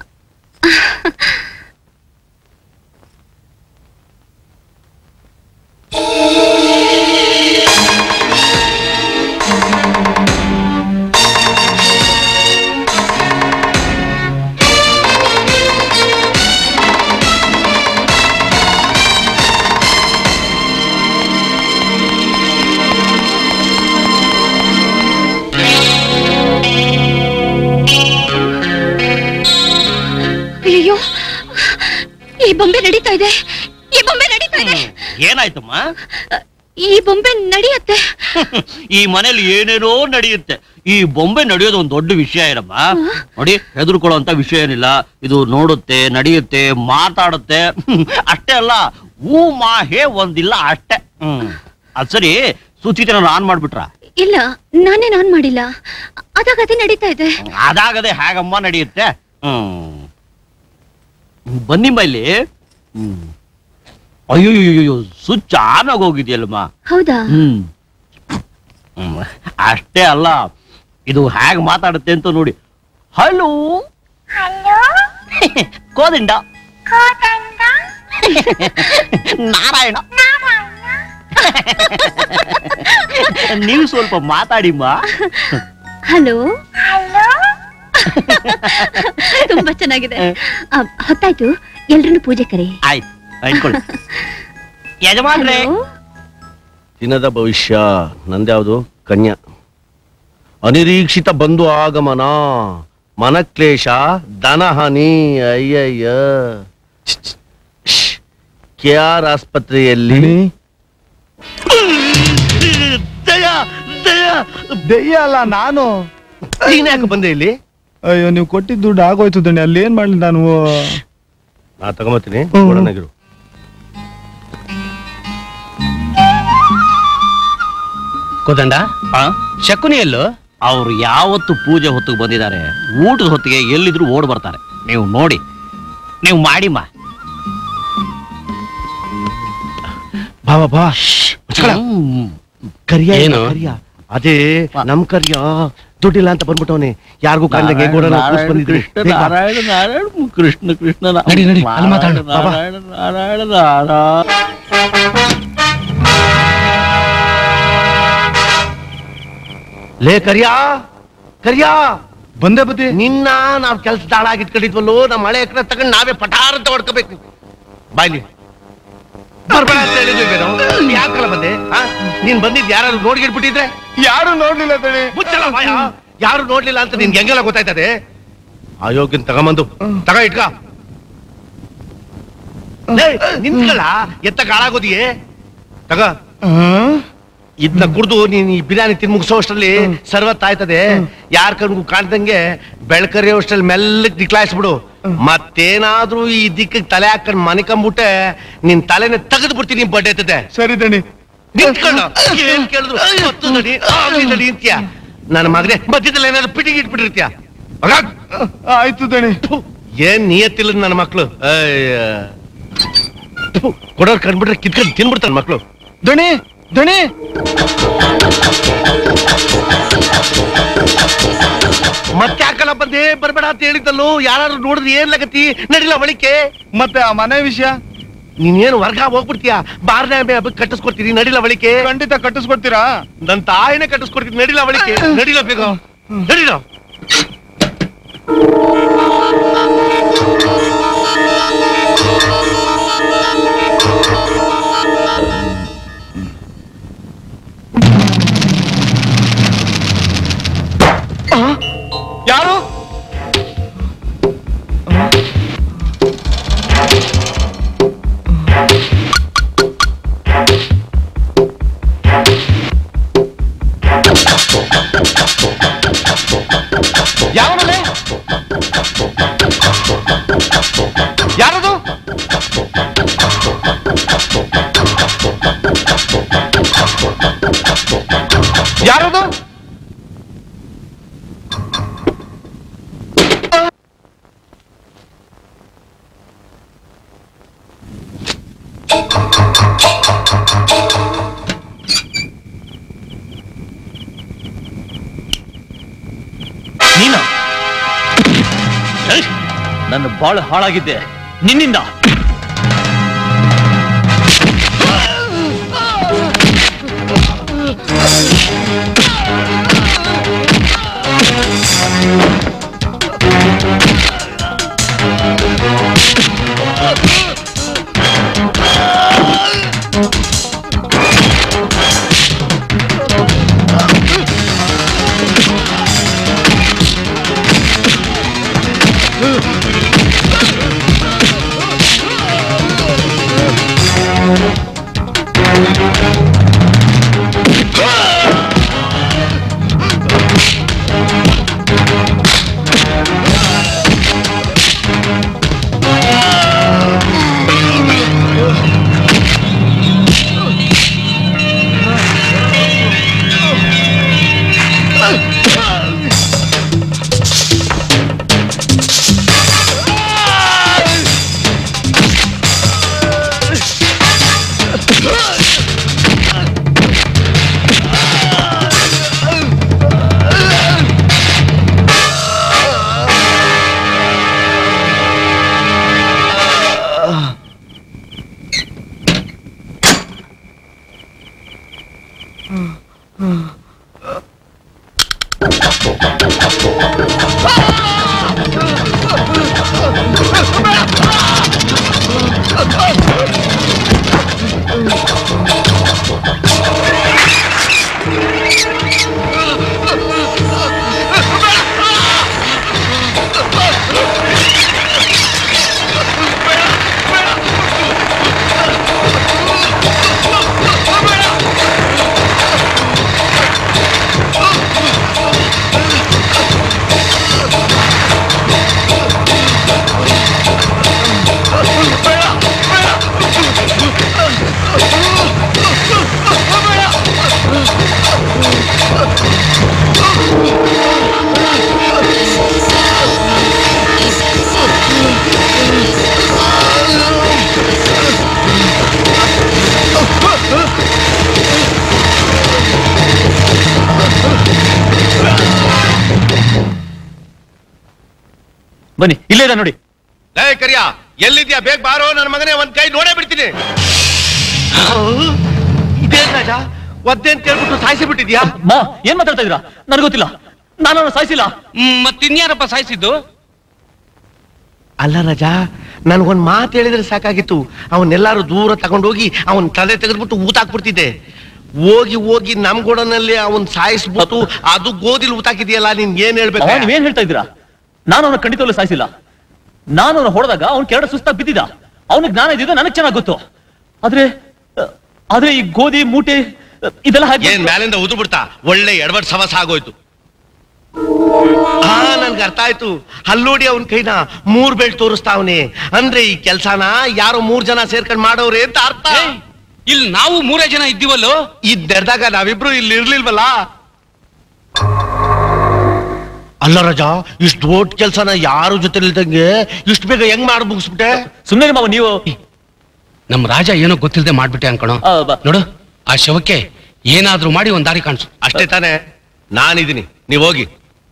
ಅಯ್ಯೋ ಈ ಬೊಂಬೆ ನಡೀತಾ ಇದೆ ಈ ಬೊಂಬೆ ನಡೀತಾ ಇದೆ ಏನಾಯ್ತಮ್ಮ ಈ ಬೊಂಬೆ ನಡೆಯುತ್ತೆ ಈ ಮನೇಲಿ ಏನೇನೋ ನಡೆಯುತ್ತೆ ಈ ಬೊಂಬೆ ನಡೆಯೋದು ಒಂದು ದೊಡ್ಡ ವಿಷಯ ಏನಮ್ಮ ನೋಡಿ ಹೆದರ್ಕೊಳ್ಳೋಂತ ವಿಷಯ ಏನಿಲ್ಲ ಇದು ನೋಡುತ್ತೆ ನಡೆಯುತ್ತೆ ಮಾತಾಡುತ್ತೆ ಅಷ್ಟೇ ಅಲ್ಲ ಹೂ ಮಾ ಹೇ ಒಂದಿಲ್ಲ ಅಷ್ಟೇ ಹ್ಮ್ ಅದ್ ಸರಿ ಸೂಚಿತನ ಆನ್ ಮಾಡ್ಬಿಟ್ರ ಇಲ್ಲ ನಾನೇ ನಾನ್ ಮಾಡಿಲ್ಲ ಅದಾಗ ಅದೇ ನಡೀತಾ ಇದೆ ಅದಾಗದೆ ಹೇಗಮ್ಮ ನಡೆಯುತ್ತೆ ಹ್ಮ್ ಬನ್ನಿ ಇಲ್ಲಿ ಹ್ಮ್ ಅಯ್ಯೋ ಸ್ವಿಚ್ ಆನ್ ಆಗೋಗಿದೆಯಲ್ಲಮ್ಮ ಹೌದಾ ಹ್ಮ್ ಹ್ಮ್. ಅಷ್ಟೇ ಅಲ್ಲ ಇದು ಹೇಗ್ ಮಾತಾಡುತ್ತೆ ಅಂತ ನೋಡಿ ಹಲೋ ಕೋದಿಂಡ ನಾರಾಯಣ ನೀವು ಸ್ವಲ್ಪ ಮಾತಾಡಿಮ್ಮ ಹಲೋ ತುಂಬಾ ಚೆನ್ನಾಗಿದೆ ಆ, ಹೊತ್ತಾಯ್ತು ಎಲ್ರನ್ನೂ ಪೂಜೆ ಕರಿ ಆಯ್ತು ಇಟ್ಕೊಳ್ಳಿ ಯಜಮಾನ್ರೆ ದಿನದ ಭವಿಷ್ಯ ನಂದ್ಯಾವುದು ಕನ್ಯಾ ಅನಿರೀಕ್ಷಿತ ಬಂಧು ಆಗಮನ ಮನಕ್ಲೇಶ ಧನಹಾನಿ ಅಯ್ಯಯ್ಯ ಕೆ ಆರ್ ಆಸ್ಪತ್ರೆಯಲ್ಲಿ ದಯ ದಯ ದೆಯ್ಯ ಅಲ್ಲ ನಾನು ನೀನ್ ಯಾಕೆ ಬಂದೆ ಇಲ್ಲಿ ಅಯ್ಯೋ ನೀವು ಕೊಟ್ಟಿದ್ದ ದುಡ್ಡು ಆಗೋಯ್ತು ದಣಿ ಅಲ್ಲಿ ಏನ್ ಮಾಡ್ಲಿ ನಾನು ನಾ ತಗೊಂಬತ್ತೀನಿ ಒಡನಾಗಿರು ಕೋದಂಡ ಶಕುನಿ ಎಲ್ಲೋ ಅವ್ರು ಯಾವತ್ತು ಪೂಜೆ ಹೊತ್ತಿಗೆ ಬಂದಿದ್ದಾರೆ ಊಟದ ಹೊತ್ತಿಗೆ ಎಲ್ಲಿದ್ರು ಓಡ್ ಬರ್ತಾರೆ ನೀವು ನೋಡಿ ನೀವು ಮಾಡಿಮ್ಮ ಬಾ ಬಾ, ಬಾ ಕರಿಯ ಏನು? ಕರಿಯ ಅದೇ ನಮ್ ಕರಿಯ ದುಡ್ಡಿಲ್ಲ ಅಂತ ಬಂದ್ಬಿಟ್ಟವನೆ ಯಾರಿಗೂ ಕಾಣ್ದಂಗೆ ಗೋಡನ ಕೂರ್ಸ್ ಬಂದಿದ್ರಿ ಕೃಷ್ಣ ಬೇಗ ಬಾ. ನಾರಾಯಣ ನಾರಾಯಣ ಕೃಷ್ಣ ಕೃಷ್ಣ ನಡಿ, ನಡಿ, ಅಲ್ಲಿ ಮಾತಾಡು. ಬಾ, ಬಾ. ನಾರಾಯಣ ನಾರಾಯಣ ನಾರಾಯಣ ಲೇ ಕರಿಯ ಕರಿಯ ಬಂದೆ ಬುದ್ಧಿ ನಿನ್ನ ನಾವ್ ಕೆಲ್ಸ ಹಾಳಾಗಿಟ್ಕೊಂಡಿದ್ವಲ್ಲೋ ನಮ್ಮ ಮಳೆ ಎಕರೆ ತಗೊಂಡ್ ನಾವೇ ಪಟಾರ ಅಂತ ಹೊಡ್ಕೋಬೇಕು ಬಾಯ್ಲಿ ಬರ್ಬೇಡ ಅಂತ ಹೇಳಿದ್ವಿ ನಾವು ಯಾಕಲ್ಲ ಬಂದೆ ಆ? ನೀನ್ ಬಂದಿದ್ ಯಾರು ನೋಡ್ಗಿಟ್ಬಿಟ್ಟಿದ್ರೆ ಯಾರು ನೋಡ್ಲಿಲ್ಲ ತಡಿ ಮುಚ್ಚಲ್ಲ ಬಾಯ ಯಾರು ನೋಡ್ಲಿಲ್ಲ ಅಂತ ನಿನ್ಗೆ ಹೆಂಗೆಲ್ಲ ಗೊತ್ತಾಯ್ತದೆ ಅಯೋಗ್ಯನ್ ತಗೊಂಬಂದು ತಗ ಇಟ್ಕ ಲೇ, ನಿಂತ್ಕಲ್ಲ ಎತ್ತ ಕಾಳಾಗೋದಿಯೇ ತಗ ಇದನ್ನ ಕುಡ್ದು ನೀನ್ ಈ ಬಿರಿಯಾನಿ ತಿನ್ ಮುಗಿಸೋ ಅಷ್ಟರಲ್ಲಿ ಸರ್ವತ್ತಾಯ್ತದೆ ಯಾರ್ ಕಣ್ಗೂ ಕಾಣ್ದಂಗೆ ಬೆಳ್ಕರಿ ಅಷ್ಟರಲ್ಲಿ ಮೆಲ್ಲಕ್ ನಿಕ್ಲಾಯಿಸ್ಬಿಡು ಮತ್ತೇನಾದ್ರೂ ಈ ದಿಕ್ಕಿಗೆ ತಲೆ ಹಾಕೊಂಡ್ ಮನಿಕಂಬಿಟ್ಟೆ ನಿನ್ ತಲೆನ ತೆಗೆದು ಬಿಡ್ತೀನಿ ಬಡ್ಡೆ ಎತ್ತದೆ ಸರಿ ದಣಿ ನಿಂತ್ಕೊಳ್ಳ ಏನ್ ಕೇಳಿದ್ರು ಗೊತ್ತು ನಡಿ ಆಗ್ಲಿ ನಡಿ ಅಂತ್ಯ ನನ್ನ ಮಗನೇ ಮಧ್ಯದಲ್ಲಿ ಏನಾದ್ರು ಪಿಟಿಗೆ ಇಟ್ಬಿಟ್ಟಿರ್ತೀಯ ಹೋಗಾಕ್. ಆಯ್ತು ದಣಿ ಏನ್ ನಿಯತ್ತಿಲ್ಲ ನನ್ನ ಮಕ್ಳು ಅಯ್ಯ. ಥು, ಕೊಡೋರ್ ಕಂಡ್ಬಿಟ್ರೆ ಕಿತ್ಕೊಂಡು ತಿನ್ಬಿಡ್ತಾರ ಮಕ್ಳು ದಣಿ ದಣಿ ಮತ್ತೆ ಯಾಕಲ್ಲ ಬಂದೆ ಬರ್ಬೇಡ ಅಂತ ಹೇಳಿದ್ದಲ್ಲೂ ಯಾರು ನೋಡಿದ್ರೆ ಏನ್ ಲಗತಿ ನಡಿಲ್ಲ ಬಳಿಕೆ ಮತ್ತೆ ಆ ಮನೆ ವಿಷಯ ನೀನೇನು ವರ್ಗ ಹೋಗ್ಬಿಡ್ತೀಯ ಬಾರ್ನೆ ಕಟ್ಟಿಸ್ಕೊಡ್ತೀನಿ ನಡಿಲ್ಲ ಬಳಿಕೆ ಖಂಡಿತ ಕಟ್ಟಿಸ್ಕೊಡ್ತೀರಾ ನನ್ ತಾಯಿನೇ ಕಟ್ಟಿಸ್ಕೊಡ್ತೀನಿ ನಡಿಲ್ಲ ಬಳಿಕೆ ನಡಿಲ್ಲ ಬೇಗ ನಡಿಲ್ಲ ಯಾರು ಯಾವ ಮನೆ ಯಾರದು ಯಾರದು ನೀನ ನನ್ನ ಬಾಳು ಹಾಳಾಗಿದ್ದೆ ನಿನ್ನಿಂದ ಆ ಬನ್ನಿ ಇಲ್ಲೇ ಇದೆ ನೋಡಿ ಲೇ ಕರಿಯ ಎಲ್ಲಿದ್ಯಾ ಬೇಗ ಬಾರೋ ನನ್ನ ಮಗನೇ ಒಂದ್ ಕೈ ನೋಡೇ ಬಿಡ್ತೀನಿ ಇದೇನ್ ರಾಜ ಒದ್ದೆ ಅಂತ ಹೇಳ್ಬಿಟ್ಟು ಸಾಯಿಸಿ ಬಿಟ್ಟಿದ್ಯಾ ಮಾ ಏನ್ ಮಾತಾಡ್ತಾ ಇದೀರಾ ನನಗೆ ಗೊತ್ತಿಲ್ಲ ನಾನು ಅವನು ಸಾಯಿಸಿಲ್ಲ ಮತ್ತಿನ್ಯಾರಪ್ಪ ಸಾಯಿಸಿದ್ದು ಅಲ್ಲ ರಾಜ ನನ್ಗೊಂದ್ ಮಾತು ಹೇಳಿದ್ರೆ ಸಾಕಾಗಿತ್ತು ಅವನ್ನೆಲ್ಲಾರು ದೂರ ತಗೊಂಡೋಗಿ ಅವನ್ ತಲೆ ತೆಗೆದ್ಬಿಟ್ಟು ಊತಾಕ್ಬಿಡ್ತಿದ್ದೆ ಹೋಗಿ ಹೋಗಿ ನಮ್ ಗೋಡನಲ್ಲಿ ಅವನ್ ಸಾಯಿಸ್ಬಿಟ್ಟು ಅದು ಗೋದಿಲ್ ಊತಾಕಿದ್ಯಲ್ಲ ನೀನ್ ಏನ್ ಹೇಳ್ಬೇಕು ಅವನು ಏನ್ ಹೇಳ್ತಾ ಇದ್ದೀರಾ ನಾನು ಅವನ ಖಂಡಿತವಲ್ಲೂ ಸಾಯಿಸಿಲ್ಲ ನಾನು ಅವನು ಹೊಡೆದಾಗ ಅವ್ನು ಕೆರಡ ಸುಸ್ತಾಗಿ ಬಿದ್ದಿದ್ದ ಅವನಿಗೆ ಜ್ಞಾನ ಇದ್ದಿದ್ದು ನನಗೆ ಚೆನ್ನಾಗಿ ಗೊತ್ತು ಆದ್ರೆ ಅಹ್, ಆದ್ರೆ ಈ ಗೋಧಿ ಮೂಟೆ ಅಹ್, ಇದೆಲ್ಲ ಹಾಗೆ ಏನ್ ಮ್ಯಾಲಿಂದ ಉದು ಬಿಡ್ತಾ ಒಳ್ಳೆ ಎಡವಟ್ ಸವಸ ಆಗೋಯ್ತು ಹಾ ನನ್ಗೆ ಅರ್ಥ ಆಯ್ತು ಹಲ್ಲೋಡಿ ಅವನ್ ಕೈನ ಮೂರ್ ಬೆಲ್ಟ್ ತೋರಿಸ್ತಾವನೆ ಅಂದ್ರೆ ಈ ಕೆಲ್ಸನ ಯಾರೋ ಮೂರ್ ಜನ ಸೇರ್ಕೊಂಡ್ ಮಾಡೋರೆ ಅಂತ ಅರ್ಥ ಇಲ್ಲಿ ನಾವು ಮೂರೇ ಜನ ಇದ್ದೀವಲ್ಲೋ ಇದ್ದೆರ್ದಾಗ ನಾವಿಬ್ರು ಇಲ್ಲಿ ಇರ್ಲಿಲ್ವಲ್ಲ ಅಲ್ಲ ರಜಾ ಇಷ್ಟು ದೊಡ್ಡ ಕೆಲ್ಸನ ಯಾರು ಜೊತೆ ಇಲ್ದಂಗೆ ಇಷ್ಟು ಬೇಗ ಹೆಂಗ್ ಮಾಡಿ ಮುಗಿಸ್ಬಿಟ್ಟೆ ಸುಮ್ಮನೆ ಮಾವ ನೀವು ನಮ್ ರಾಜ ಏನೋ ಗೊತ್ತಿಲ್ಲದೆ ಮಾಡ್ಬಿಟ್ಟೆ ಅನ್ಕಣೋ ನೋಡು ಆ ಶವಕ್ಕೆ ಏನಾದ್ರೂ ಮಾಡಿ ಒಂದ್ ದಾರಿ ಕಾಣಿಸು ಅಷ್ಟೇ ತಾನೇ ನಾನಿದ್ದೀನಿ ನೀವ್ ಹೋಗಿ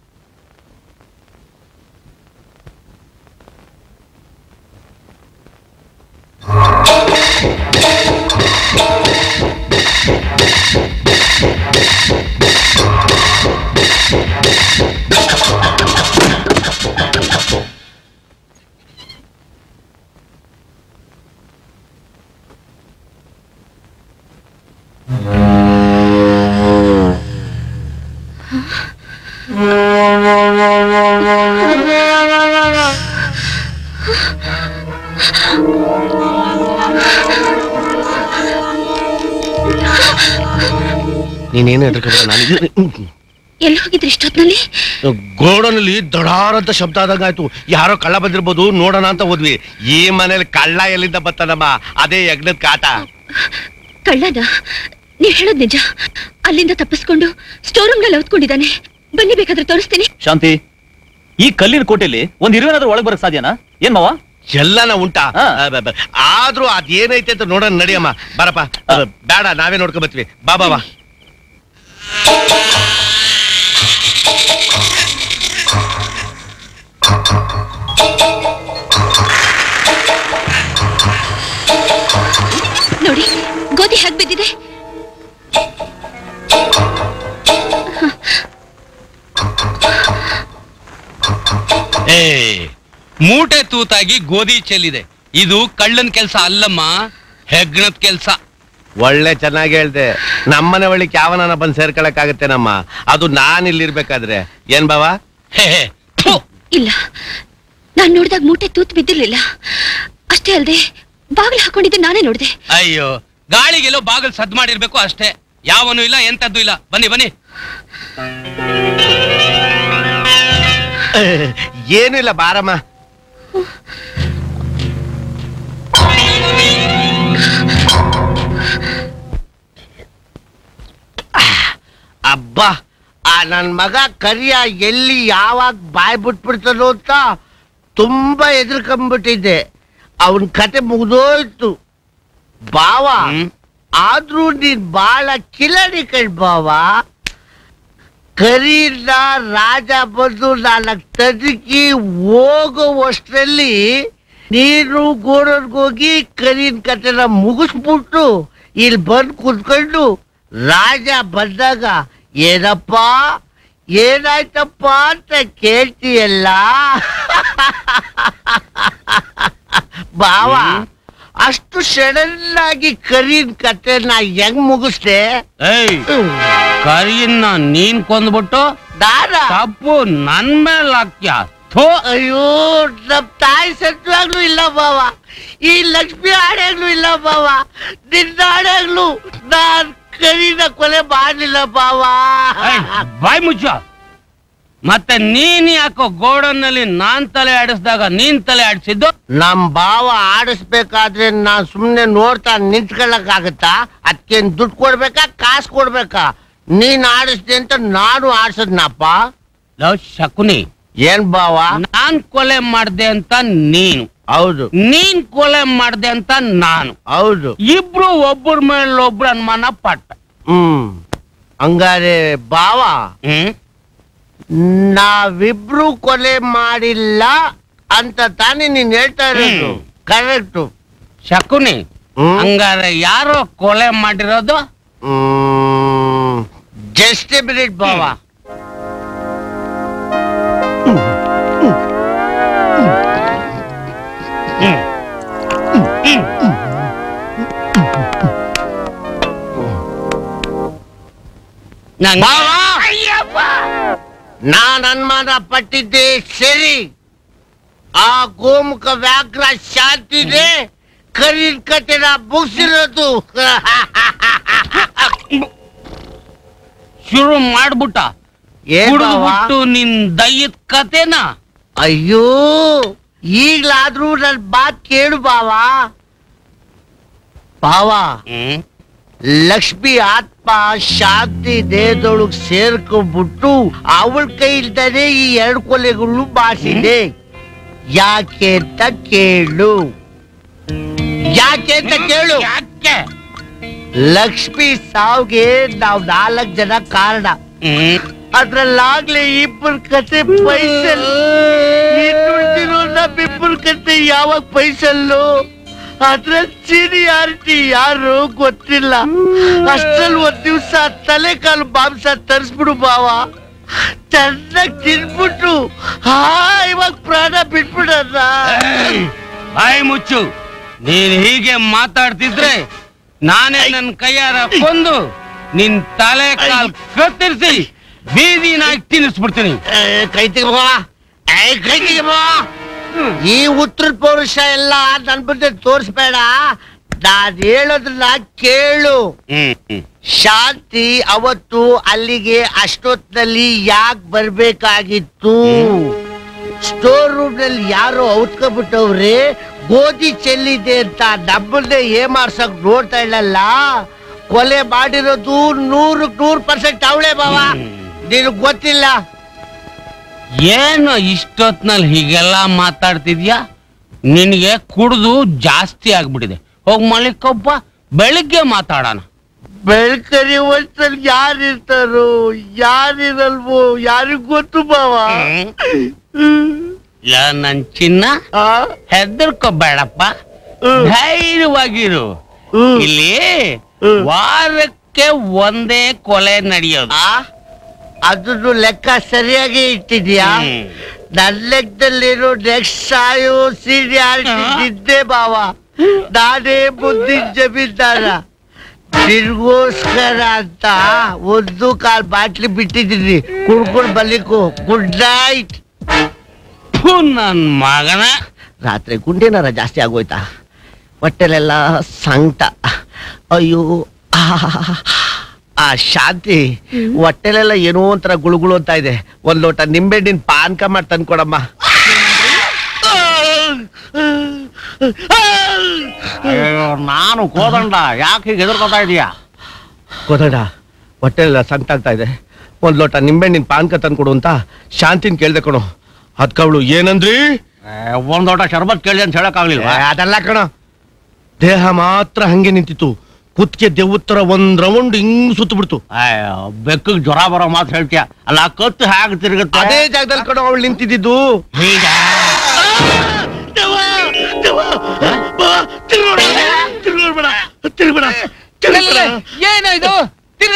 ನೀನೇನು ಹೆದರ್ಕೋಬೇಡ ನಾನು ಎಲ್ಲಿ ಹೋಗಿದ್ರಿ ಇಷ್ಟೊತ್ನಲ್ಲಿ ಗೋಡನಲ್ಲಿ ದಡಾರ ಅಂತ ಶಬ್ದ ಆದಂಗಾಯ್ತು ಯಾರೋ ಕಳ್ಳ ಬಂದಿರ್ಬೋದು ನೋಡೋಣ ಅಂತ ಹೋದ್ವಿ ಈ ಮನೇಲಿ ಕಳ್ಳ ಎಲ್ಲಿಂದ ಬತ್ತಾನಮ್ಮ ಅದೇ ಯಜ್ಞದ ಕಾಟ ಕಳ್ಳನ ನೀವ್ ಹೇಳೋದ್ ನಿಜ ಅಲ್ಲಿಂದ ತಪ್ಪಿಸ್ಕೊಂಡು ಸ್ಟೋರ್ ರೂಮ್ ನಲ್ಲಿ ಓದ್ಕೊಂಡಿದ್ದಾನೆ ಬನ್ನಿ ಬೇಕಾದ್ರೆ ತೋರಿಸ್ತೀನಿ ಶಾಂತಿ ಈ ಕಲ್ಲಿನ ಕೋಟೆಯಲ್ಲಿ ಒಂದ್ ಇರುವೇನಾದ್ರೂ ಒಳಗ್ ಬರಕ್ ಸಾಧ್ಯನಾ ಏನ್ ಮಾವ ಎಲ್ಲನ ಉಂಟಾ ಆ, ಬ- ಬ- ಆದ್ರೂ ಅದೇನೈತೆ ಅಂತ ನೋಡೋಣ ನಡಿಯಮ್ಮ ಬರಪ್ಪ ಅ, ಬೇಡ ನಾವೇ ನೋಡ್ಕೊಂಡ್ ಬರ್ತೀವಿ ಬಾ ಬಾ ಬಾ ನೋಡಿ ಗೋಧಿ ಹೇಗ್ ಬಿದ್ದಿದೆ ಏ ಮೂಟೆ ತೂತಾಗಿ ಗೋಧಿ ಚೆಲ್ಲಿದೆ ಇದು ಕಳ್ಳನ್ ಕೆಲ್ಸ ಅಲ್ಲಮ್ಮ ಹೆಗ್ಣದ್ ಕೆಲ್ಸ ಒಳ್ಳೆ ಚೆನ್ನಾಗಿ ಹೇಳ್ದೆ ನಮ್ಮನೆ ಒಳ್ಳಿಕ್ ಯಾವನ ಬಂದ್ ಸೇರ್ಕೊಳಕ್ ನಮ್ಮ ಅದು ನಾನ್ ಇಲ್ಲಿರ್ಬೇಕಾದ್ರೆ ಏನ್ ಬಾವ ಇಲ್ಲ ನಾನ್ ನೋಡಿದಾಗ ಮೂಟೆ ತೂತ್ ಬಿದ್ದಿರ್ಲಿಲ್ಲ ಅಷ್ಟೇ ಅಲ್ದೆ ಬಾಗಿಲು ಹಾಕೊಂಡಿದ್ದೆ ನಾನೇ ನೋಡ್ದೆ ಅಯ್ಯೋ ಗಾಳಿಗೆಲ್ಲೋ ಬಾಗಲ್ ಸದ್ ಮಾಡಿರ್ಬೇಕು ಅಷ್ಟೇ ಯಾವನು ಇಲ್ಲ ಎಂತದ್ದು ಇಲ್ಲ ಬನ್ನಿ ಬನ್ನಿ ಏನಿಲ್ಲ ಬಾರಮ್ಮ ಅಬ್ಬಾ ಆ ನನ್ ಮಗ ಕರಿಯ ಎಲ್ಲಿ ಯಾವಾಗ ಬಾಯ್ ಬಿಟ್ಬಿಡ್ತಾನೋ ಅಂತ ತುಂಬಾ ಎದುರ್ಕೊಂಡ್ಬಿಟ್ಟಿದ್ದೆ ಅವನ್ ಕತೆ ಮುಗ್ದೋಯ್ತು ಬಾವ ಆದ್ರೂ ನೀನ್ ಬಾಳ ಕಿಲಡಿ ಕಣ್ ಬಾವ ಕರೀನ ರಾಜ ಬಂದು ನಾಲ್ಕು ತದಕಿ ಹೋಗುವಷ್ಟರಲ್ಲಿ ನೀನು ಗೋಡನ್ಗೋಗಿ ಕರೀನ್ ಕತೆನ ಮುಗಿಸ್ಬಿಟ್ಟು ಇಲ್ಲಿ ಬಂದು ಕುತ್ಕೊಂಡು ರಾಜ ಬಂದಾಗ ಏನಪ್ಪ ಏನಾಯ್ತಪ್ಪ ಅಂತ ಕೇಳ್ತೀಯಲ್ಲ ಬಾವ ಅಷ್ಟು ಸಡನ್ ಆಗಿ ಕರೀನ್ ಕತೆ ನಾ ಹೆಂಗ್ ಮುಗಿಸ್ದೆ ಏಯ್ ಕರಿಯನ್ನ ನೀನ್ ಕೊಂದ್ಬಿಟ್ಟು ದಾರ ತಪ್ಪು ನನ್ ಮೇಲೆ ಹಾಕ್ಯ ಥೋ ಅಯ್ಯೋ ನಮ್ ತಾಯಿ ಸತ್ವಾಗ್ಲೂ ಇಲ್ಲ ಬಾವ ಈ ಲಕ್ಷ್ಮಿ ಆಡಾಗ್ಲೂ ಇಲ್ಲ ಬಾವ ನಿನ್ನ ಆಡಾಗ್ಲೂ ನಾನ್ ಕರೀನ ಕೊಲೆ ಮಾಡಲಿಲ್ಲ ಬಾವ ಬಾಯ್ ಮುಚ್ಚ ಮತ್ತೆ ನೀನ್ ಯಾಕೋ ಗೋಡನ್ನಲ್ಲಿ ನಾನ್ ತಲೆ ಆಡಿಸಿದಾಗ ನೀನ್ ತಲೆ ಆಡಿಸಿದ್ದು ನಮ್ ಬಾವ ಆಡಿಸ್ಬೇಕಾದ್ರೆ ನಾನ್ ಸುಮ್ನೆ ನೋಡ್ತಾ ನಿಂತ್ಕೊಳ್ಳಕ್ ಆಗತ್ತಾ ಅದಕ್ಕೇನ್ ದುಡ್ಡು ಕೊಡ್ಬೇಕಾ ಕಾಸು ಕೊಡ್ಬೇಕಾ ನೀನ್ ಆಡಿಸ್ದೆ ಅಂತ ನಾನು ಆಡ್ಸದ್ನಪ್ಪ ಲವ್ ಶಕುನಿ ಏನ್ ಬಾವ ನಾನ್ ಕೊಲೆ ಮಾಡ್ದೆ ಅಂತ ನೀನು ಹೌದು ನೀನ್ ಕೊಲೆ ಮಾಡ್ದೆ ಅಂತ ನಾನು ಹೌದು ಇಬ್ರು ಒಬ್ಬರ ಮೇಲೆ ಒಬ್ರು ಅನುಮಾನ ಪಟ್ಟ ಹ್ಮ್ ಹಂಗಾರೆ ಬಾವ ಹ್ಮ್ ನಾವಿಬ್ರು ಕೊಲೆ ಮಾಡಿಲ್ಲ ಅಂತ ತಾನೇ ನೀನ್ ಹೇಳ್ತಾ ಇರೋದು ಕರೆಕ್ಟು ಶಕುನಿ ಹಂಗಾರೆ ಯಾರೋ ಕೊಲೆ ಮಾಡಿರೋದು ಜಸ್ಟ್ ಮಿನಿಟ್ ಬಾವ ಬಾವ ನಾನ್ ಅನುಮಾನ ಪಟ್ಟಿದ್ದೆ ಸರಿ ಆ ಗೋಮುಖ ವ್ಯಾಘ್ರ ಶಾಂತಿದೆ ಕರೀನ್ ಕಟ್ಟಿನ ಮುಗಿಸಿರೋದು ಶುರು ಮಾಡ್ಬಿಟ್ಟ ಏನ್ ಬಾವ? ಕುಡ್ದ್ಬಿಟ್ಟು ನಿನ್ ದಯ್ಯದ ಕತೆನ ಅಯ್ಯೋ ಈಗ್ಲಾದ್ರೂ ನನ್ ಮಾತ್ ಕೇಳು ಬಾವ ಬಾವ ಲಕ್ಷ್ಮಿ ಆತ್ಮ ಶಾಂತಿ ದೇಹದೊಳಗ್ ಸೇರ್ಕೊಂಡ್ಬಿಟ್ಟು ಅವಳ ಕೈಲ್ದಾನೆ ಈ ಎರಡು ಕೊಲೆಗಳು ಮಾಡಿಸಿದೆ ಯಾಕೆ ಅಂತ ಕೇಳು ಯಾಕೆ ಅಂತ ಕೇಳು ಯಾಕೆ ಲಕ್ಷ್ಮಿ ಸಾವ್ಗೆ ನಾವ್ ನಾಲ್ಕ್ ಜನ ಕಾರಣ ಅದ್ರಲ್ಲಾಗ್ಲೇ ಇಬ್ಬರ ಕತೆ ಪೈಸಲ್ ಇನ್ನುಳಿದಿರೋ ನಮ್ಮಿಬ್ಬರ ಕತೆ ಯಾವಾಗ ಪೈಸಲ್ಲು ಅದ್ರ ಸೀನಿಯಾರಿಟಿ ಯಾರು ಗೊತ್ತಿಲ್ಲ ಅಷ್ಟ್ರಲ್ಲಿ ಒಂದ್ ದಿವ್ಸ ತಲೆ ಕಾಲು ಮಾಂಸ ತರಿಸ್ಬಿಡು ಬಾವ ಚೆನ್ನಾಗ್ ತಿನ್ಬಿಟ್ಟು ಹಾ ಇವಾಗ ಪ್ರಾಣ ಬಿಟ್ಬಿಡಲ್ಲ ಬಾಯಿ ಮುಚ್ಚು ನೀನ್ ಹೀಗೆ ಮಾತಾಡ್ತಿದ್ರೆ ನಾನೇ ನನ್ನ ಕೈಯಾರ ಕೊಂದು ನಿನ್ ತಲೆ ಕಾಲ್ ಕತ್ತರಿಸಿ ಬೀದಿ ನಾಯಿ ತಿನ್ನಿಸ್ಬಿಡ್ತೀನಿ ಕೈ ತೆಗಿಬಾ ಕೈ ತೆಗಿಬಾ ಈ ಉತ್ತರ ಪೌರುಷ ಎಲ್ಲ ನನ್ ಮುಂದೆ ತೋರಿಸ್ಬೇಡ ನಾನ್ ಹೇಳೋದನ್ನ ಕೇಳು ಶಾಂತಿ ಅವತ್ತು ಅಲ್ಲಿಗೆ ಅಷ್ಟೊತ್ತಿನಲ್ಲಿ ಯಾಕೆ ಬರ್ಬೇಕಾಗಿತ್ತು ಸ್ಟೋರ್ ರೂಮ್ ನಲ್ಲಿ ಯಾರೋ ಔತ್ಕೊಬಿಟ್ಟವ್ರೆ ಗೋಧಿ ಚೆಲ್ಲಿದೆ ಅಂತ ನಮ್ಮನ್ನೇ ಏಮಾರ್ಸಕ್ ನೋಡ್ತಾ ಇಲ್ಲಲ್ಲ ಕೊಲೆ ಮಾಡಿರೋದು ನೂರಕ್ ನೂರ್ ಪರ್ಸೆಂಟ್ ಅವಳೆ ಬಾವ ನಿನಗ್ ಗೊತ್ತಿಲ್ಲ ಏನು ಇಷ್ಟೊತ್ನಲ್ಲಿ ಹೀಗೆಲ್ಲ ಮಾತಾಡ್ತಿದ್ಯಾ ನಿನಗೆ ಕುಡ್ದು ಜಾಸ್ತಿ ಆಗ್ಬಿಟ್ಟಿದೆ ಹೋಗ್ ಮಲಿಕೊಬ್ಬ ಬೆಳಿಗ್ಗೆ ಮಾತಾಡೋಣ ಬೆಳ್ಕರಿ ಹೊತ್ತಲ್ಲಿ ಯಾರಿರ್ತಾರೋ ಯಾರಿರಲ್ವೋ ಯಾರಿಗ್ ಗೊತ್ತು ಬಾವ ಲ ನನ್ ಚಿನ್ನ ಹೆದರ್ಕೋಬೇಡಪ್ಪ ಧೈರ್ಯವಾಗಿರು ಇಲ್ಲಿ ವಾರಕ್ಕೆ ಒಂದೇ ಕೊಲೆ ನಡೆಯೋದು ಅದನ್ನು ಲೆಕ್ಕ ಸರಿಯಾಗಿ ಇಟ್ಟಿದ್ಯಾ ನನ್ ಲೆಕ್ಕದಲ್ಲಿರೋ ನೆಕ್ಸ್ಟ್ ಸಾಯೋ ಸೀನಿಯಾರಿಟಿ ನಿದ್ದೆ ಬಾವ ನಾನೇ ಮುಂದಿನ ಜಮೀನ್ದಾರ ನಿನ್ಗೋಸ್ಕರ ಅಂತ ಒಂದು ಕಾಲ್ ಬಾಟ್ಲಿ ಬಿಟ್ಟಿದ್ದೀನಿ ಕುಡ್ಕೊಂಡು ಬಲಿಕು ಗುಡ್ ನೈಟ್ ನನ್ ಮಗನ ರಾತ್ರಿ ಗುಂಡೇನಾರ ಜಾಸ್ತಿ ಆಗೋಯ್ತಾ ಹೊಟ್ಟೆಲೆಲ್ಲ ಸಂಕಟ ಅಯ್ಯೋ ಆಹಾಹಾಹಾ. ಆ ಶಾಂತಿ ಹೊಟ್ಟೆಲೆಲ್ಲ ಏನೋ ಒಂಥರ ಗುಳುಗುಳು ಅಂತ ಇದೆ ಒಂದ್ ಲೋಟ ನಿಂಬೆಹಣ್ಣಿನ ಪಾನ್ಕ ಮಾಡಿ ತಂದ್ಕೊಡಮ್ಮ ಅಯ್ಯೋ, ನಾನು ಕೋದಂಡ ಯಾಕೆ ಹೀಗೆ ಹೆದರ್ಕೋತಾ ಇದೀಯಾ ಗೊತ್ತಡ ಹೊಟ್ಟೆಲೆಲ್ಲ ಸಂಕಟ ಆಗ್ತಾ ಇದೆ ಒಂದ್ ಲೋಟ ನಿಂಬೆಹಣ್ಣಿನ ಪಾನ್ಕ ತಂದ್ಕೊಡು ಅಂತ ಶಾಂತಿನ ಕೇಳ್ದೆ ಕಣೋ ಅದ್ಕವಳು ಏನಂದ್ರಿ ಒಂದ್ ಲೋಟ ಶರ್ಬತ್ ಕೇಳಿ ಅಂತ ಹೇಳಕ್ಕಾಗ್ಲಿಲ್ವಾ ಏ, ಅದಲ್ಲ ಕಣ ದೇಹ ಮಾತ್ರ ಹಂಗೆ ನಿಂತಿತ್ತು ಕುತ್ತಿಗೆ ದೆವ್ವತ್ತರ ಒಂದ್ ರೌಂಡ್ ಹಿಂಗ್ ಸುತ್ತ ಬಿಡ್ತು ಬೆಕ್ಕಗ್ ಜ್ವರ ಬರೋ ಮಾತು ಹೇಳ್ತೀಯ ಅಲ್ಲ ಕತ್ತು ಹೇಗೆ ತಿರುಗುತ್ತೆ ಅದೇ ಜಾಗದಲ್ಲಿ ಕಣ ಅವಳು ನಿಂತಿದ್ದು ಹೀಗ ಏನೋ ಇದು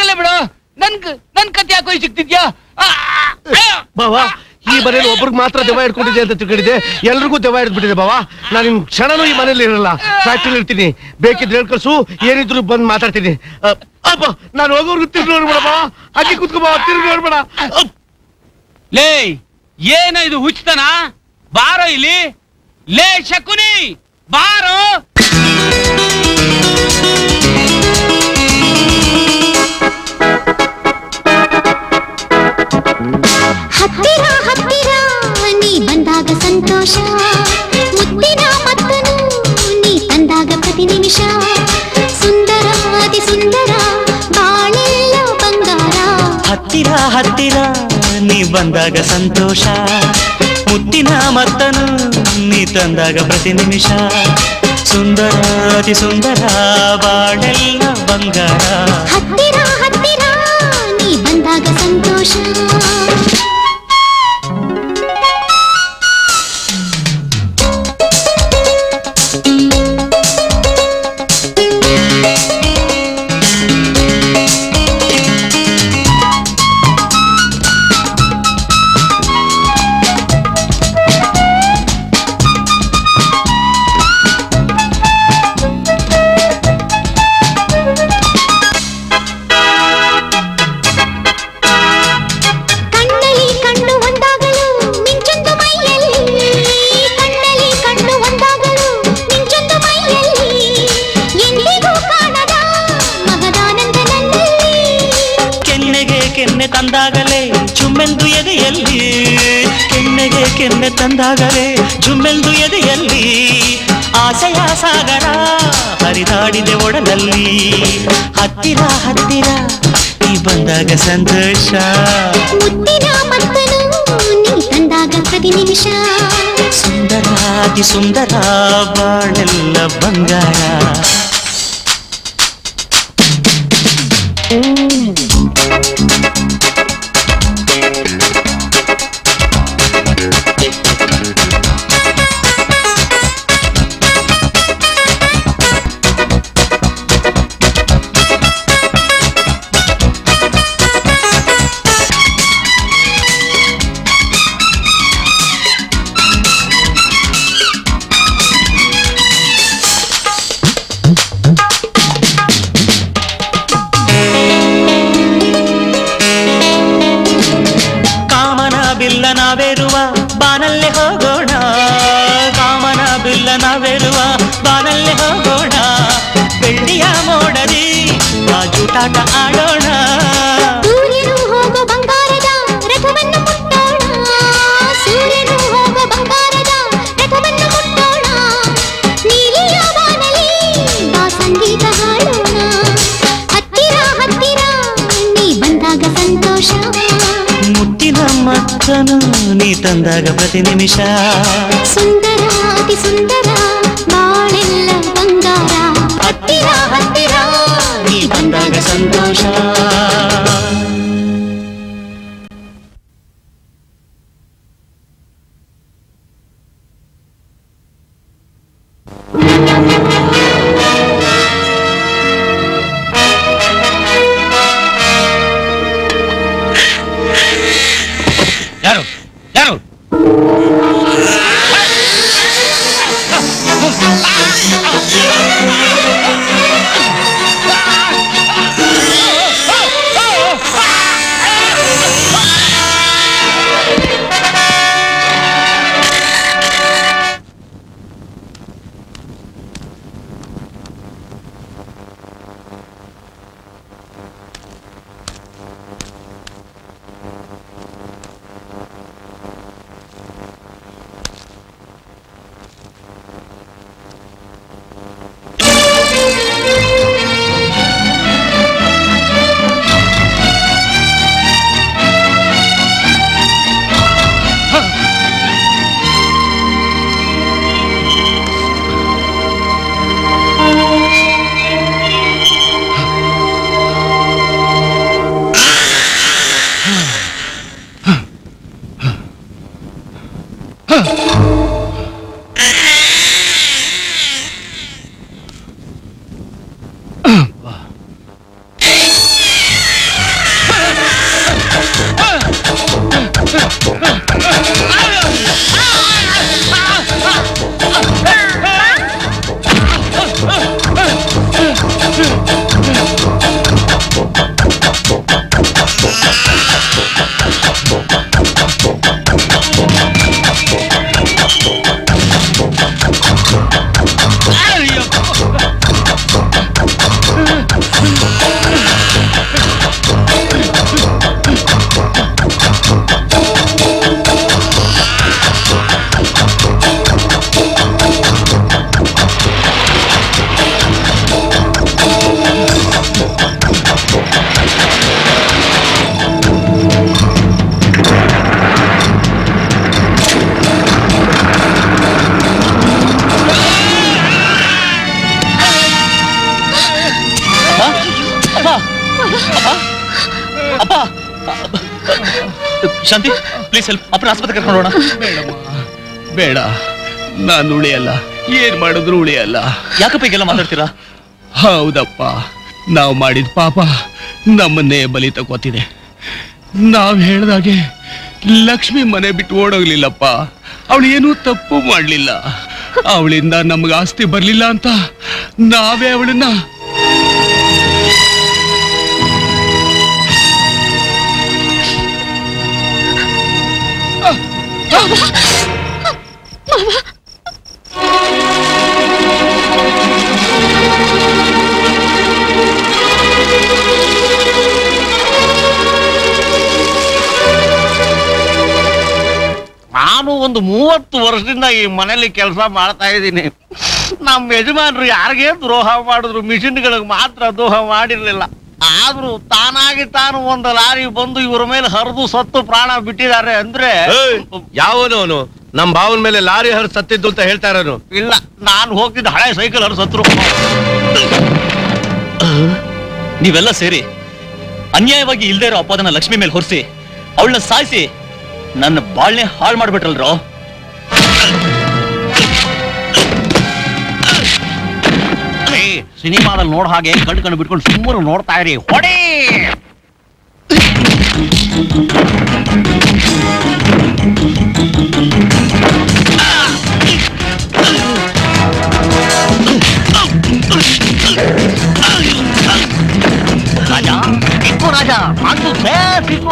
ಯಾಕೋ ಈ ಸಿಕ್ತಿದ್ಯಾ ಬಾವಾ ಈ ಮನೇಲಿ ಒಬ್ರಿಗೆ ಮಾತ್ರ ದೆವ್ವ ಹಿಡ್ಕೊಂಡಿದೆ ಅಂತ ತಿಳ್ಕೊಂಡಿದ್ದೆ ಎಲ್ರಿಗೂ ದೆವ್ವ ಹಿಡ್ಬಿಟ್ಟಿದೆ ಬಾವಾ ನಾನು ಇನ್ ಕ್ಷಣನೂ ಈ ಮನೇಲಿ ಇರಲ್ಲ ಫ್ಯಾಕ್ಟ್ರಿ ಇರ್ತೀನಿ ಬೇಕಿದ್ರೆ ಹೇಳ್ಕಳ್ಸು ಏನಿದ್ರು ಬಂದ್ ಮಾತಾಡ್ತೀನಿ ಅ, ಅಪ್ಪ ನಾನು ಹೋಗೋರ್ಗು ತಿರ್ಗಿ ನೋಡ್ಬೇಡ ಬಾವಾ ಅಕ್ಕಿ ಕುತ್ಕೋ ಬಾವ ತಿರ್ಗಿ ನೋಡ್ಬೇಡ ಅಪ್. ಲೇ ಏನ ಇದು ಹುಚ್ಚತನ ಬಾರೋ ಇಲ್ಲಿ ಲೇ ಶಕುನಿ ಬಾರೋ ಹತ್ತಿರ ಹತ್ತಿರ ನೀ ಬಂದಾಗ ಸಂತೋಷ ಮುತ್ತಿನ ಮತ್ತನು ನೀ ತಂದಾಗ ಪ್ರತಿ ನಿಮಿಷ ಸುಂದರ ಅತಿ ಸುಂದರ ಬಾಳೆಲ್ಲ ಬಂಗಾರ ಹತ್ತಿರ ಹತ್ತಿರ ನೀ ಬಂದಾಗ ಸಂತೋಷ ಮುತ್ತಿನ ಮತ್ತನು ನೀ ತಂದಾಗ ಪ್ರತಿ ನಿಮಿಷ ಸುಂದರ ಅತಿ ಸುಂದರ ಬಾಳೆಲ್ಲ ಬಂಗಾರ ಹತ್ತಿರ ಹತ್ತಿರ ನೀ ಬಂದಾಗ ಸಂತೋಷ ಕಣ್ಣಲ್ಲಿ ಕಣ್ಣು ಒಂದಾಗಲು ಮಿಂಚೊಂದು ಮೈಯಲ್ಲಿ ಕಣ್ಣಲ್ಲಿ ಕಣ್ಣು ಒಂದಾಗಲು ಮಿಂಚೊಂದು ಮೈಯಲ್ಲಿ ಎಂದಿಗೂ ಕಾಣದ ಮಗದಾನಂದ ನನ್ನಲ್ಲಿ ಕೆನ್ನೆಗೆ ಕೆನ್ನೆ ತಂದಾಗಲೇ ಚುಮ್ಮೆಂದು ಎದೆಯಲ್ಲಿ ಕೆನ್ನೆಗೆ ಕೆನ್ನೆ ತಂದಾಗಲೇ ಚುಮ್ಮೆಂದು ಎದೆಯಲ್ಲಿ ಆಸೆಯ ಸಾಗರ ಹರಿದಾಡಿದೆ ಒಡಲಲ್ಲಿ ಹತ್ತಿರ ಹತ್ತಿರ ನೀ ಬಂದಾಗ ಸಂತೋಷ ಮುತ್ತಿನ ಮತ್ತನು ನೀ ತಂದಾಗ ಪ್ರತಿ ನಿಮಿಷ ಸುಂದರ ಅತಿ ಸುಂದರ ಬಾಳೆಲ್ಲ ಬಂಗಾರ ಕಾಮನ ಬಿಲ್ಲ ನಾವೇರುವ ಬಾನಲ್ಲೇ ಹೋಗೋಣ ಕಾಮನ ಬಿಲ್ಲ ನಾವೇರುವ ಬಾನಲ್ಲೇ ಹೋಗೋಣ ಬೆಳ್ಳಿಯ ಮೋಡದಿ ಆ ಜೂಟಾಟ ಆಡೋಣ ಸೂರ್ಯನು ಹೋಗೋ ಬಂಗಾರದ ರಥವನ್ನು ಮುಟ್ಟೋಣ ಸೂರ್ಯನು ಹೋಗೋ ಬಂಗಾರದ ರಥವನ್ನು ಮುಟ್ಟೋಣ ನೀಲಿಯ ಬಾನಲಿ ಬಾ ಸಂಗೀತ ಹಾಡೋಣ ಹತ್ತಿರ ಹತ್ತಿರ ನೀ ಬಂದಾಗ ಸಂತೋಷ ಮುತ್ತಿನ ಮತ್ತನು ನೀ ತಂದಾಗ ಪ್ರತಿ ನಿಮಿಷ ಸುಂದರ ಅತಿ ಸುಂದರ ಬಾಳೆಲ್ಲ ಬಂಗಾರ ಹತ್ತಿರ ಹತ್ತಿರ ನೀ ಬಂದಾಗ ಸಂತೋಷ ಯಾರು ಯಾರು ಅಪ್ಪ ಶಾಂತಿ ಪ್ಲೀಸ್ ಹೆಲ್ಪ್ ಅಪ್ಪನ ಆಸ್ಪತ್ರೆ ಕರ್ಕೊಂಡು ಹೋಗೋಣ ಬೇಡ ನಾನು ಉಳಿಯಲ್ಲ ಏನ್ ಮಾಡಿದ್ರು ಉಳಿಯಲ್ಲ ಯಾಕಪ್ಪ ಈಗೆಲ್ಲ ಮಾತಾಡ್ತೀರಾ ಹೌದಪ್ಪ ನಾವು ಮಾಡಿದ ಪಾಪ ನಮ್ಮನ್ನೇ ಬಲಿ ತಗೋತಿದೆ ನಾವ್ ಹೇಳ್ದಾಗೆ ಲಕ್ಷ್ಮಿ ಮನೆ ಬಿಟ್ಟು ಓಡೋಗ್ಲಿಲ್ಲಪ್ಪ ಅವಳು ಏನೂ ತಪ್ಪು ಮಾಡ್ಲಿಲ್ಲ ಅವಳಿಂದ ನಮ್ಗೆ ಆಸ್ತಿ ಬರ್ಲಿಲ್ಲ ಅಂತ ನಾವೇ ಅವಳನ್ನ ನಾನು ಒಂದು ಮೂವತ್ತು ವರ್ಷದಿಂದ ಈ ಮನೇಲಿ ಕೆಲಸ ಮಾಡ್ತಾ ಇದ್ದೀನಿ ನಮ್ಮ ಯಜಮಾನ್ರು ಯಾರಿಗೇ ದ್ರೋಹ ಮಾಡಿದ್ರು ಮಿಷಿನ್ಗಳಿಗೆ ಮಾತ್ರ ದ್ರೋಹ ಮಾಡಿರ್ಲಿಲ್ಲ ಆದ್ರೂ ತಾನಾಗಿ ತಾನು ಒಂದು ಲಾರಿ ಬಂದು ಇವ್ರ ಮೇಲೆ ಹರಿದು ಸತ್ತು ಪ್ರಾಣ ಬಿಟ್ಟಿದ್ದಾರೆ ಅಂದ್ರೆ ಯಾವನು ಅವನು ನಮ್ ಭಾವನ ಮೇಲೆ ಲಾರಿ ಹರ್ ಸತ್ತಿದ್ದು ಅಂತ ಹೇಳ್ತಾ ಇರೋನು ಇಲ್ಲ ನಾನು ಹೋಗ್ತಿದ್ದ ಹಳೆ ಸೈಕಲ್ ಹರಿದು ಸತ್ರು ನೀವೆಲ್ಲ ಸೇರಿ ಅನ್ಯಾಯವಾಗಿ ಇಲ್ದೇ ಇರೋ ಅಪ್ಪದನ್ನ ಲಕ್ಷ್ಮಿ ಮೇಲೆ ಹೊರಿಸಿ ಅವಳನ್ನ ಸಾಯಿಸಿ ನನ್ನ ಬಾಳ್ನೆ ಹಾಳು ಮಾಡ್ಬಿಟ್ರಲ್ರೋ ಸಿನಿಮಾದಲ್ಲಿ ನೋಡ್ ಹಾಗೆ ಕಣ್ ಕಣ್ಣು ಬಿಟ್ಕೊಂಡು ಸುಮ್ಮನೆ ನೋಡ್ತಾ ಇರಿ ಹೊಡಿ ರಾಜ ಸಿಕ್ಕು ರಾಜ ಅಂದು ಸಿಕ್ಕು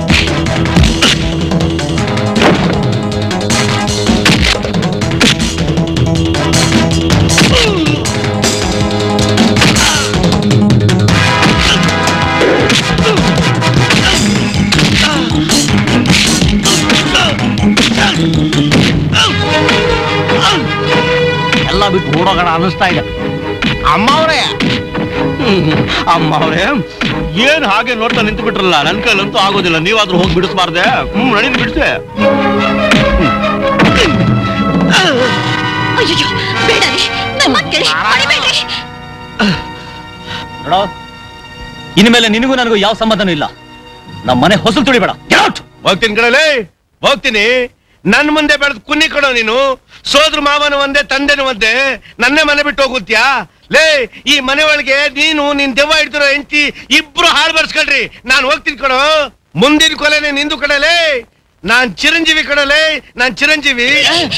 ಎಲ್ಲ ಬಿಟ್ಟು ಓಡೋಗೋಣ ಅನಿಸ್ತಾ ಇದೆ ಅಮ್ಮ ಅವರೇ ಅಮ್ಮ ಅವರೇ ಏನ್ ಹಾಗೆ ನೋಡ್ತಾ ನಿಂತು ಬಿಟ್ರಲ್ಲ ನನ್ ಕೈಲಂತೂ ಆಗೋದಿಲ್ಲ ನೀವಾದ್ರೂ ಹೋಗಿ ಬಿಡಿಸ್ಬಾರ್ದೆ ಹ್ಮ್ ನಡೀಲಿ ಬಿಡಿಸೆ ಅಯ್ಯೋ ಬೇಡ ರೀ ನನ್ನ ಮಾತ್ ಕೇಳಿ ಹೊಡಿಬೇಡ್ರಿ ನೋಡೋ ಇನ್ಮೇಲೆ ನಿನಗೂ ನನಗೂ ಯಾವ ಸಂಬಂಧನೂ ಇಲ್ಲ ನಮ್ಮ ಮನೆ ಹೊಸಲು ತುಳಿಬೇಡ ಹೋಗ್ತೀನಿ ಕಣಲೇ ಹೋಗ್ತೀನಿ ನನ್ ಮುಂದೆ ಬೆಳೆದು ಕುನ್ನಿ ಕಣೋ ನೀನು ಸೋದ್ರ ಮಾವನ ಒಂದೇ ತಂದೆನು ಒಂದೇ ನನ್ನೇ ಮನೆ ಬಿಟ್ಟು ಹೋಗುತ್ತ್ಯಾ ಲೇ ಈ ಮನೆ ಒಳಗೆ ನೀನು ನಿನ್ ದೆವ್ವ ಹಿಡ್ದಿರೋ ಹೆಂಡತಿ ಇಬ್ರು ಹಾಳು ಬರ್ಸ್ಕೊಳ್ರಿ ನಾನು ಹೋಗ್ತೀನಿ ಕಣೋ ಮುಂದಿನ ಕೊಲೆನೆ ನಿಂದು ಕಣಲೇ ನಾನ್ ಚಿರಂಜೀವಿ ಕಣಲೇ ನಾನ್ ಚಿರಂಜೀವಿ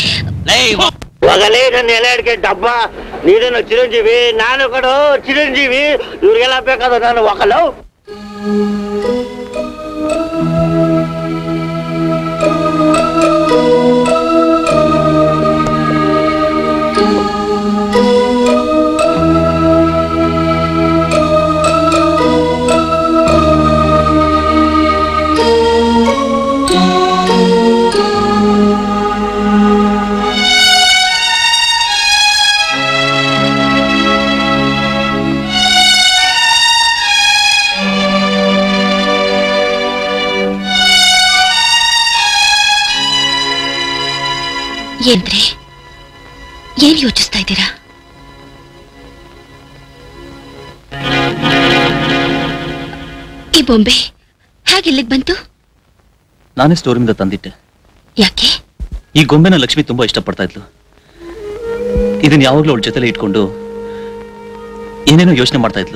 ಮಗಲೇ ನನ್ನ ಎಲೆ ಅಡಿಕೆ ಡಬ್ಬ ನೀನೇನು ಚಿರಂಜೀವಿ ನಾನು ಕಡು ಚಿರಂಜೀವಿ ಇವ್ರಿಗೆಲ್ಲ ಬೇಕಾದ ನಾನು ಒಕ್ಕಲು ಏನ್ರಿ ಏನ್ ಯೋಚಿಸ್ತಾ ಇದ್ದೀರಾ ಈ ಬೊಂಬೆ ಹೇಗೆ ಇಲ್ಲಿಗೆ ಬಂತು ನಾನೇ ಸ್ಟೋರಿಂದ ತಂದಿಟ್ಟೆ ಯಾಕೆ ಈ ಗೊಂಬೆನ ಲಕ್ಷ್ಮಿ ತುಂಬಾ ಇಷ್ಟಪಡ್ತಾ ಇದ್ಲು ಇದನ್ನ ಯಾವಾಗ್ಲೂ ಅವಳ ಜೊತೆಲೆ ಇಟ್ಕೊಂಡು ಏನೇನೋ ಯೋಚನೆ ಮಾಡ್ತಾ ಇದ್ಲು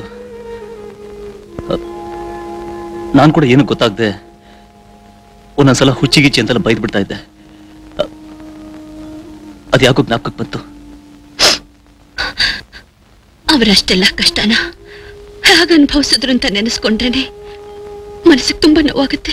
ನಾನು ಕೂಡ ಏನು ಗೊತ್ತಾಗದೆ ಒಂದೊಂದ್ಸಲ ಹುಚ್ಚಿಗಿಚ್ಚಿ ಅಂತೆಲ್ಲ ಬೈದ್ ಬಿಡ್ತಾ ಇದ್ದೆ ಅದ್ಯಾಕೋ ಜ್ಞಾಪಕಕ್ಕೆ ಬಂತು ಅವರಷ್ಟೆಲ್ಲ ಕಷ್ಟನ ಹೇಗೆ ಅನುಭವಿಸಿದ್ರು ಅಂತ ನೆನೆಸ್ಕೊಂಡ್ರೇನೆ ಮನಸ್ಸಿಗೆ ತುಂಬಾ ನೋವಾಗುತ್ತೆ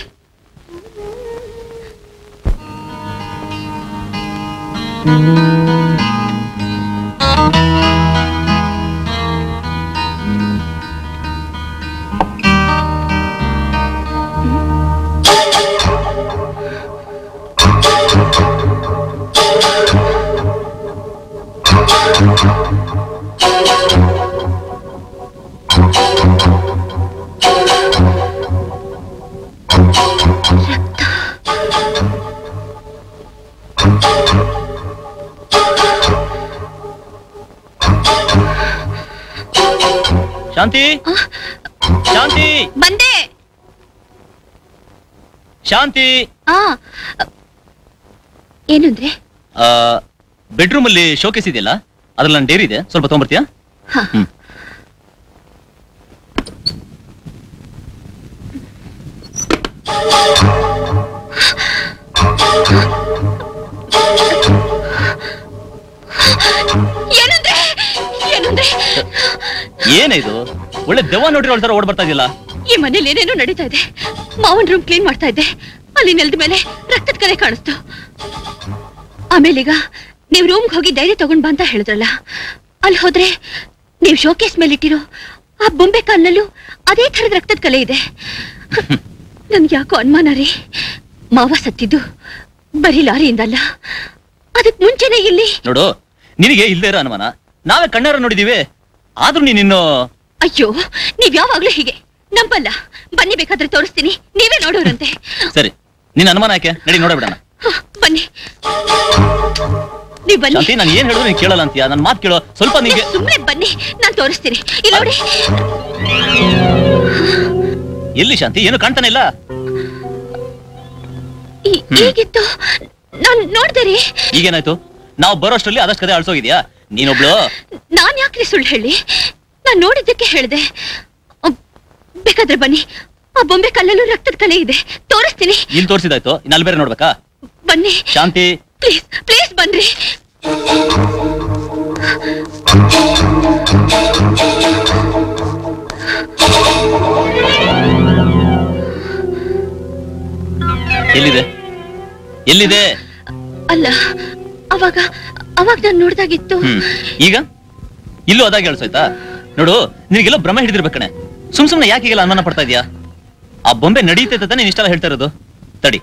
ಶಾಂತಿ ಶಾಂತಿ ಬಂದೆ ಶಾಂತಿ ಆ ಏನು ಅಂದ್ರೆ ಬೆಡ್ರೂಮ್ ಅಲ್ಲಿ ಶೋಕೇಸ್ ಇದೆಯಲ್ಲ ಅದ್ರಲ್ಲಿ ನನ್ನ ಡೈರಿ ಇದೆ ಸ್ವಲ್ಪ ತಗೊಂಬರ್ತೀಯಾ ಹಾ. ಹ್ಮ್ ಏನಂದ್ರೆ ಏನಂದ್ರೆ ಏನೇ ಇದು ಒಳ್ಳೆ ದೆವ್ವ ನೋಡಿರೋ ತರ ಓಡ್ ಬರ್ತಾ ಇದೆಯಲ್ಲ ಈ ಮನೇಲಿ ಏನೇನೋ ನಡೀತಾ ಇದೆ ಮಾವನ್ ರೂಮ್ ಕ್ಲೀನ್ ಮಾಡ್ತಾ ಇದ್ದೆ ಅಲ್ಲಿ ನೆಲದ ಮೇಲೆ ರಕ್ತದ ಕಲೆ ಕಾಣಿಸ್ತು ಆಮೇಲೀಗ ನೀವು ರೂಮ್ಗೆ ಹೋಗಿ ಡೈರಿ ತಗೊಂಡ್ ಬಾ ಅಂತ ಹೇಳಿದ್ರಲ್ಲ ಅಲ್ಲಿ ಹೋದ್ರೆ ನೀವು ಶೋಕೇಸ್ ಮೇಲೆ ಇಟ್ಟಿರೋ ಆ ಬೊಂಬೆ ಕಾಲ್ನಲ್ಲೂ ಅದೇ ಥರದ ರಕ್ತದ ಕಲೆ ಇದೆ ನನ್ಗೆ ಯಾಕೋ ಅನುಮಾನ ರೀ ಮಾವ ಸತ್ತಿದ್ದು ಬರೀ ಲಾರಿಯಿಂದಲ್ಲ ಅದಕ್ ಮುಂಚೆನೆ ಇಲ್ಲಿ ನೋಡು ನಿನಗೆ ಇಲ್ದೇ ಇರೋ ಅನುಮಾನ ನಾವೇ ಕಣ್ಣಾರ ನೋಡಿದೀವಿ ಆದ್ರೂ ನೀನಿನ್ನು ಅಯ್ಯೋ ನೀವ್ ಯಾವಾಗ್ಲೂ ಹೀಗೆ ನಂಬಲ್ಲ ಬನ್ನಿ ಬೇಕಾದ್ರೆ ತೋರಿಸ್ತೀನಿ ನೀವೇ ನೋಡೋರಂತೆ ಸರಿ ನಿನ್ನ ಅನುಮಾನ ಯಾಕೆ ನಡಿ ನೋಡಬಿಡಣ ಬನ್ನಿ ನೀವ್ ಬನ್ನಿ ಶಾಂತಿ ನಾನು ಏನ್ ಹೇಳಿದ್ರು ನೀನ್ ಕೇಳಲ್ಲ ಅಂತೀಯ ನನ್ನ ಮಾತು ಕೇಳೋ ಸ್ವಲ್ಪ ನಿಂಗೆ ಸುಮ್ನೆ ಬನ್ನಿ ನಾನ್ ತೋರಿಸ್ತೀನಿ ಇಲ್ಲ ನೋಡಿ ಎಲ್ಲಿ ಶಾಂತಿ ಏನು ಕಾಣ್ತಾನೆ ಇಲ್ಲ ಈ- ಈಗಿತ್ತು ನಾನ್ ನೋಡ್ದೆ ರೀ ಈಗೇನಾಯ್ತು ನಾವು ಬರೋಷ್ಟರಲ್ಲಿ ಆದಷ್ಟು ಕದೆ ಅಳ್ಸೋಗಿದ್ಯಾ ನೀನೊಬ್ಳು ನಾನ್ ಯಾಕ್ರಿ ಸುಳ್ಳು ಹೇಳಿ ನಾನ್ ನೋಡಿದ್ದಕ್ಕೆ ಹೇಳ್ದೆ ಅಹ್, ಬೇಕಾದ್ರೆ ಬನ್ನಿ ಆ ಬೊಂಬೆ ಕಲ್ಲಲ್ಲೂ ರಕ್ತದ ಕಲೆ ಇದೆ ತೋರಿಸ್ತೀನಿ ಇಲ್ಲಿ ತೋರಿಸಿದಾಯ್ತು ಇನ್ನು ಅಲ್ಲಿ ಬೇರೆ ನೋಡ್ಬೇಕಾ ಬನ್ನಿ ಶಾಂತಿ ಪ್ಲೀಸ್ ಪ್ಲೀಸ್ ಬನ್ರಿ ಎಲ್ಲಿದೆ ಎಲ್ಲಿದೆ ಅಲ್ಲ ಅವಾಗ ಅವಾಗ ನಾನ್ ನೋಡ್ದಾಗಿತ್ತು ಹ್ಮ್ ಈಗ ಇಲ್ಲೂ ಅದಾಗಿ ಅಳ್ಸೋಯ್ತಾ ನೋಡು ನಿನಗೆಲ್ಲ ಭ್ರಮ ಹಿಡಿದಿರ್ಬೇಕಣೆ ಸುಮ್ ಸುಮ್ನೆ ಯಾಕೆ ಈಗೆಲ್ಲ ಅನುಮಾನ ಪಡ್ತಾ ಇದೀಯಾ ಆ ಬೊಂಬೆ ನಡೀತೈತೆ ಅಂತ ನೀನ್ ಇಷ್ಟೆಲ್ಲ ಹೇಳ್ತಾ ಇರೋದು ತಡಿ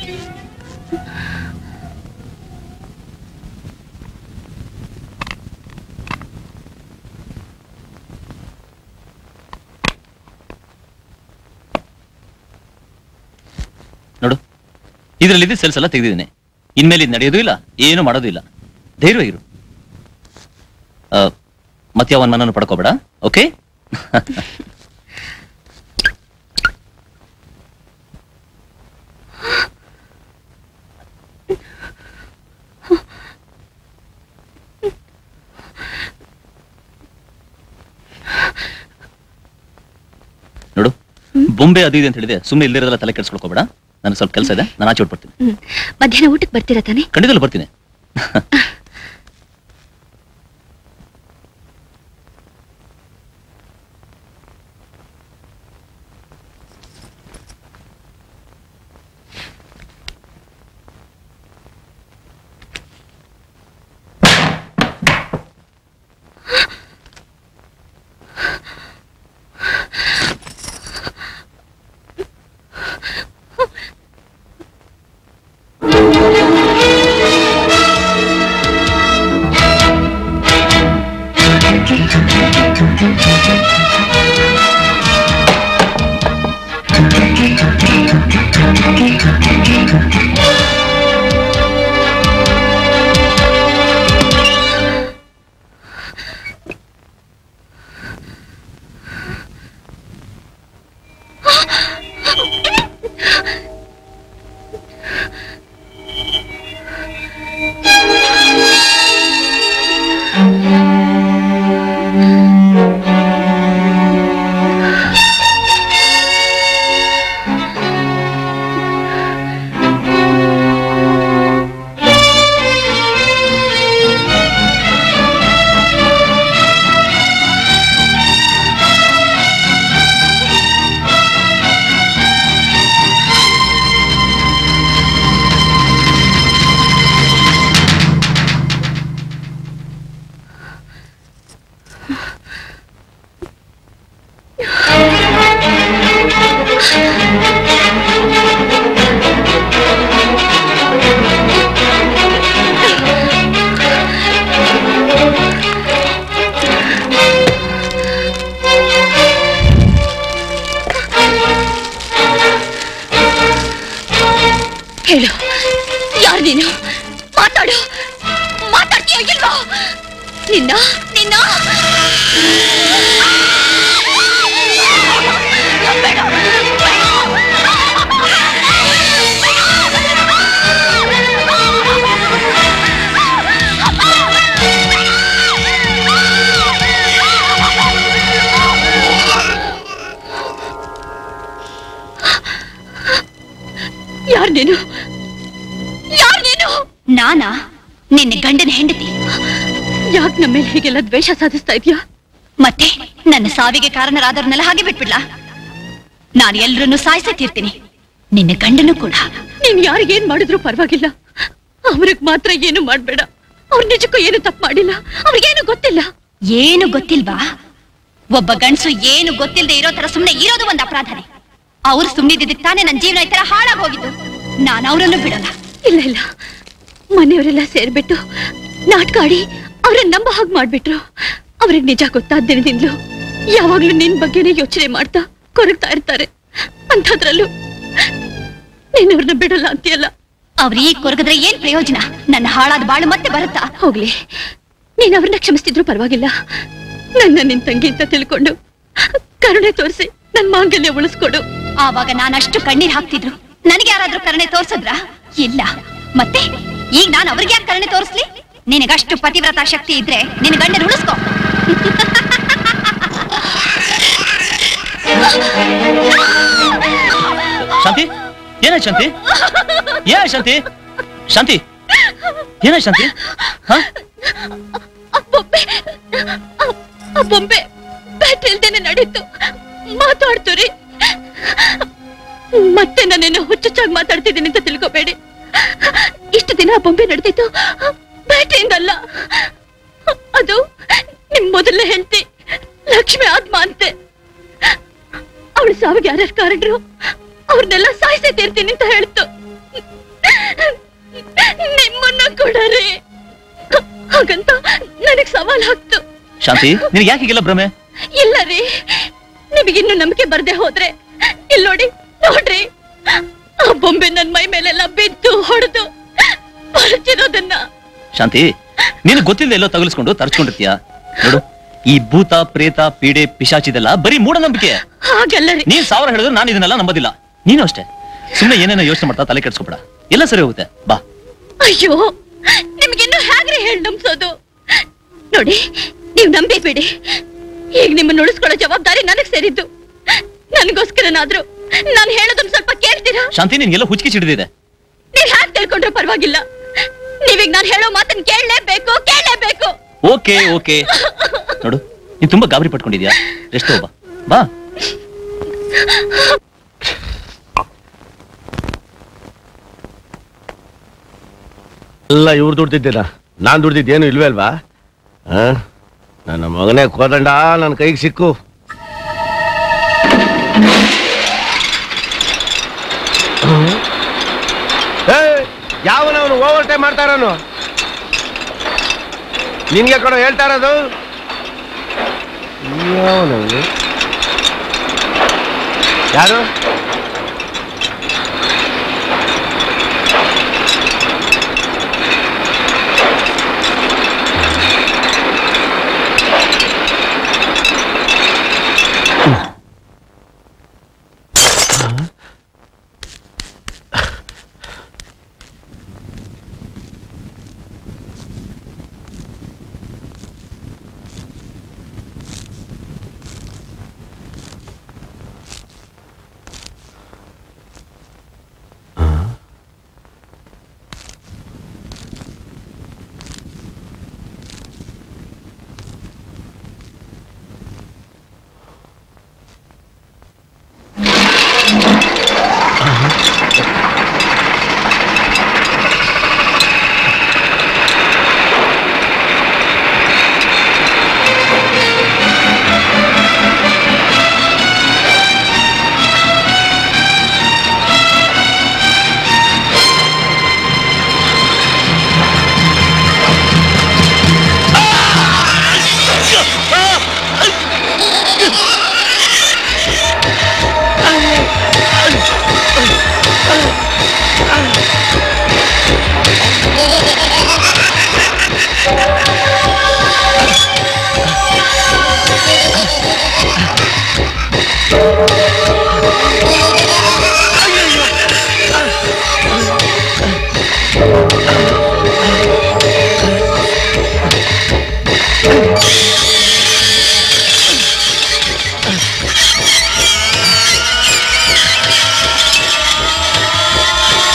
ನೋಡು ಇದ್ರಲ್ಲಿ ಸೆಲ್ಸ್ ಎಲ್ಲ ತೆಗೆದಿದ್ದೀನಿ ಇನ್ಮೇಲೆ ಇದು ನಡೆಯೋದು ಇಲ್ಲ ಏನು ಮಾಡೋದು ಇಲ್ಲ ಧೈರ್ಯವಾಗಿರು ಆ, ಮತ್ತೆ ಅವನ್ ಮನನ್ನು ಪಡ್ಕೋಬೇಡ ಓಕೆ ನೋಡು ಬೊಂಬೆ ಅದು ಇದೆ ಅಂತ ಹೇಳಿದೆ ಸುಮ್ಮನೆ ಇಲ್ದಿರೋದೆಲ್ಲ ತಲೆ ಕೆಡ್ಸ್ಕೊಳ್ಕೋಬೇಡ ನನಗೆ ಸ್ವಲ್ಪ ಕೆಲಸ ಇದೆ ನಾನು ಆಚೆ ಹೊಟ್ಬಿಡ್ತೀನಿ ಹ್ಮ್ ಮಧ್ಯಾಹ್ನ ಊಟಕ್ಕೆ ಬರ್ತೀರಾ ತಾನೆ ಖಂಡಿತಲು ಬರ್ತೀನಿ ಹೇಳು ಯಾರು ನೀನು ಮಾತಾಡು ಮಾತಾಡ್ತೀಯ ಇಲ್ವಾ ನಿನ್ನ ನಿನ್ನ ಯಾರ್ ನೀನು ಯಾರ್ ನೀನು ನಾನಾ ನಿನ್ನ ಗಂಡನ ಹೆಂಡತಿ ಯಾಕೆ ನಮ್ಮ ಮೇಲೆ ಹೀಗೆಲ್ಲ ದ್ವೇಷ ಸಾಧಿಸ್ತಾ ಇದ್ಯಾ ಮತ್ತೆ ನನ್ನ ಸಾವಿಗೆ ಕಾರಣರಾದವ್ರನ್ನೆಲ್ಲ ಹಾಗೆ ಬಿಟ್ಬಿಡ್ಲಾ ನಾನು ಎಲ್ರನ್ನೂ ಸಾಯಿಸೇ ತೀರ್ತೀನಿ ನಿನ್ನ ಗಂಡನು ಕೂಡ ನೀನ್ ಯಾರಿಗೇನ್ ಮಾಡಿದ್ರು ಪರವಾಗಿಲ್ಲ ಅವ್ರಿಗೆ ಮಾತ್ರ ಏನು ಮಾಡ್ಬೇಡ ಅವ್ರ ನಿಜಕ್ಕೂ ಏನು ತಪ್ಪು ಮಾಡಿಲ್ಲ ಅವ್ರಿಗೇನು ಗೊತ್ತಿಲ್ಲ ಏನು ಗೊತ್ತಿಲ್ವಾ ಒಬ್ಬ ಗಂಡಸು ಏನು ಗೊತ್ತಿಲ್ಲದೆ ಇರೋ ತರ ಸುಮ್ನೆ ಇರೋದು ಒಂದು ಅಪರಾಧನೇ ಅವ್ರು ಸುಮ್ನಿದ್ದಕ್ಕೆ ತಾನೇ ನನ್ನ ಜೀವನ ಈ ತರ ಹಾಳಾಗ್ ಹೋಗಿದ್ದು ನಾನು ಅವರನ್ನು ಬಿಡಲ್ಲ ಇಲ್ಲ ಇಲ್ಲ ಮನೆಯವರೆಲ್ಲ ಸೇರ್ಬಿಟ್ಟು ನಾಟಕ ಆಡಿ ಅವ್ರನ್ನ ನಂಬ ಹಾಗೆ ಮಾಡ್ಬಿಟ್ರು ಅವ್ರಿಗೆ ನಿಜ ಗೊತ್ತಾದ ದಿನದಿಂದಲೂ ಯಾವಾಗ್ಲೂ ನಿನ್ ಬಗ್ಗೆನೇ ಯೋಚನೆ ಮಾಡ್ತಾ ಕೊರಗ್ತಾ ಇರ್ತಾರೆ ಅಂಥದ್ರಲ್ಲೂ ನೀನವ್ರನ್ನ ಬಿಡಲ್ಲ ಅಂತೀಯಲ್ಲ ಅವ್ರ ಈ ಕೊರಗಿದ್ರೆ ಏನ್ ಪ್ರಯೋಜನ ನನ್ನ ಹಾಳಾದ ಬಾಳು ಮತ್ತೆ ಬರುತ್ತಾ ಹೋಗ್ಲಿ ನೀನ್ ಅವ್ರನ್ನ ಕ್ಷಮಿಸ್ತಿದ್ರು ಪರವಾಗಿಲ್ಲ ನನ್ನ ನಿನ್ ತಂಗಿ ಅಂತ ತಿಳ್ಕೊಂಡು ಕರುಣೆ ತೋರಿಸಿ ನನ್ ಮಾಂಗಲ್ಯ ಉಳಿಸ್ಕೊಡು ಆವಾಗ ನಾನಷ್ಟು ಕಣ್ಣೀರ್ ಹಾಕ್ತಿದ್ರು ನನಗೆ ಯಾರಾದ್ರೂ ಕರುಣೆ ತೋರ್ಸದ್ರ ಇಲ್ಲ ಮತ್ತೆ ಈಗ ನಾನು ಅವ್ರಿಗೆ ಯಾಕೆ ಕರುಣೆ ತೋರಿಸ್ಲಿ ನಿನಗಷ್ಟು ಪತಿವ್ರತ ಶಕ್ತಿ ಇದ್ರೆ ನಿನ್ನ ಗಂಡನ ಉಳಿಸ್ಕೋ ಶಾಂತಿ ಏನಾಯ್ತು ಶಾಂತಿ ಏನಾಯ್ತು ಶಾಂತಿ ಶಾಂತಿ ಏನಾಯ್ತು ಶಾಂತಿ ಹಾ ಆ ಬೊಂಬೆ ಆ- ಆ ಬೊಂಬೆ ಬ್ಯಾಟ್ ಇಲ್ದೇನೆ ನಡೀತು ಮಾತಾಡ್ತು ರೀ ಮತ್ತೆ ನಾನೇನು ಹುಚ್ಚುಚ್ಚಾಗಿ ಮಾತಾಡ್ತಿದ್ದೀನಿ ಅಂತ ತಿಳ್ಕೊಬೇಡಿ ಇಷ್ಟು ದಿನ ಆ ಬೊಂಬೆ ನಡೆದಿತ್ತು ಬ್ಯಾಟಿಂದಲ್ಲ ಅದು ನಿಮ್ ಮೊದಲನೇ ಹೆಂಡತಿ ಲಕ್ಷ್ಮಿ ಆತ್ಮ ಅಂತೆ ಅವಳು ಸಾವಿಗೆ ಯಾರ್ಯಾರು ಕಾರಣರು ಅವ್ರನ್ನೆಲ್ಲ ಸಾಯಿಸೇ ತೀರ್ತೀನಿ ಅಂತ ಹೇಳ್ತು ನಿಮ್ಮನ್ನ ಕೂಡ ರೀ ಹಾಗಂತ ನನಗ್ ಸವಾಲ್ ಹಾಕ್ತು ಶಾಂತಿ ನಿನಗೆ ಯಾಕೆ ಹೀಗೆಲ್ಲ ಭ್ರಮೆ ಇಲ್ಲ ರೀ ನಿಮಗಿನ್ನು ನಂಬಿಕೆ ಬರ್ದೆ ಹೋದ್ರೆ ಇಲ್ ನೋಡಿ ನೋಡ್ರಿ ಆ ಬೊಂಬೆ ನನ್ ಮೈ ಮೇಲೆಲ್ಲ ಬಿದ್ದು ಹೊಡೆದು ಬರ್ತಿರೋದನ್ನ ಶಾಂತಿ ನೀನು ಗೊತ್ತಿಲ್ಲದೆ ಎಲ್ಲೋ ತಗಲಿಸ್ಕೊಂಡು ತರ್ಚ್ಕೊಂಡಿರ್ತೀಯ ನೋಡು ಈ ಭೂತ ಪ್ರೇತ ಪೀಡೆ ಪಿಶಾಚಿದೆಲ್ಲ ಬರೀ ಮೂಢನಂಬಿಕೆ ಹಾಗಲ್ಲ ರೀ ನೀನ್ ಸಾವಿರ ಹೇಳಿದ್ರು ನಾನು ಇದನ್ನೆಲ್ಲ ನಂಬೋದಿಲ್ಲ ನೀನು ಅಷ್ಟೇ ಸುಮ್ಮನೆ ಏನೇನೋ ಯೋಚನೆ ಮಾಡ್ತಾ ತಲೆ ಕೆಡ್ಸ್ಕೊಬೇಡ ಎಲ್ಲ ಸರಿ ಹೋಗುತ್ತೆ ಬಾ ಅಯ್ಯೋ ನಿಮ್ಗಿನ್ನು ಹೇಗ್ರಿ ಹೇಳ್ ನಂಬ್ಸೋದು ನೋಡಿ ನೀವ್ ನಂಬಿಬೇಡಿ ಈಗ ನಿಮ್ಮನ್ನ ಉಳಿಸ್ಕೊಳ್ಳೋ ಜವಾಬ್ದಾರಿ ನನಗ್ ಸೇರಿದ್ದು ನನ್ಗೋಸ್ಕರನಾದ್ರೂ ನಾನು ಹೇಳೋದನ್ನ ಸ್ವಲ್ಪ ಕೇಳ್ತೀರಾ ಶಾಂತಿ ನಿನ್ಗೆಲ್ಲ ಹುಚ್ಕಿ ಸಿಡಿದಿದೆ ನೀವ್ ಹ್ಯಾಕ್ ತಿಳ್ಕೊಂಡ್ರು ಪರವಾಗಿಲ್ಲ ನೀವೀಗ ನಾನು ಹೇಳೋ ಮಾತನ್ನ ಕೇಳಲೇಬೇಕು ಕೇಳಲೇಬೇಕು ಓಕೆ ಓಕೆ ನೋಡು ನೀನ್ ತುಂಬಾ ಗಾಬರಿ ಪಟ್ಕೊಂಡಿದ್ಯಾ ರೆಸ್ಟ್ ಹೋಗ್ಬಾ ಬಾ ಎಲ್ಲ ಇವ್ರು ದುಡ್ದಿದ್ದೀನ ನಾನ್ ದುಡ್ದಿದ್ದೇನು ಇಲ್ವೇ ಅಲ್ವಾ ಆ? ನನ್ನ ಮಗನೇ ಕೋದಂಡ ನನ್ನ ಕೈಗೆ ಸಿಕ್ಕು ಯಾವನವನು ಓವರ್ ಟೈಮ್ ಮಾಡ್ತಾ ಇರೋನು ನಿನ್ಗೆ ಕಡೆ ಹೇಳ್ತಾ ಇರೋದು ಯಾವನವನು? ಯಾರು ಆ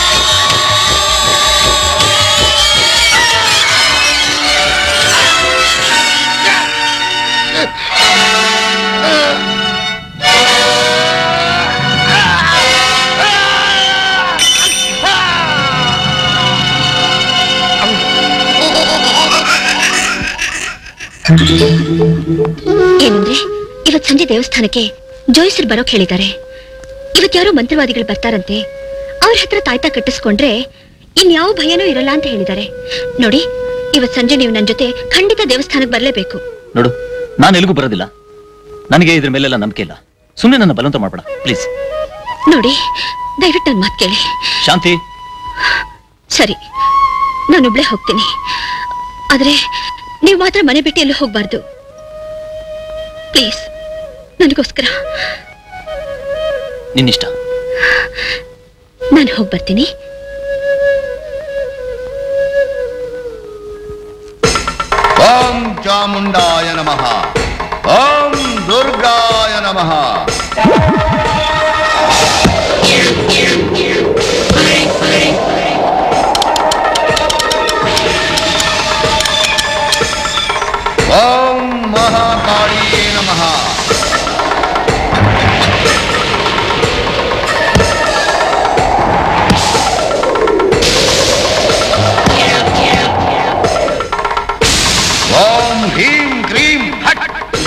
ಏನಂದ್ರೆ ಇವತ್ ಸಂಜೆ ದೇವಸ್ಥಾನಕ್ಕೆ ಜೋಯಿಸರು ಬರೋಕ್ ಹೇಳಿದ್ದಾರೆ ಇವತ್ ಯಾರೋ ಮಂತ್ರವಾದಿಗಳು ಬರ್ತಾರಂತೆ ಅವ್ರ ಹತ್ರ ತಾಯ್ತಾ ಕಟ್ಟಿಸ್ಕೊಂಡ್ರೆ ಇನ್ಯಾವ ಭಯನೂ ಇರಲ್ಲ ಅಂತ ಹೇಳಿದ್ದಾರೆ ನೋಡಿ ಇವತ್ ಸಂಜೆ ನೀವು ನನ್ ಜೊತೆ ಖಂಡಿತ ದೇವಸ್ಥಾನಕ್ಕೆ ಬರ್ಲೇಬೇಕು ನೋಡು ನಾನು ಎಲ್ಲಿಗೂ ಬರೋದಿಲ್ಲ ನನಗೆ ಇದ್ರ ಮೇಲೆಲ್ಲ ನಂಬಿಕೆ ಇಲ್ಲ ಸುಮ್ಮನೆ ನನ್ನ ಬಲವಂತ ಮಾಡ್ಬೇಡ ಪ್ಲೀಸ್ ನೋಡಿ ದಯವಿಟ್ಟು ನನ್ ಮಾತು ಕೇಳಿ ಶಾಂತಿ ಸರಿ ನಾನೊಬ್ಳೆ ಹೋಗ್ತೀನಿ ಆದ್ರೆ ನೀವು ಮಾತ್ರ ಮನೆ ಬಿಟ್ಟು ಎಲ್ಲೂ ಹೋಗ್ಬಾರ್ದು ಪ್ಲೀಸ್ ನನಗೋಸ್ಕರ ನಿನ್ನಿಷ್ಟ ನಾನು ಹೋಗಿ ಬರ್ತೀನಿ ಓಂ ಚಾಮುಂಡಾಯ ನಮಃ ಓಂ ದುರ್ಗಾಯ ನಮಃ ಓಂ ಮಹಾಕಾಳಿಯೇ ನಮಃ ಓಂ ಹೀಂ ಕ್ರೀಂ ಹಟ್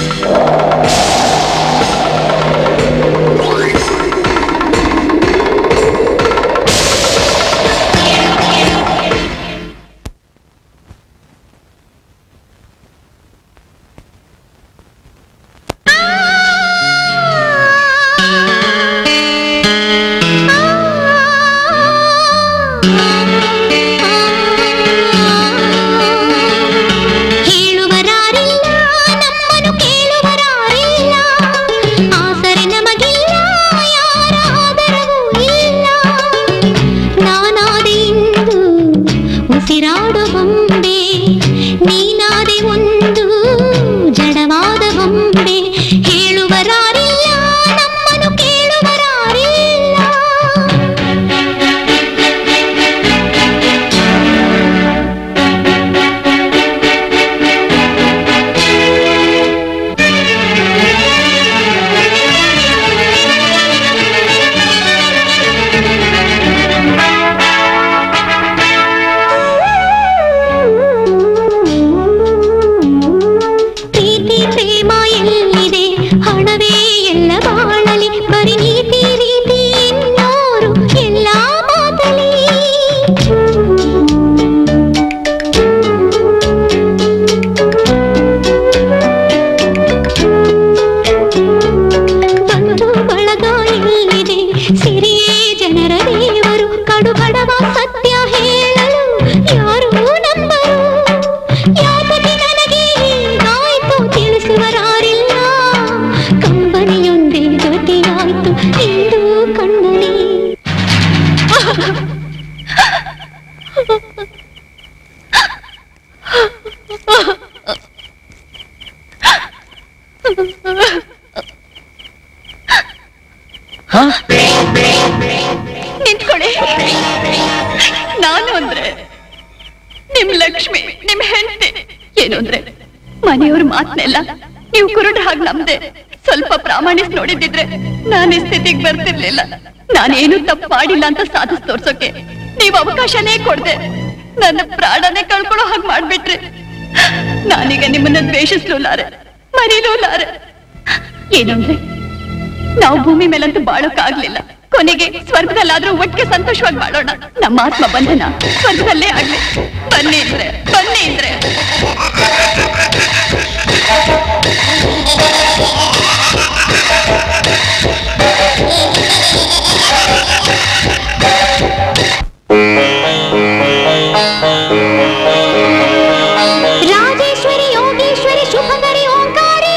ಹೇಳುವರಾರಿಲ್ಲ ನಮ್ಮನ್ನು ಕೇಳುವರಾರಿಲ್ಲ ಆಸರೆ ನಮಗಿಲ್ಲ ಯಾರ ಆದರವೂ ಇಲ್ಲ ನಾನಾದೆ ಇಂದು ಉಸಿರಾಡೋ ಬೊಂಬೆ ನೀನಾದೆ ಒಂದು ಜಡವಾದ ಬೊಂಬೆ ಹೇಳುವರಾರಿಲ್ಲ ನಮ್ಮನ್ನು ಕೇಳುವರಾರಿಲ್ಲ ಪ್ರೀತಿ ಪ್ರೇಮ ಎಲ್ಲಿದೆ ಹಣವೇ ಎಲ್ಲ ಬಾಳಲಿ ಬರೀ ನೀತಿ ರೀತಿ ಎನ್ನೋರು ಎಲ್ಲ ಮಾತಲಿ ಬಂಧು ಬಳಗ ಎಲ್ಲಿದೆ ಸಿರಿಯೇ ಜನರ ದೇವರು ಕಡು ಬಡವ ಸತ್ಯ ಹೇಳಲು ಯಾರು ನಂಬರು ಯಾತಕ್ಕೆ ನನಗೆ ಹೀಗಾಯ್ತು ತಿಳಿಸುವರಾರಿಲ್ಲ ಕಂಬನಿಯೊಂದೇ ಜೊತೆಯಾಯ್ತು ಇಂದು ಕಣ್ಣಲ್ಲಿ ನಿಂತ್ಕೊಳ್ಳಿ ನಾನು ಅಂದ್ರೆ ನಿಮ್ ಲಕ್ಷ್ಮಿ ನಿಮ್ ಹೆಂಡತಿ ಏನು ಅಂದ್ರೆ ಮನೆಯವ್ರ ಮಾತನ್ನೆಲ್ಲ ನೀವು ಕುರುಡ್ ಹಾಗೆ ನಮ್ದೆ ಸ್ವಲ್ಪ ಪ್ರಾಮಾಣಿಸ್ ನೋಡಿದ್ದಿದ್ರೆ ನಾನು ಈ ಸ್ಥಿತಿಗೆ ಬರ್ತಿರ್ಲಿಲ್ಲ ನಾನೇನು ತಪ್ಪು ಮಾಡಿಲ್ಲ ಅಂತ ಸಾಧಿಸ್ ತೋರ್ಸೋಕೆ ನೀವು ಅವಕಾಶನೇ ಕೊಡ್ದೆ ನನ್ನ ಪ್ರಾಣನೇ ಕಳ್ಕೊಳ್ಳೋ ಹಾಗೆ ಮಾಡ್ಬಿಟ್ರಿ ನಾನೀಗ ನಿಮ್ಮನ್ನ ದ್ವೇಷಿಸ್ಲೂ ಲಾರೆ ಮರೀಲೂ ಲಾರೆ ಏನಂದ್ರೆ ನಾವು ಭೂಮಿ ಮೇಲಂತೂ ಬಾಳೋಕ್ಕಾಗ್ಲಿಲ್ಲ ಕೊನೆಗೆ ಸ್ವರ್ಗದಲ್ಲಾದ್ರೂ ಒಟ್ಟಿಗೆ ಸಂತೋಷವಾಗಿ ಬಾಳೋಣ ನಮ್ಮ ಆತ್ಮ ಬಂಧನ ಸ್ವರ್ಗದಲ್ಲೇ ಆಗ್ಲಿ ಬನ್ನಿ ಇದ್ರೆ ಬನ್ನಿ ಇದ್ರೆ ರಾಜೇಶ್ವರಿ ಯೋಗೇಶ್ವರಿ ಶುಭಕರಿ ಓಂಕಾರಿ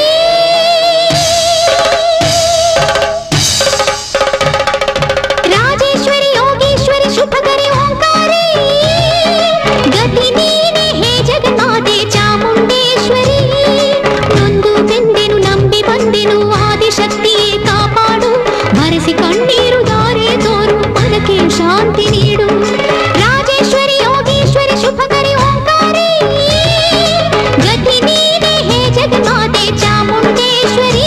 ರಾಜೇಶ್ವರಿ ಯೋಗೇಶ್ವರಿ ಶುಭಕರಿ ಓಂಕಾರಿ ಗತಿ ನೀನೆ ಹೇ ಜಗನ್ಮಾತೆ ಚಾಮುಂಡೇಶ್ವರಿ ನೊಂದು ಬೆಂದೆನು ನಂಬಿ ಬಂದೆನು ಆದಿಶಕ್ತಿಯೇ ಕಾಪಾಡು ಬರೆಸಿ ಕಣ್ಣೀರು ದಾರೆ ತೋರು ಮನಕ್ಕೆ ಶಾಂತಿ ನೀಡು ರಾಜೇಶ್ವರಿ ಯೋಗೇಶ್ವರಿ ಶುಭಕರಿ ಓಂಕಾರಿ ಗತಿ ನೀನೆ ಹೇ ಜಗನ್ಮಾತೆ ಚಾಮುಂಡೇಶ್ವರಿ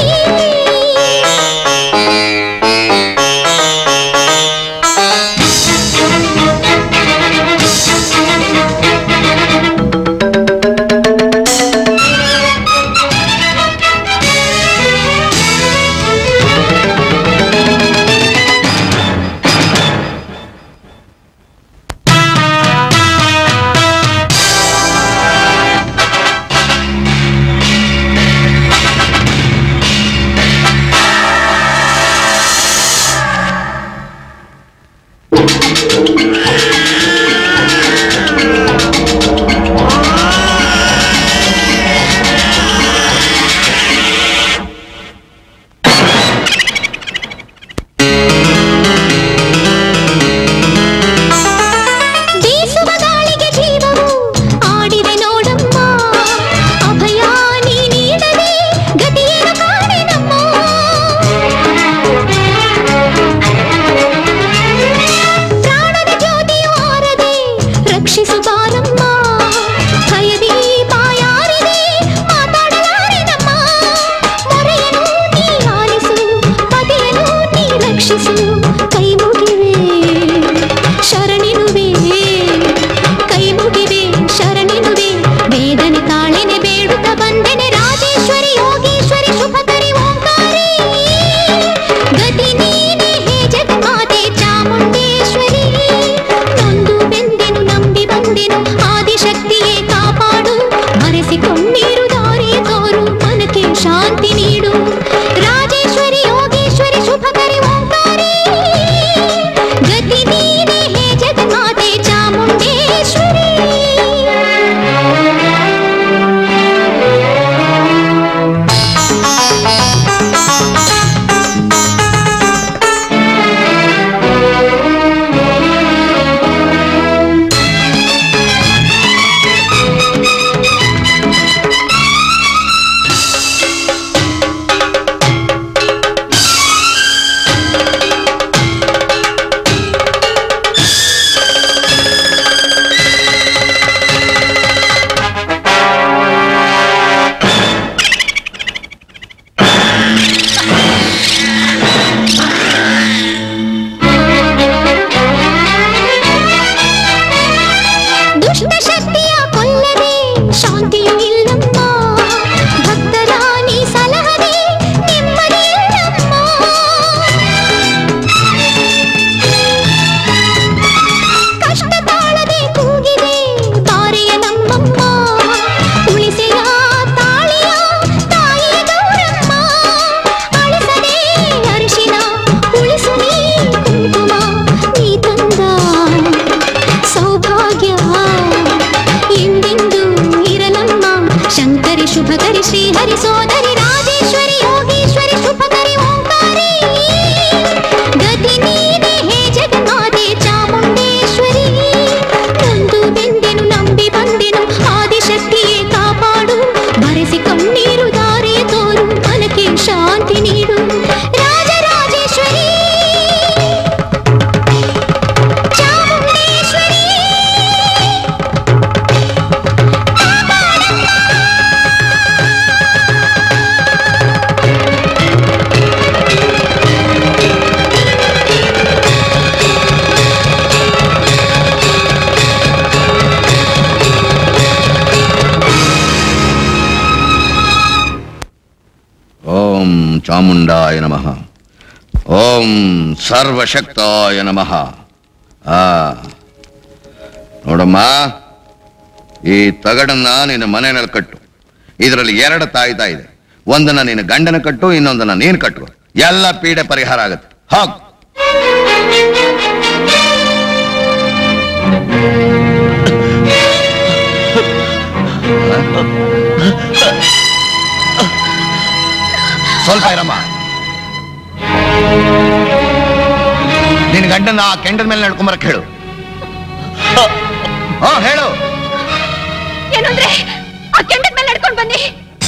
ರಕ್ಷಿಸು ಕೈ ಮುಗಿವೆ ಶರಣಿನುವೆ ಕೈ ಮುಗಿವೆ ಶರಣಿನುವೆ ವೇದನೆ ತಾಳೆನೆ ಬೇಡುತ್ತ ಬಂದೆನೆ ರಾಜೇಶ್ವರಿ ಯೋಗೀಶ್ವರಿ ಶುಭಕರಿ ಓಂಕಾರಿ ಗತಿ ನೀನೆ ಹೇ ಜಗಮಾತೆ ಚಾಮುಂಡೇಶ್ವರಿ ನೊಂದು ಬೆಂದೆನು ನಂಬಿ ಬಂದೆನು ಆದಿಶಕ್ತಿಯೇ ಕಾಪಾಡು ಮರೆಸಿಕೊಂಡಿರು ದಾರಿ ತೋರು ಮನಕ್ಕೆ ಶಾಂತಿ ನೀಡು ರಾಜೇಶ್ವರಿ ಯೋಗೇಶ್ವರಿ ಶುಭಕರಿ ಓಂಕಾರಿ ಗತಿ ನೀನೆ ಹೇ ಜಗಮಾತೆ ಚಾಮುಂಡೇಶ್ವರಿ ದುಷ್ಟ ಶಕ್ತಿಯ ಕೊಲ್ಲದೆ ಶಾಂತಿಯು ಇಲ್ಲಮ್ಮ ಭಕ್ತರ ನೀ ಸಲಹದೆ ನೆಮ್ಮದಿ ಇಲ್ಲಮ್ಮ ಕಷ್ಟ ತಾಳದೆ ಕೂಗಿದೆ ಬಾರೆಯ ನಮ್ಮಮ್ಮ ಉಳಿಸೆಯ ತಾಳಿಯ ತಾಯಿಯ ಗೌರಮ್ಮ ಅಳಿಸದೆ ಅರಿಶಿನ ಉಳಿಸು ನೀ ಕುಂಕುಮ ನೀ ತಂದ ಸೌಭಾಗ್ಯ ಎಂದೆಂದು ಇರಲಮ್ಮ ಶಂಕರಿ ಶುಭಕರಿ ಶ್ರೀಹರಿ ಸೋದರಿ ರಾಜೇಶ್ವರಿ ಯೋಗೀಶ್ವರಿ ಶುಭಕರಿ ಓಂಕಾರಿ ಗತಿ ನೀನೆ ಹೇ ಜಗನ್ನಾಥೆ ಚಾಮುಂಡೇಶ್ವರಿ ನೊಂದು ಬೆಂದೆನು ನಂಬಿ ಬಂದೆನು ಆದಿಶಕ್ತಿಯೇ ಕಾಪಾಡು ಬರೆಸಿ ಕಣ್ಣೀರು ದಾರಿ ತೋರು ಮನಕ್ಕೆ ಶಾಂತಿ ನೀಡು ರಾಜರಾಜೇಶ್ವರಿ ಚಾಮುಂಡೇಶ್ವರಿ ಓಂ ಚಾಮುಂಡಾಯ ನಮಃ ಓಂ ಸರ್ವಶಕ್ತಾಯ ನಮಃ ಆ ನೋಡಮ್ಮ ಈ ತಗಡನ್ನ ನಿನ್ನ ಮನೆಯಲ್ಲಿ ಕಟ್ಟು ಇದರಲ್ಲಿ ಎರಡು ತಾಯ್ತಾ ಇದೆ ಒಂದನ್ನ ನಿನ್ನ ಗಂಡನ ಕಟ್ಟು ಇನ್ನೊಂದನ್ನ ನೀನು ಕಟ್ಟು ಎಲ್ಲ ಪೀಡೆ ಪರಿಹಾರ ಆಗುತ್ತೆ ಹೋಗ್ ಸ್ವಲ್ಪ ಇರಮ್ಮ ನಿನ್ನ ಗಂಡನ ಆ ಕೆಂಡದ ಮೇಲೆ ನಡ್ಕೊಂಬರಕ್ ಹೇಳು ಹಾ ಹೇಳು ಏನು ಅಂದ್ರೆ ಆ ಕೆಂಡದ ಮೇಲೆ ನಡ್ಕೊಂಡು ಬನ್ನಿ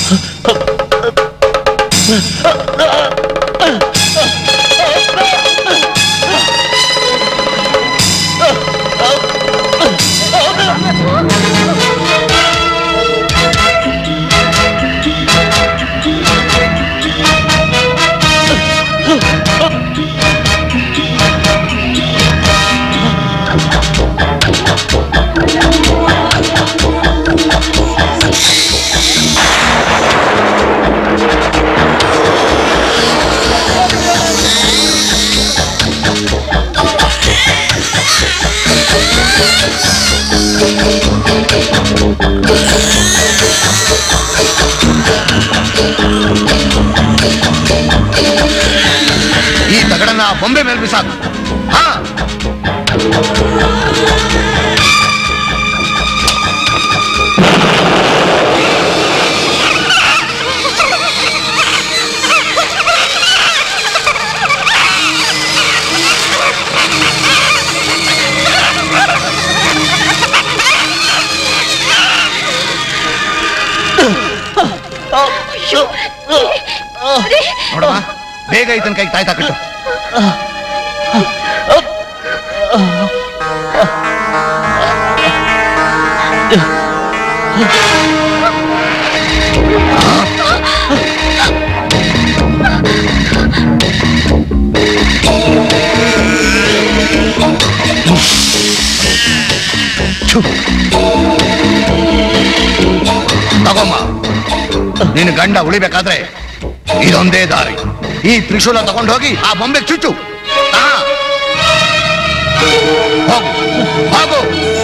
ಈ ತಗಡನ್ನ ಆ ಬೊಂಬೆ ಮೇಲೆ ಬಿಸಾಕು ಹಾ ನೋಡಮ್ಮ ಬೇಗ ಈತನ ಕೈಗೆ ತಾಯ್ತಾ ಕಟ್ಟು ಆ ನಿನ್ನ ಗಂಡ ಉಳಿಬೇಕಾದ್ರೆ ಇದೊಂದೇ ದಾರಿ ಈ ತ್ರಿಶೂಲ ತಗೊಂಡು ಹೋಗಿ ಆ ಬೊಂಬೆಗೆ ಚುಚ್ಚು ತಾ. ಹೋಗು ಹೋಗು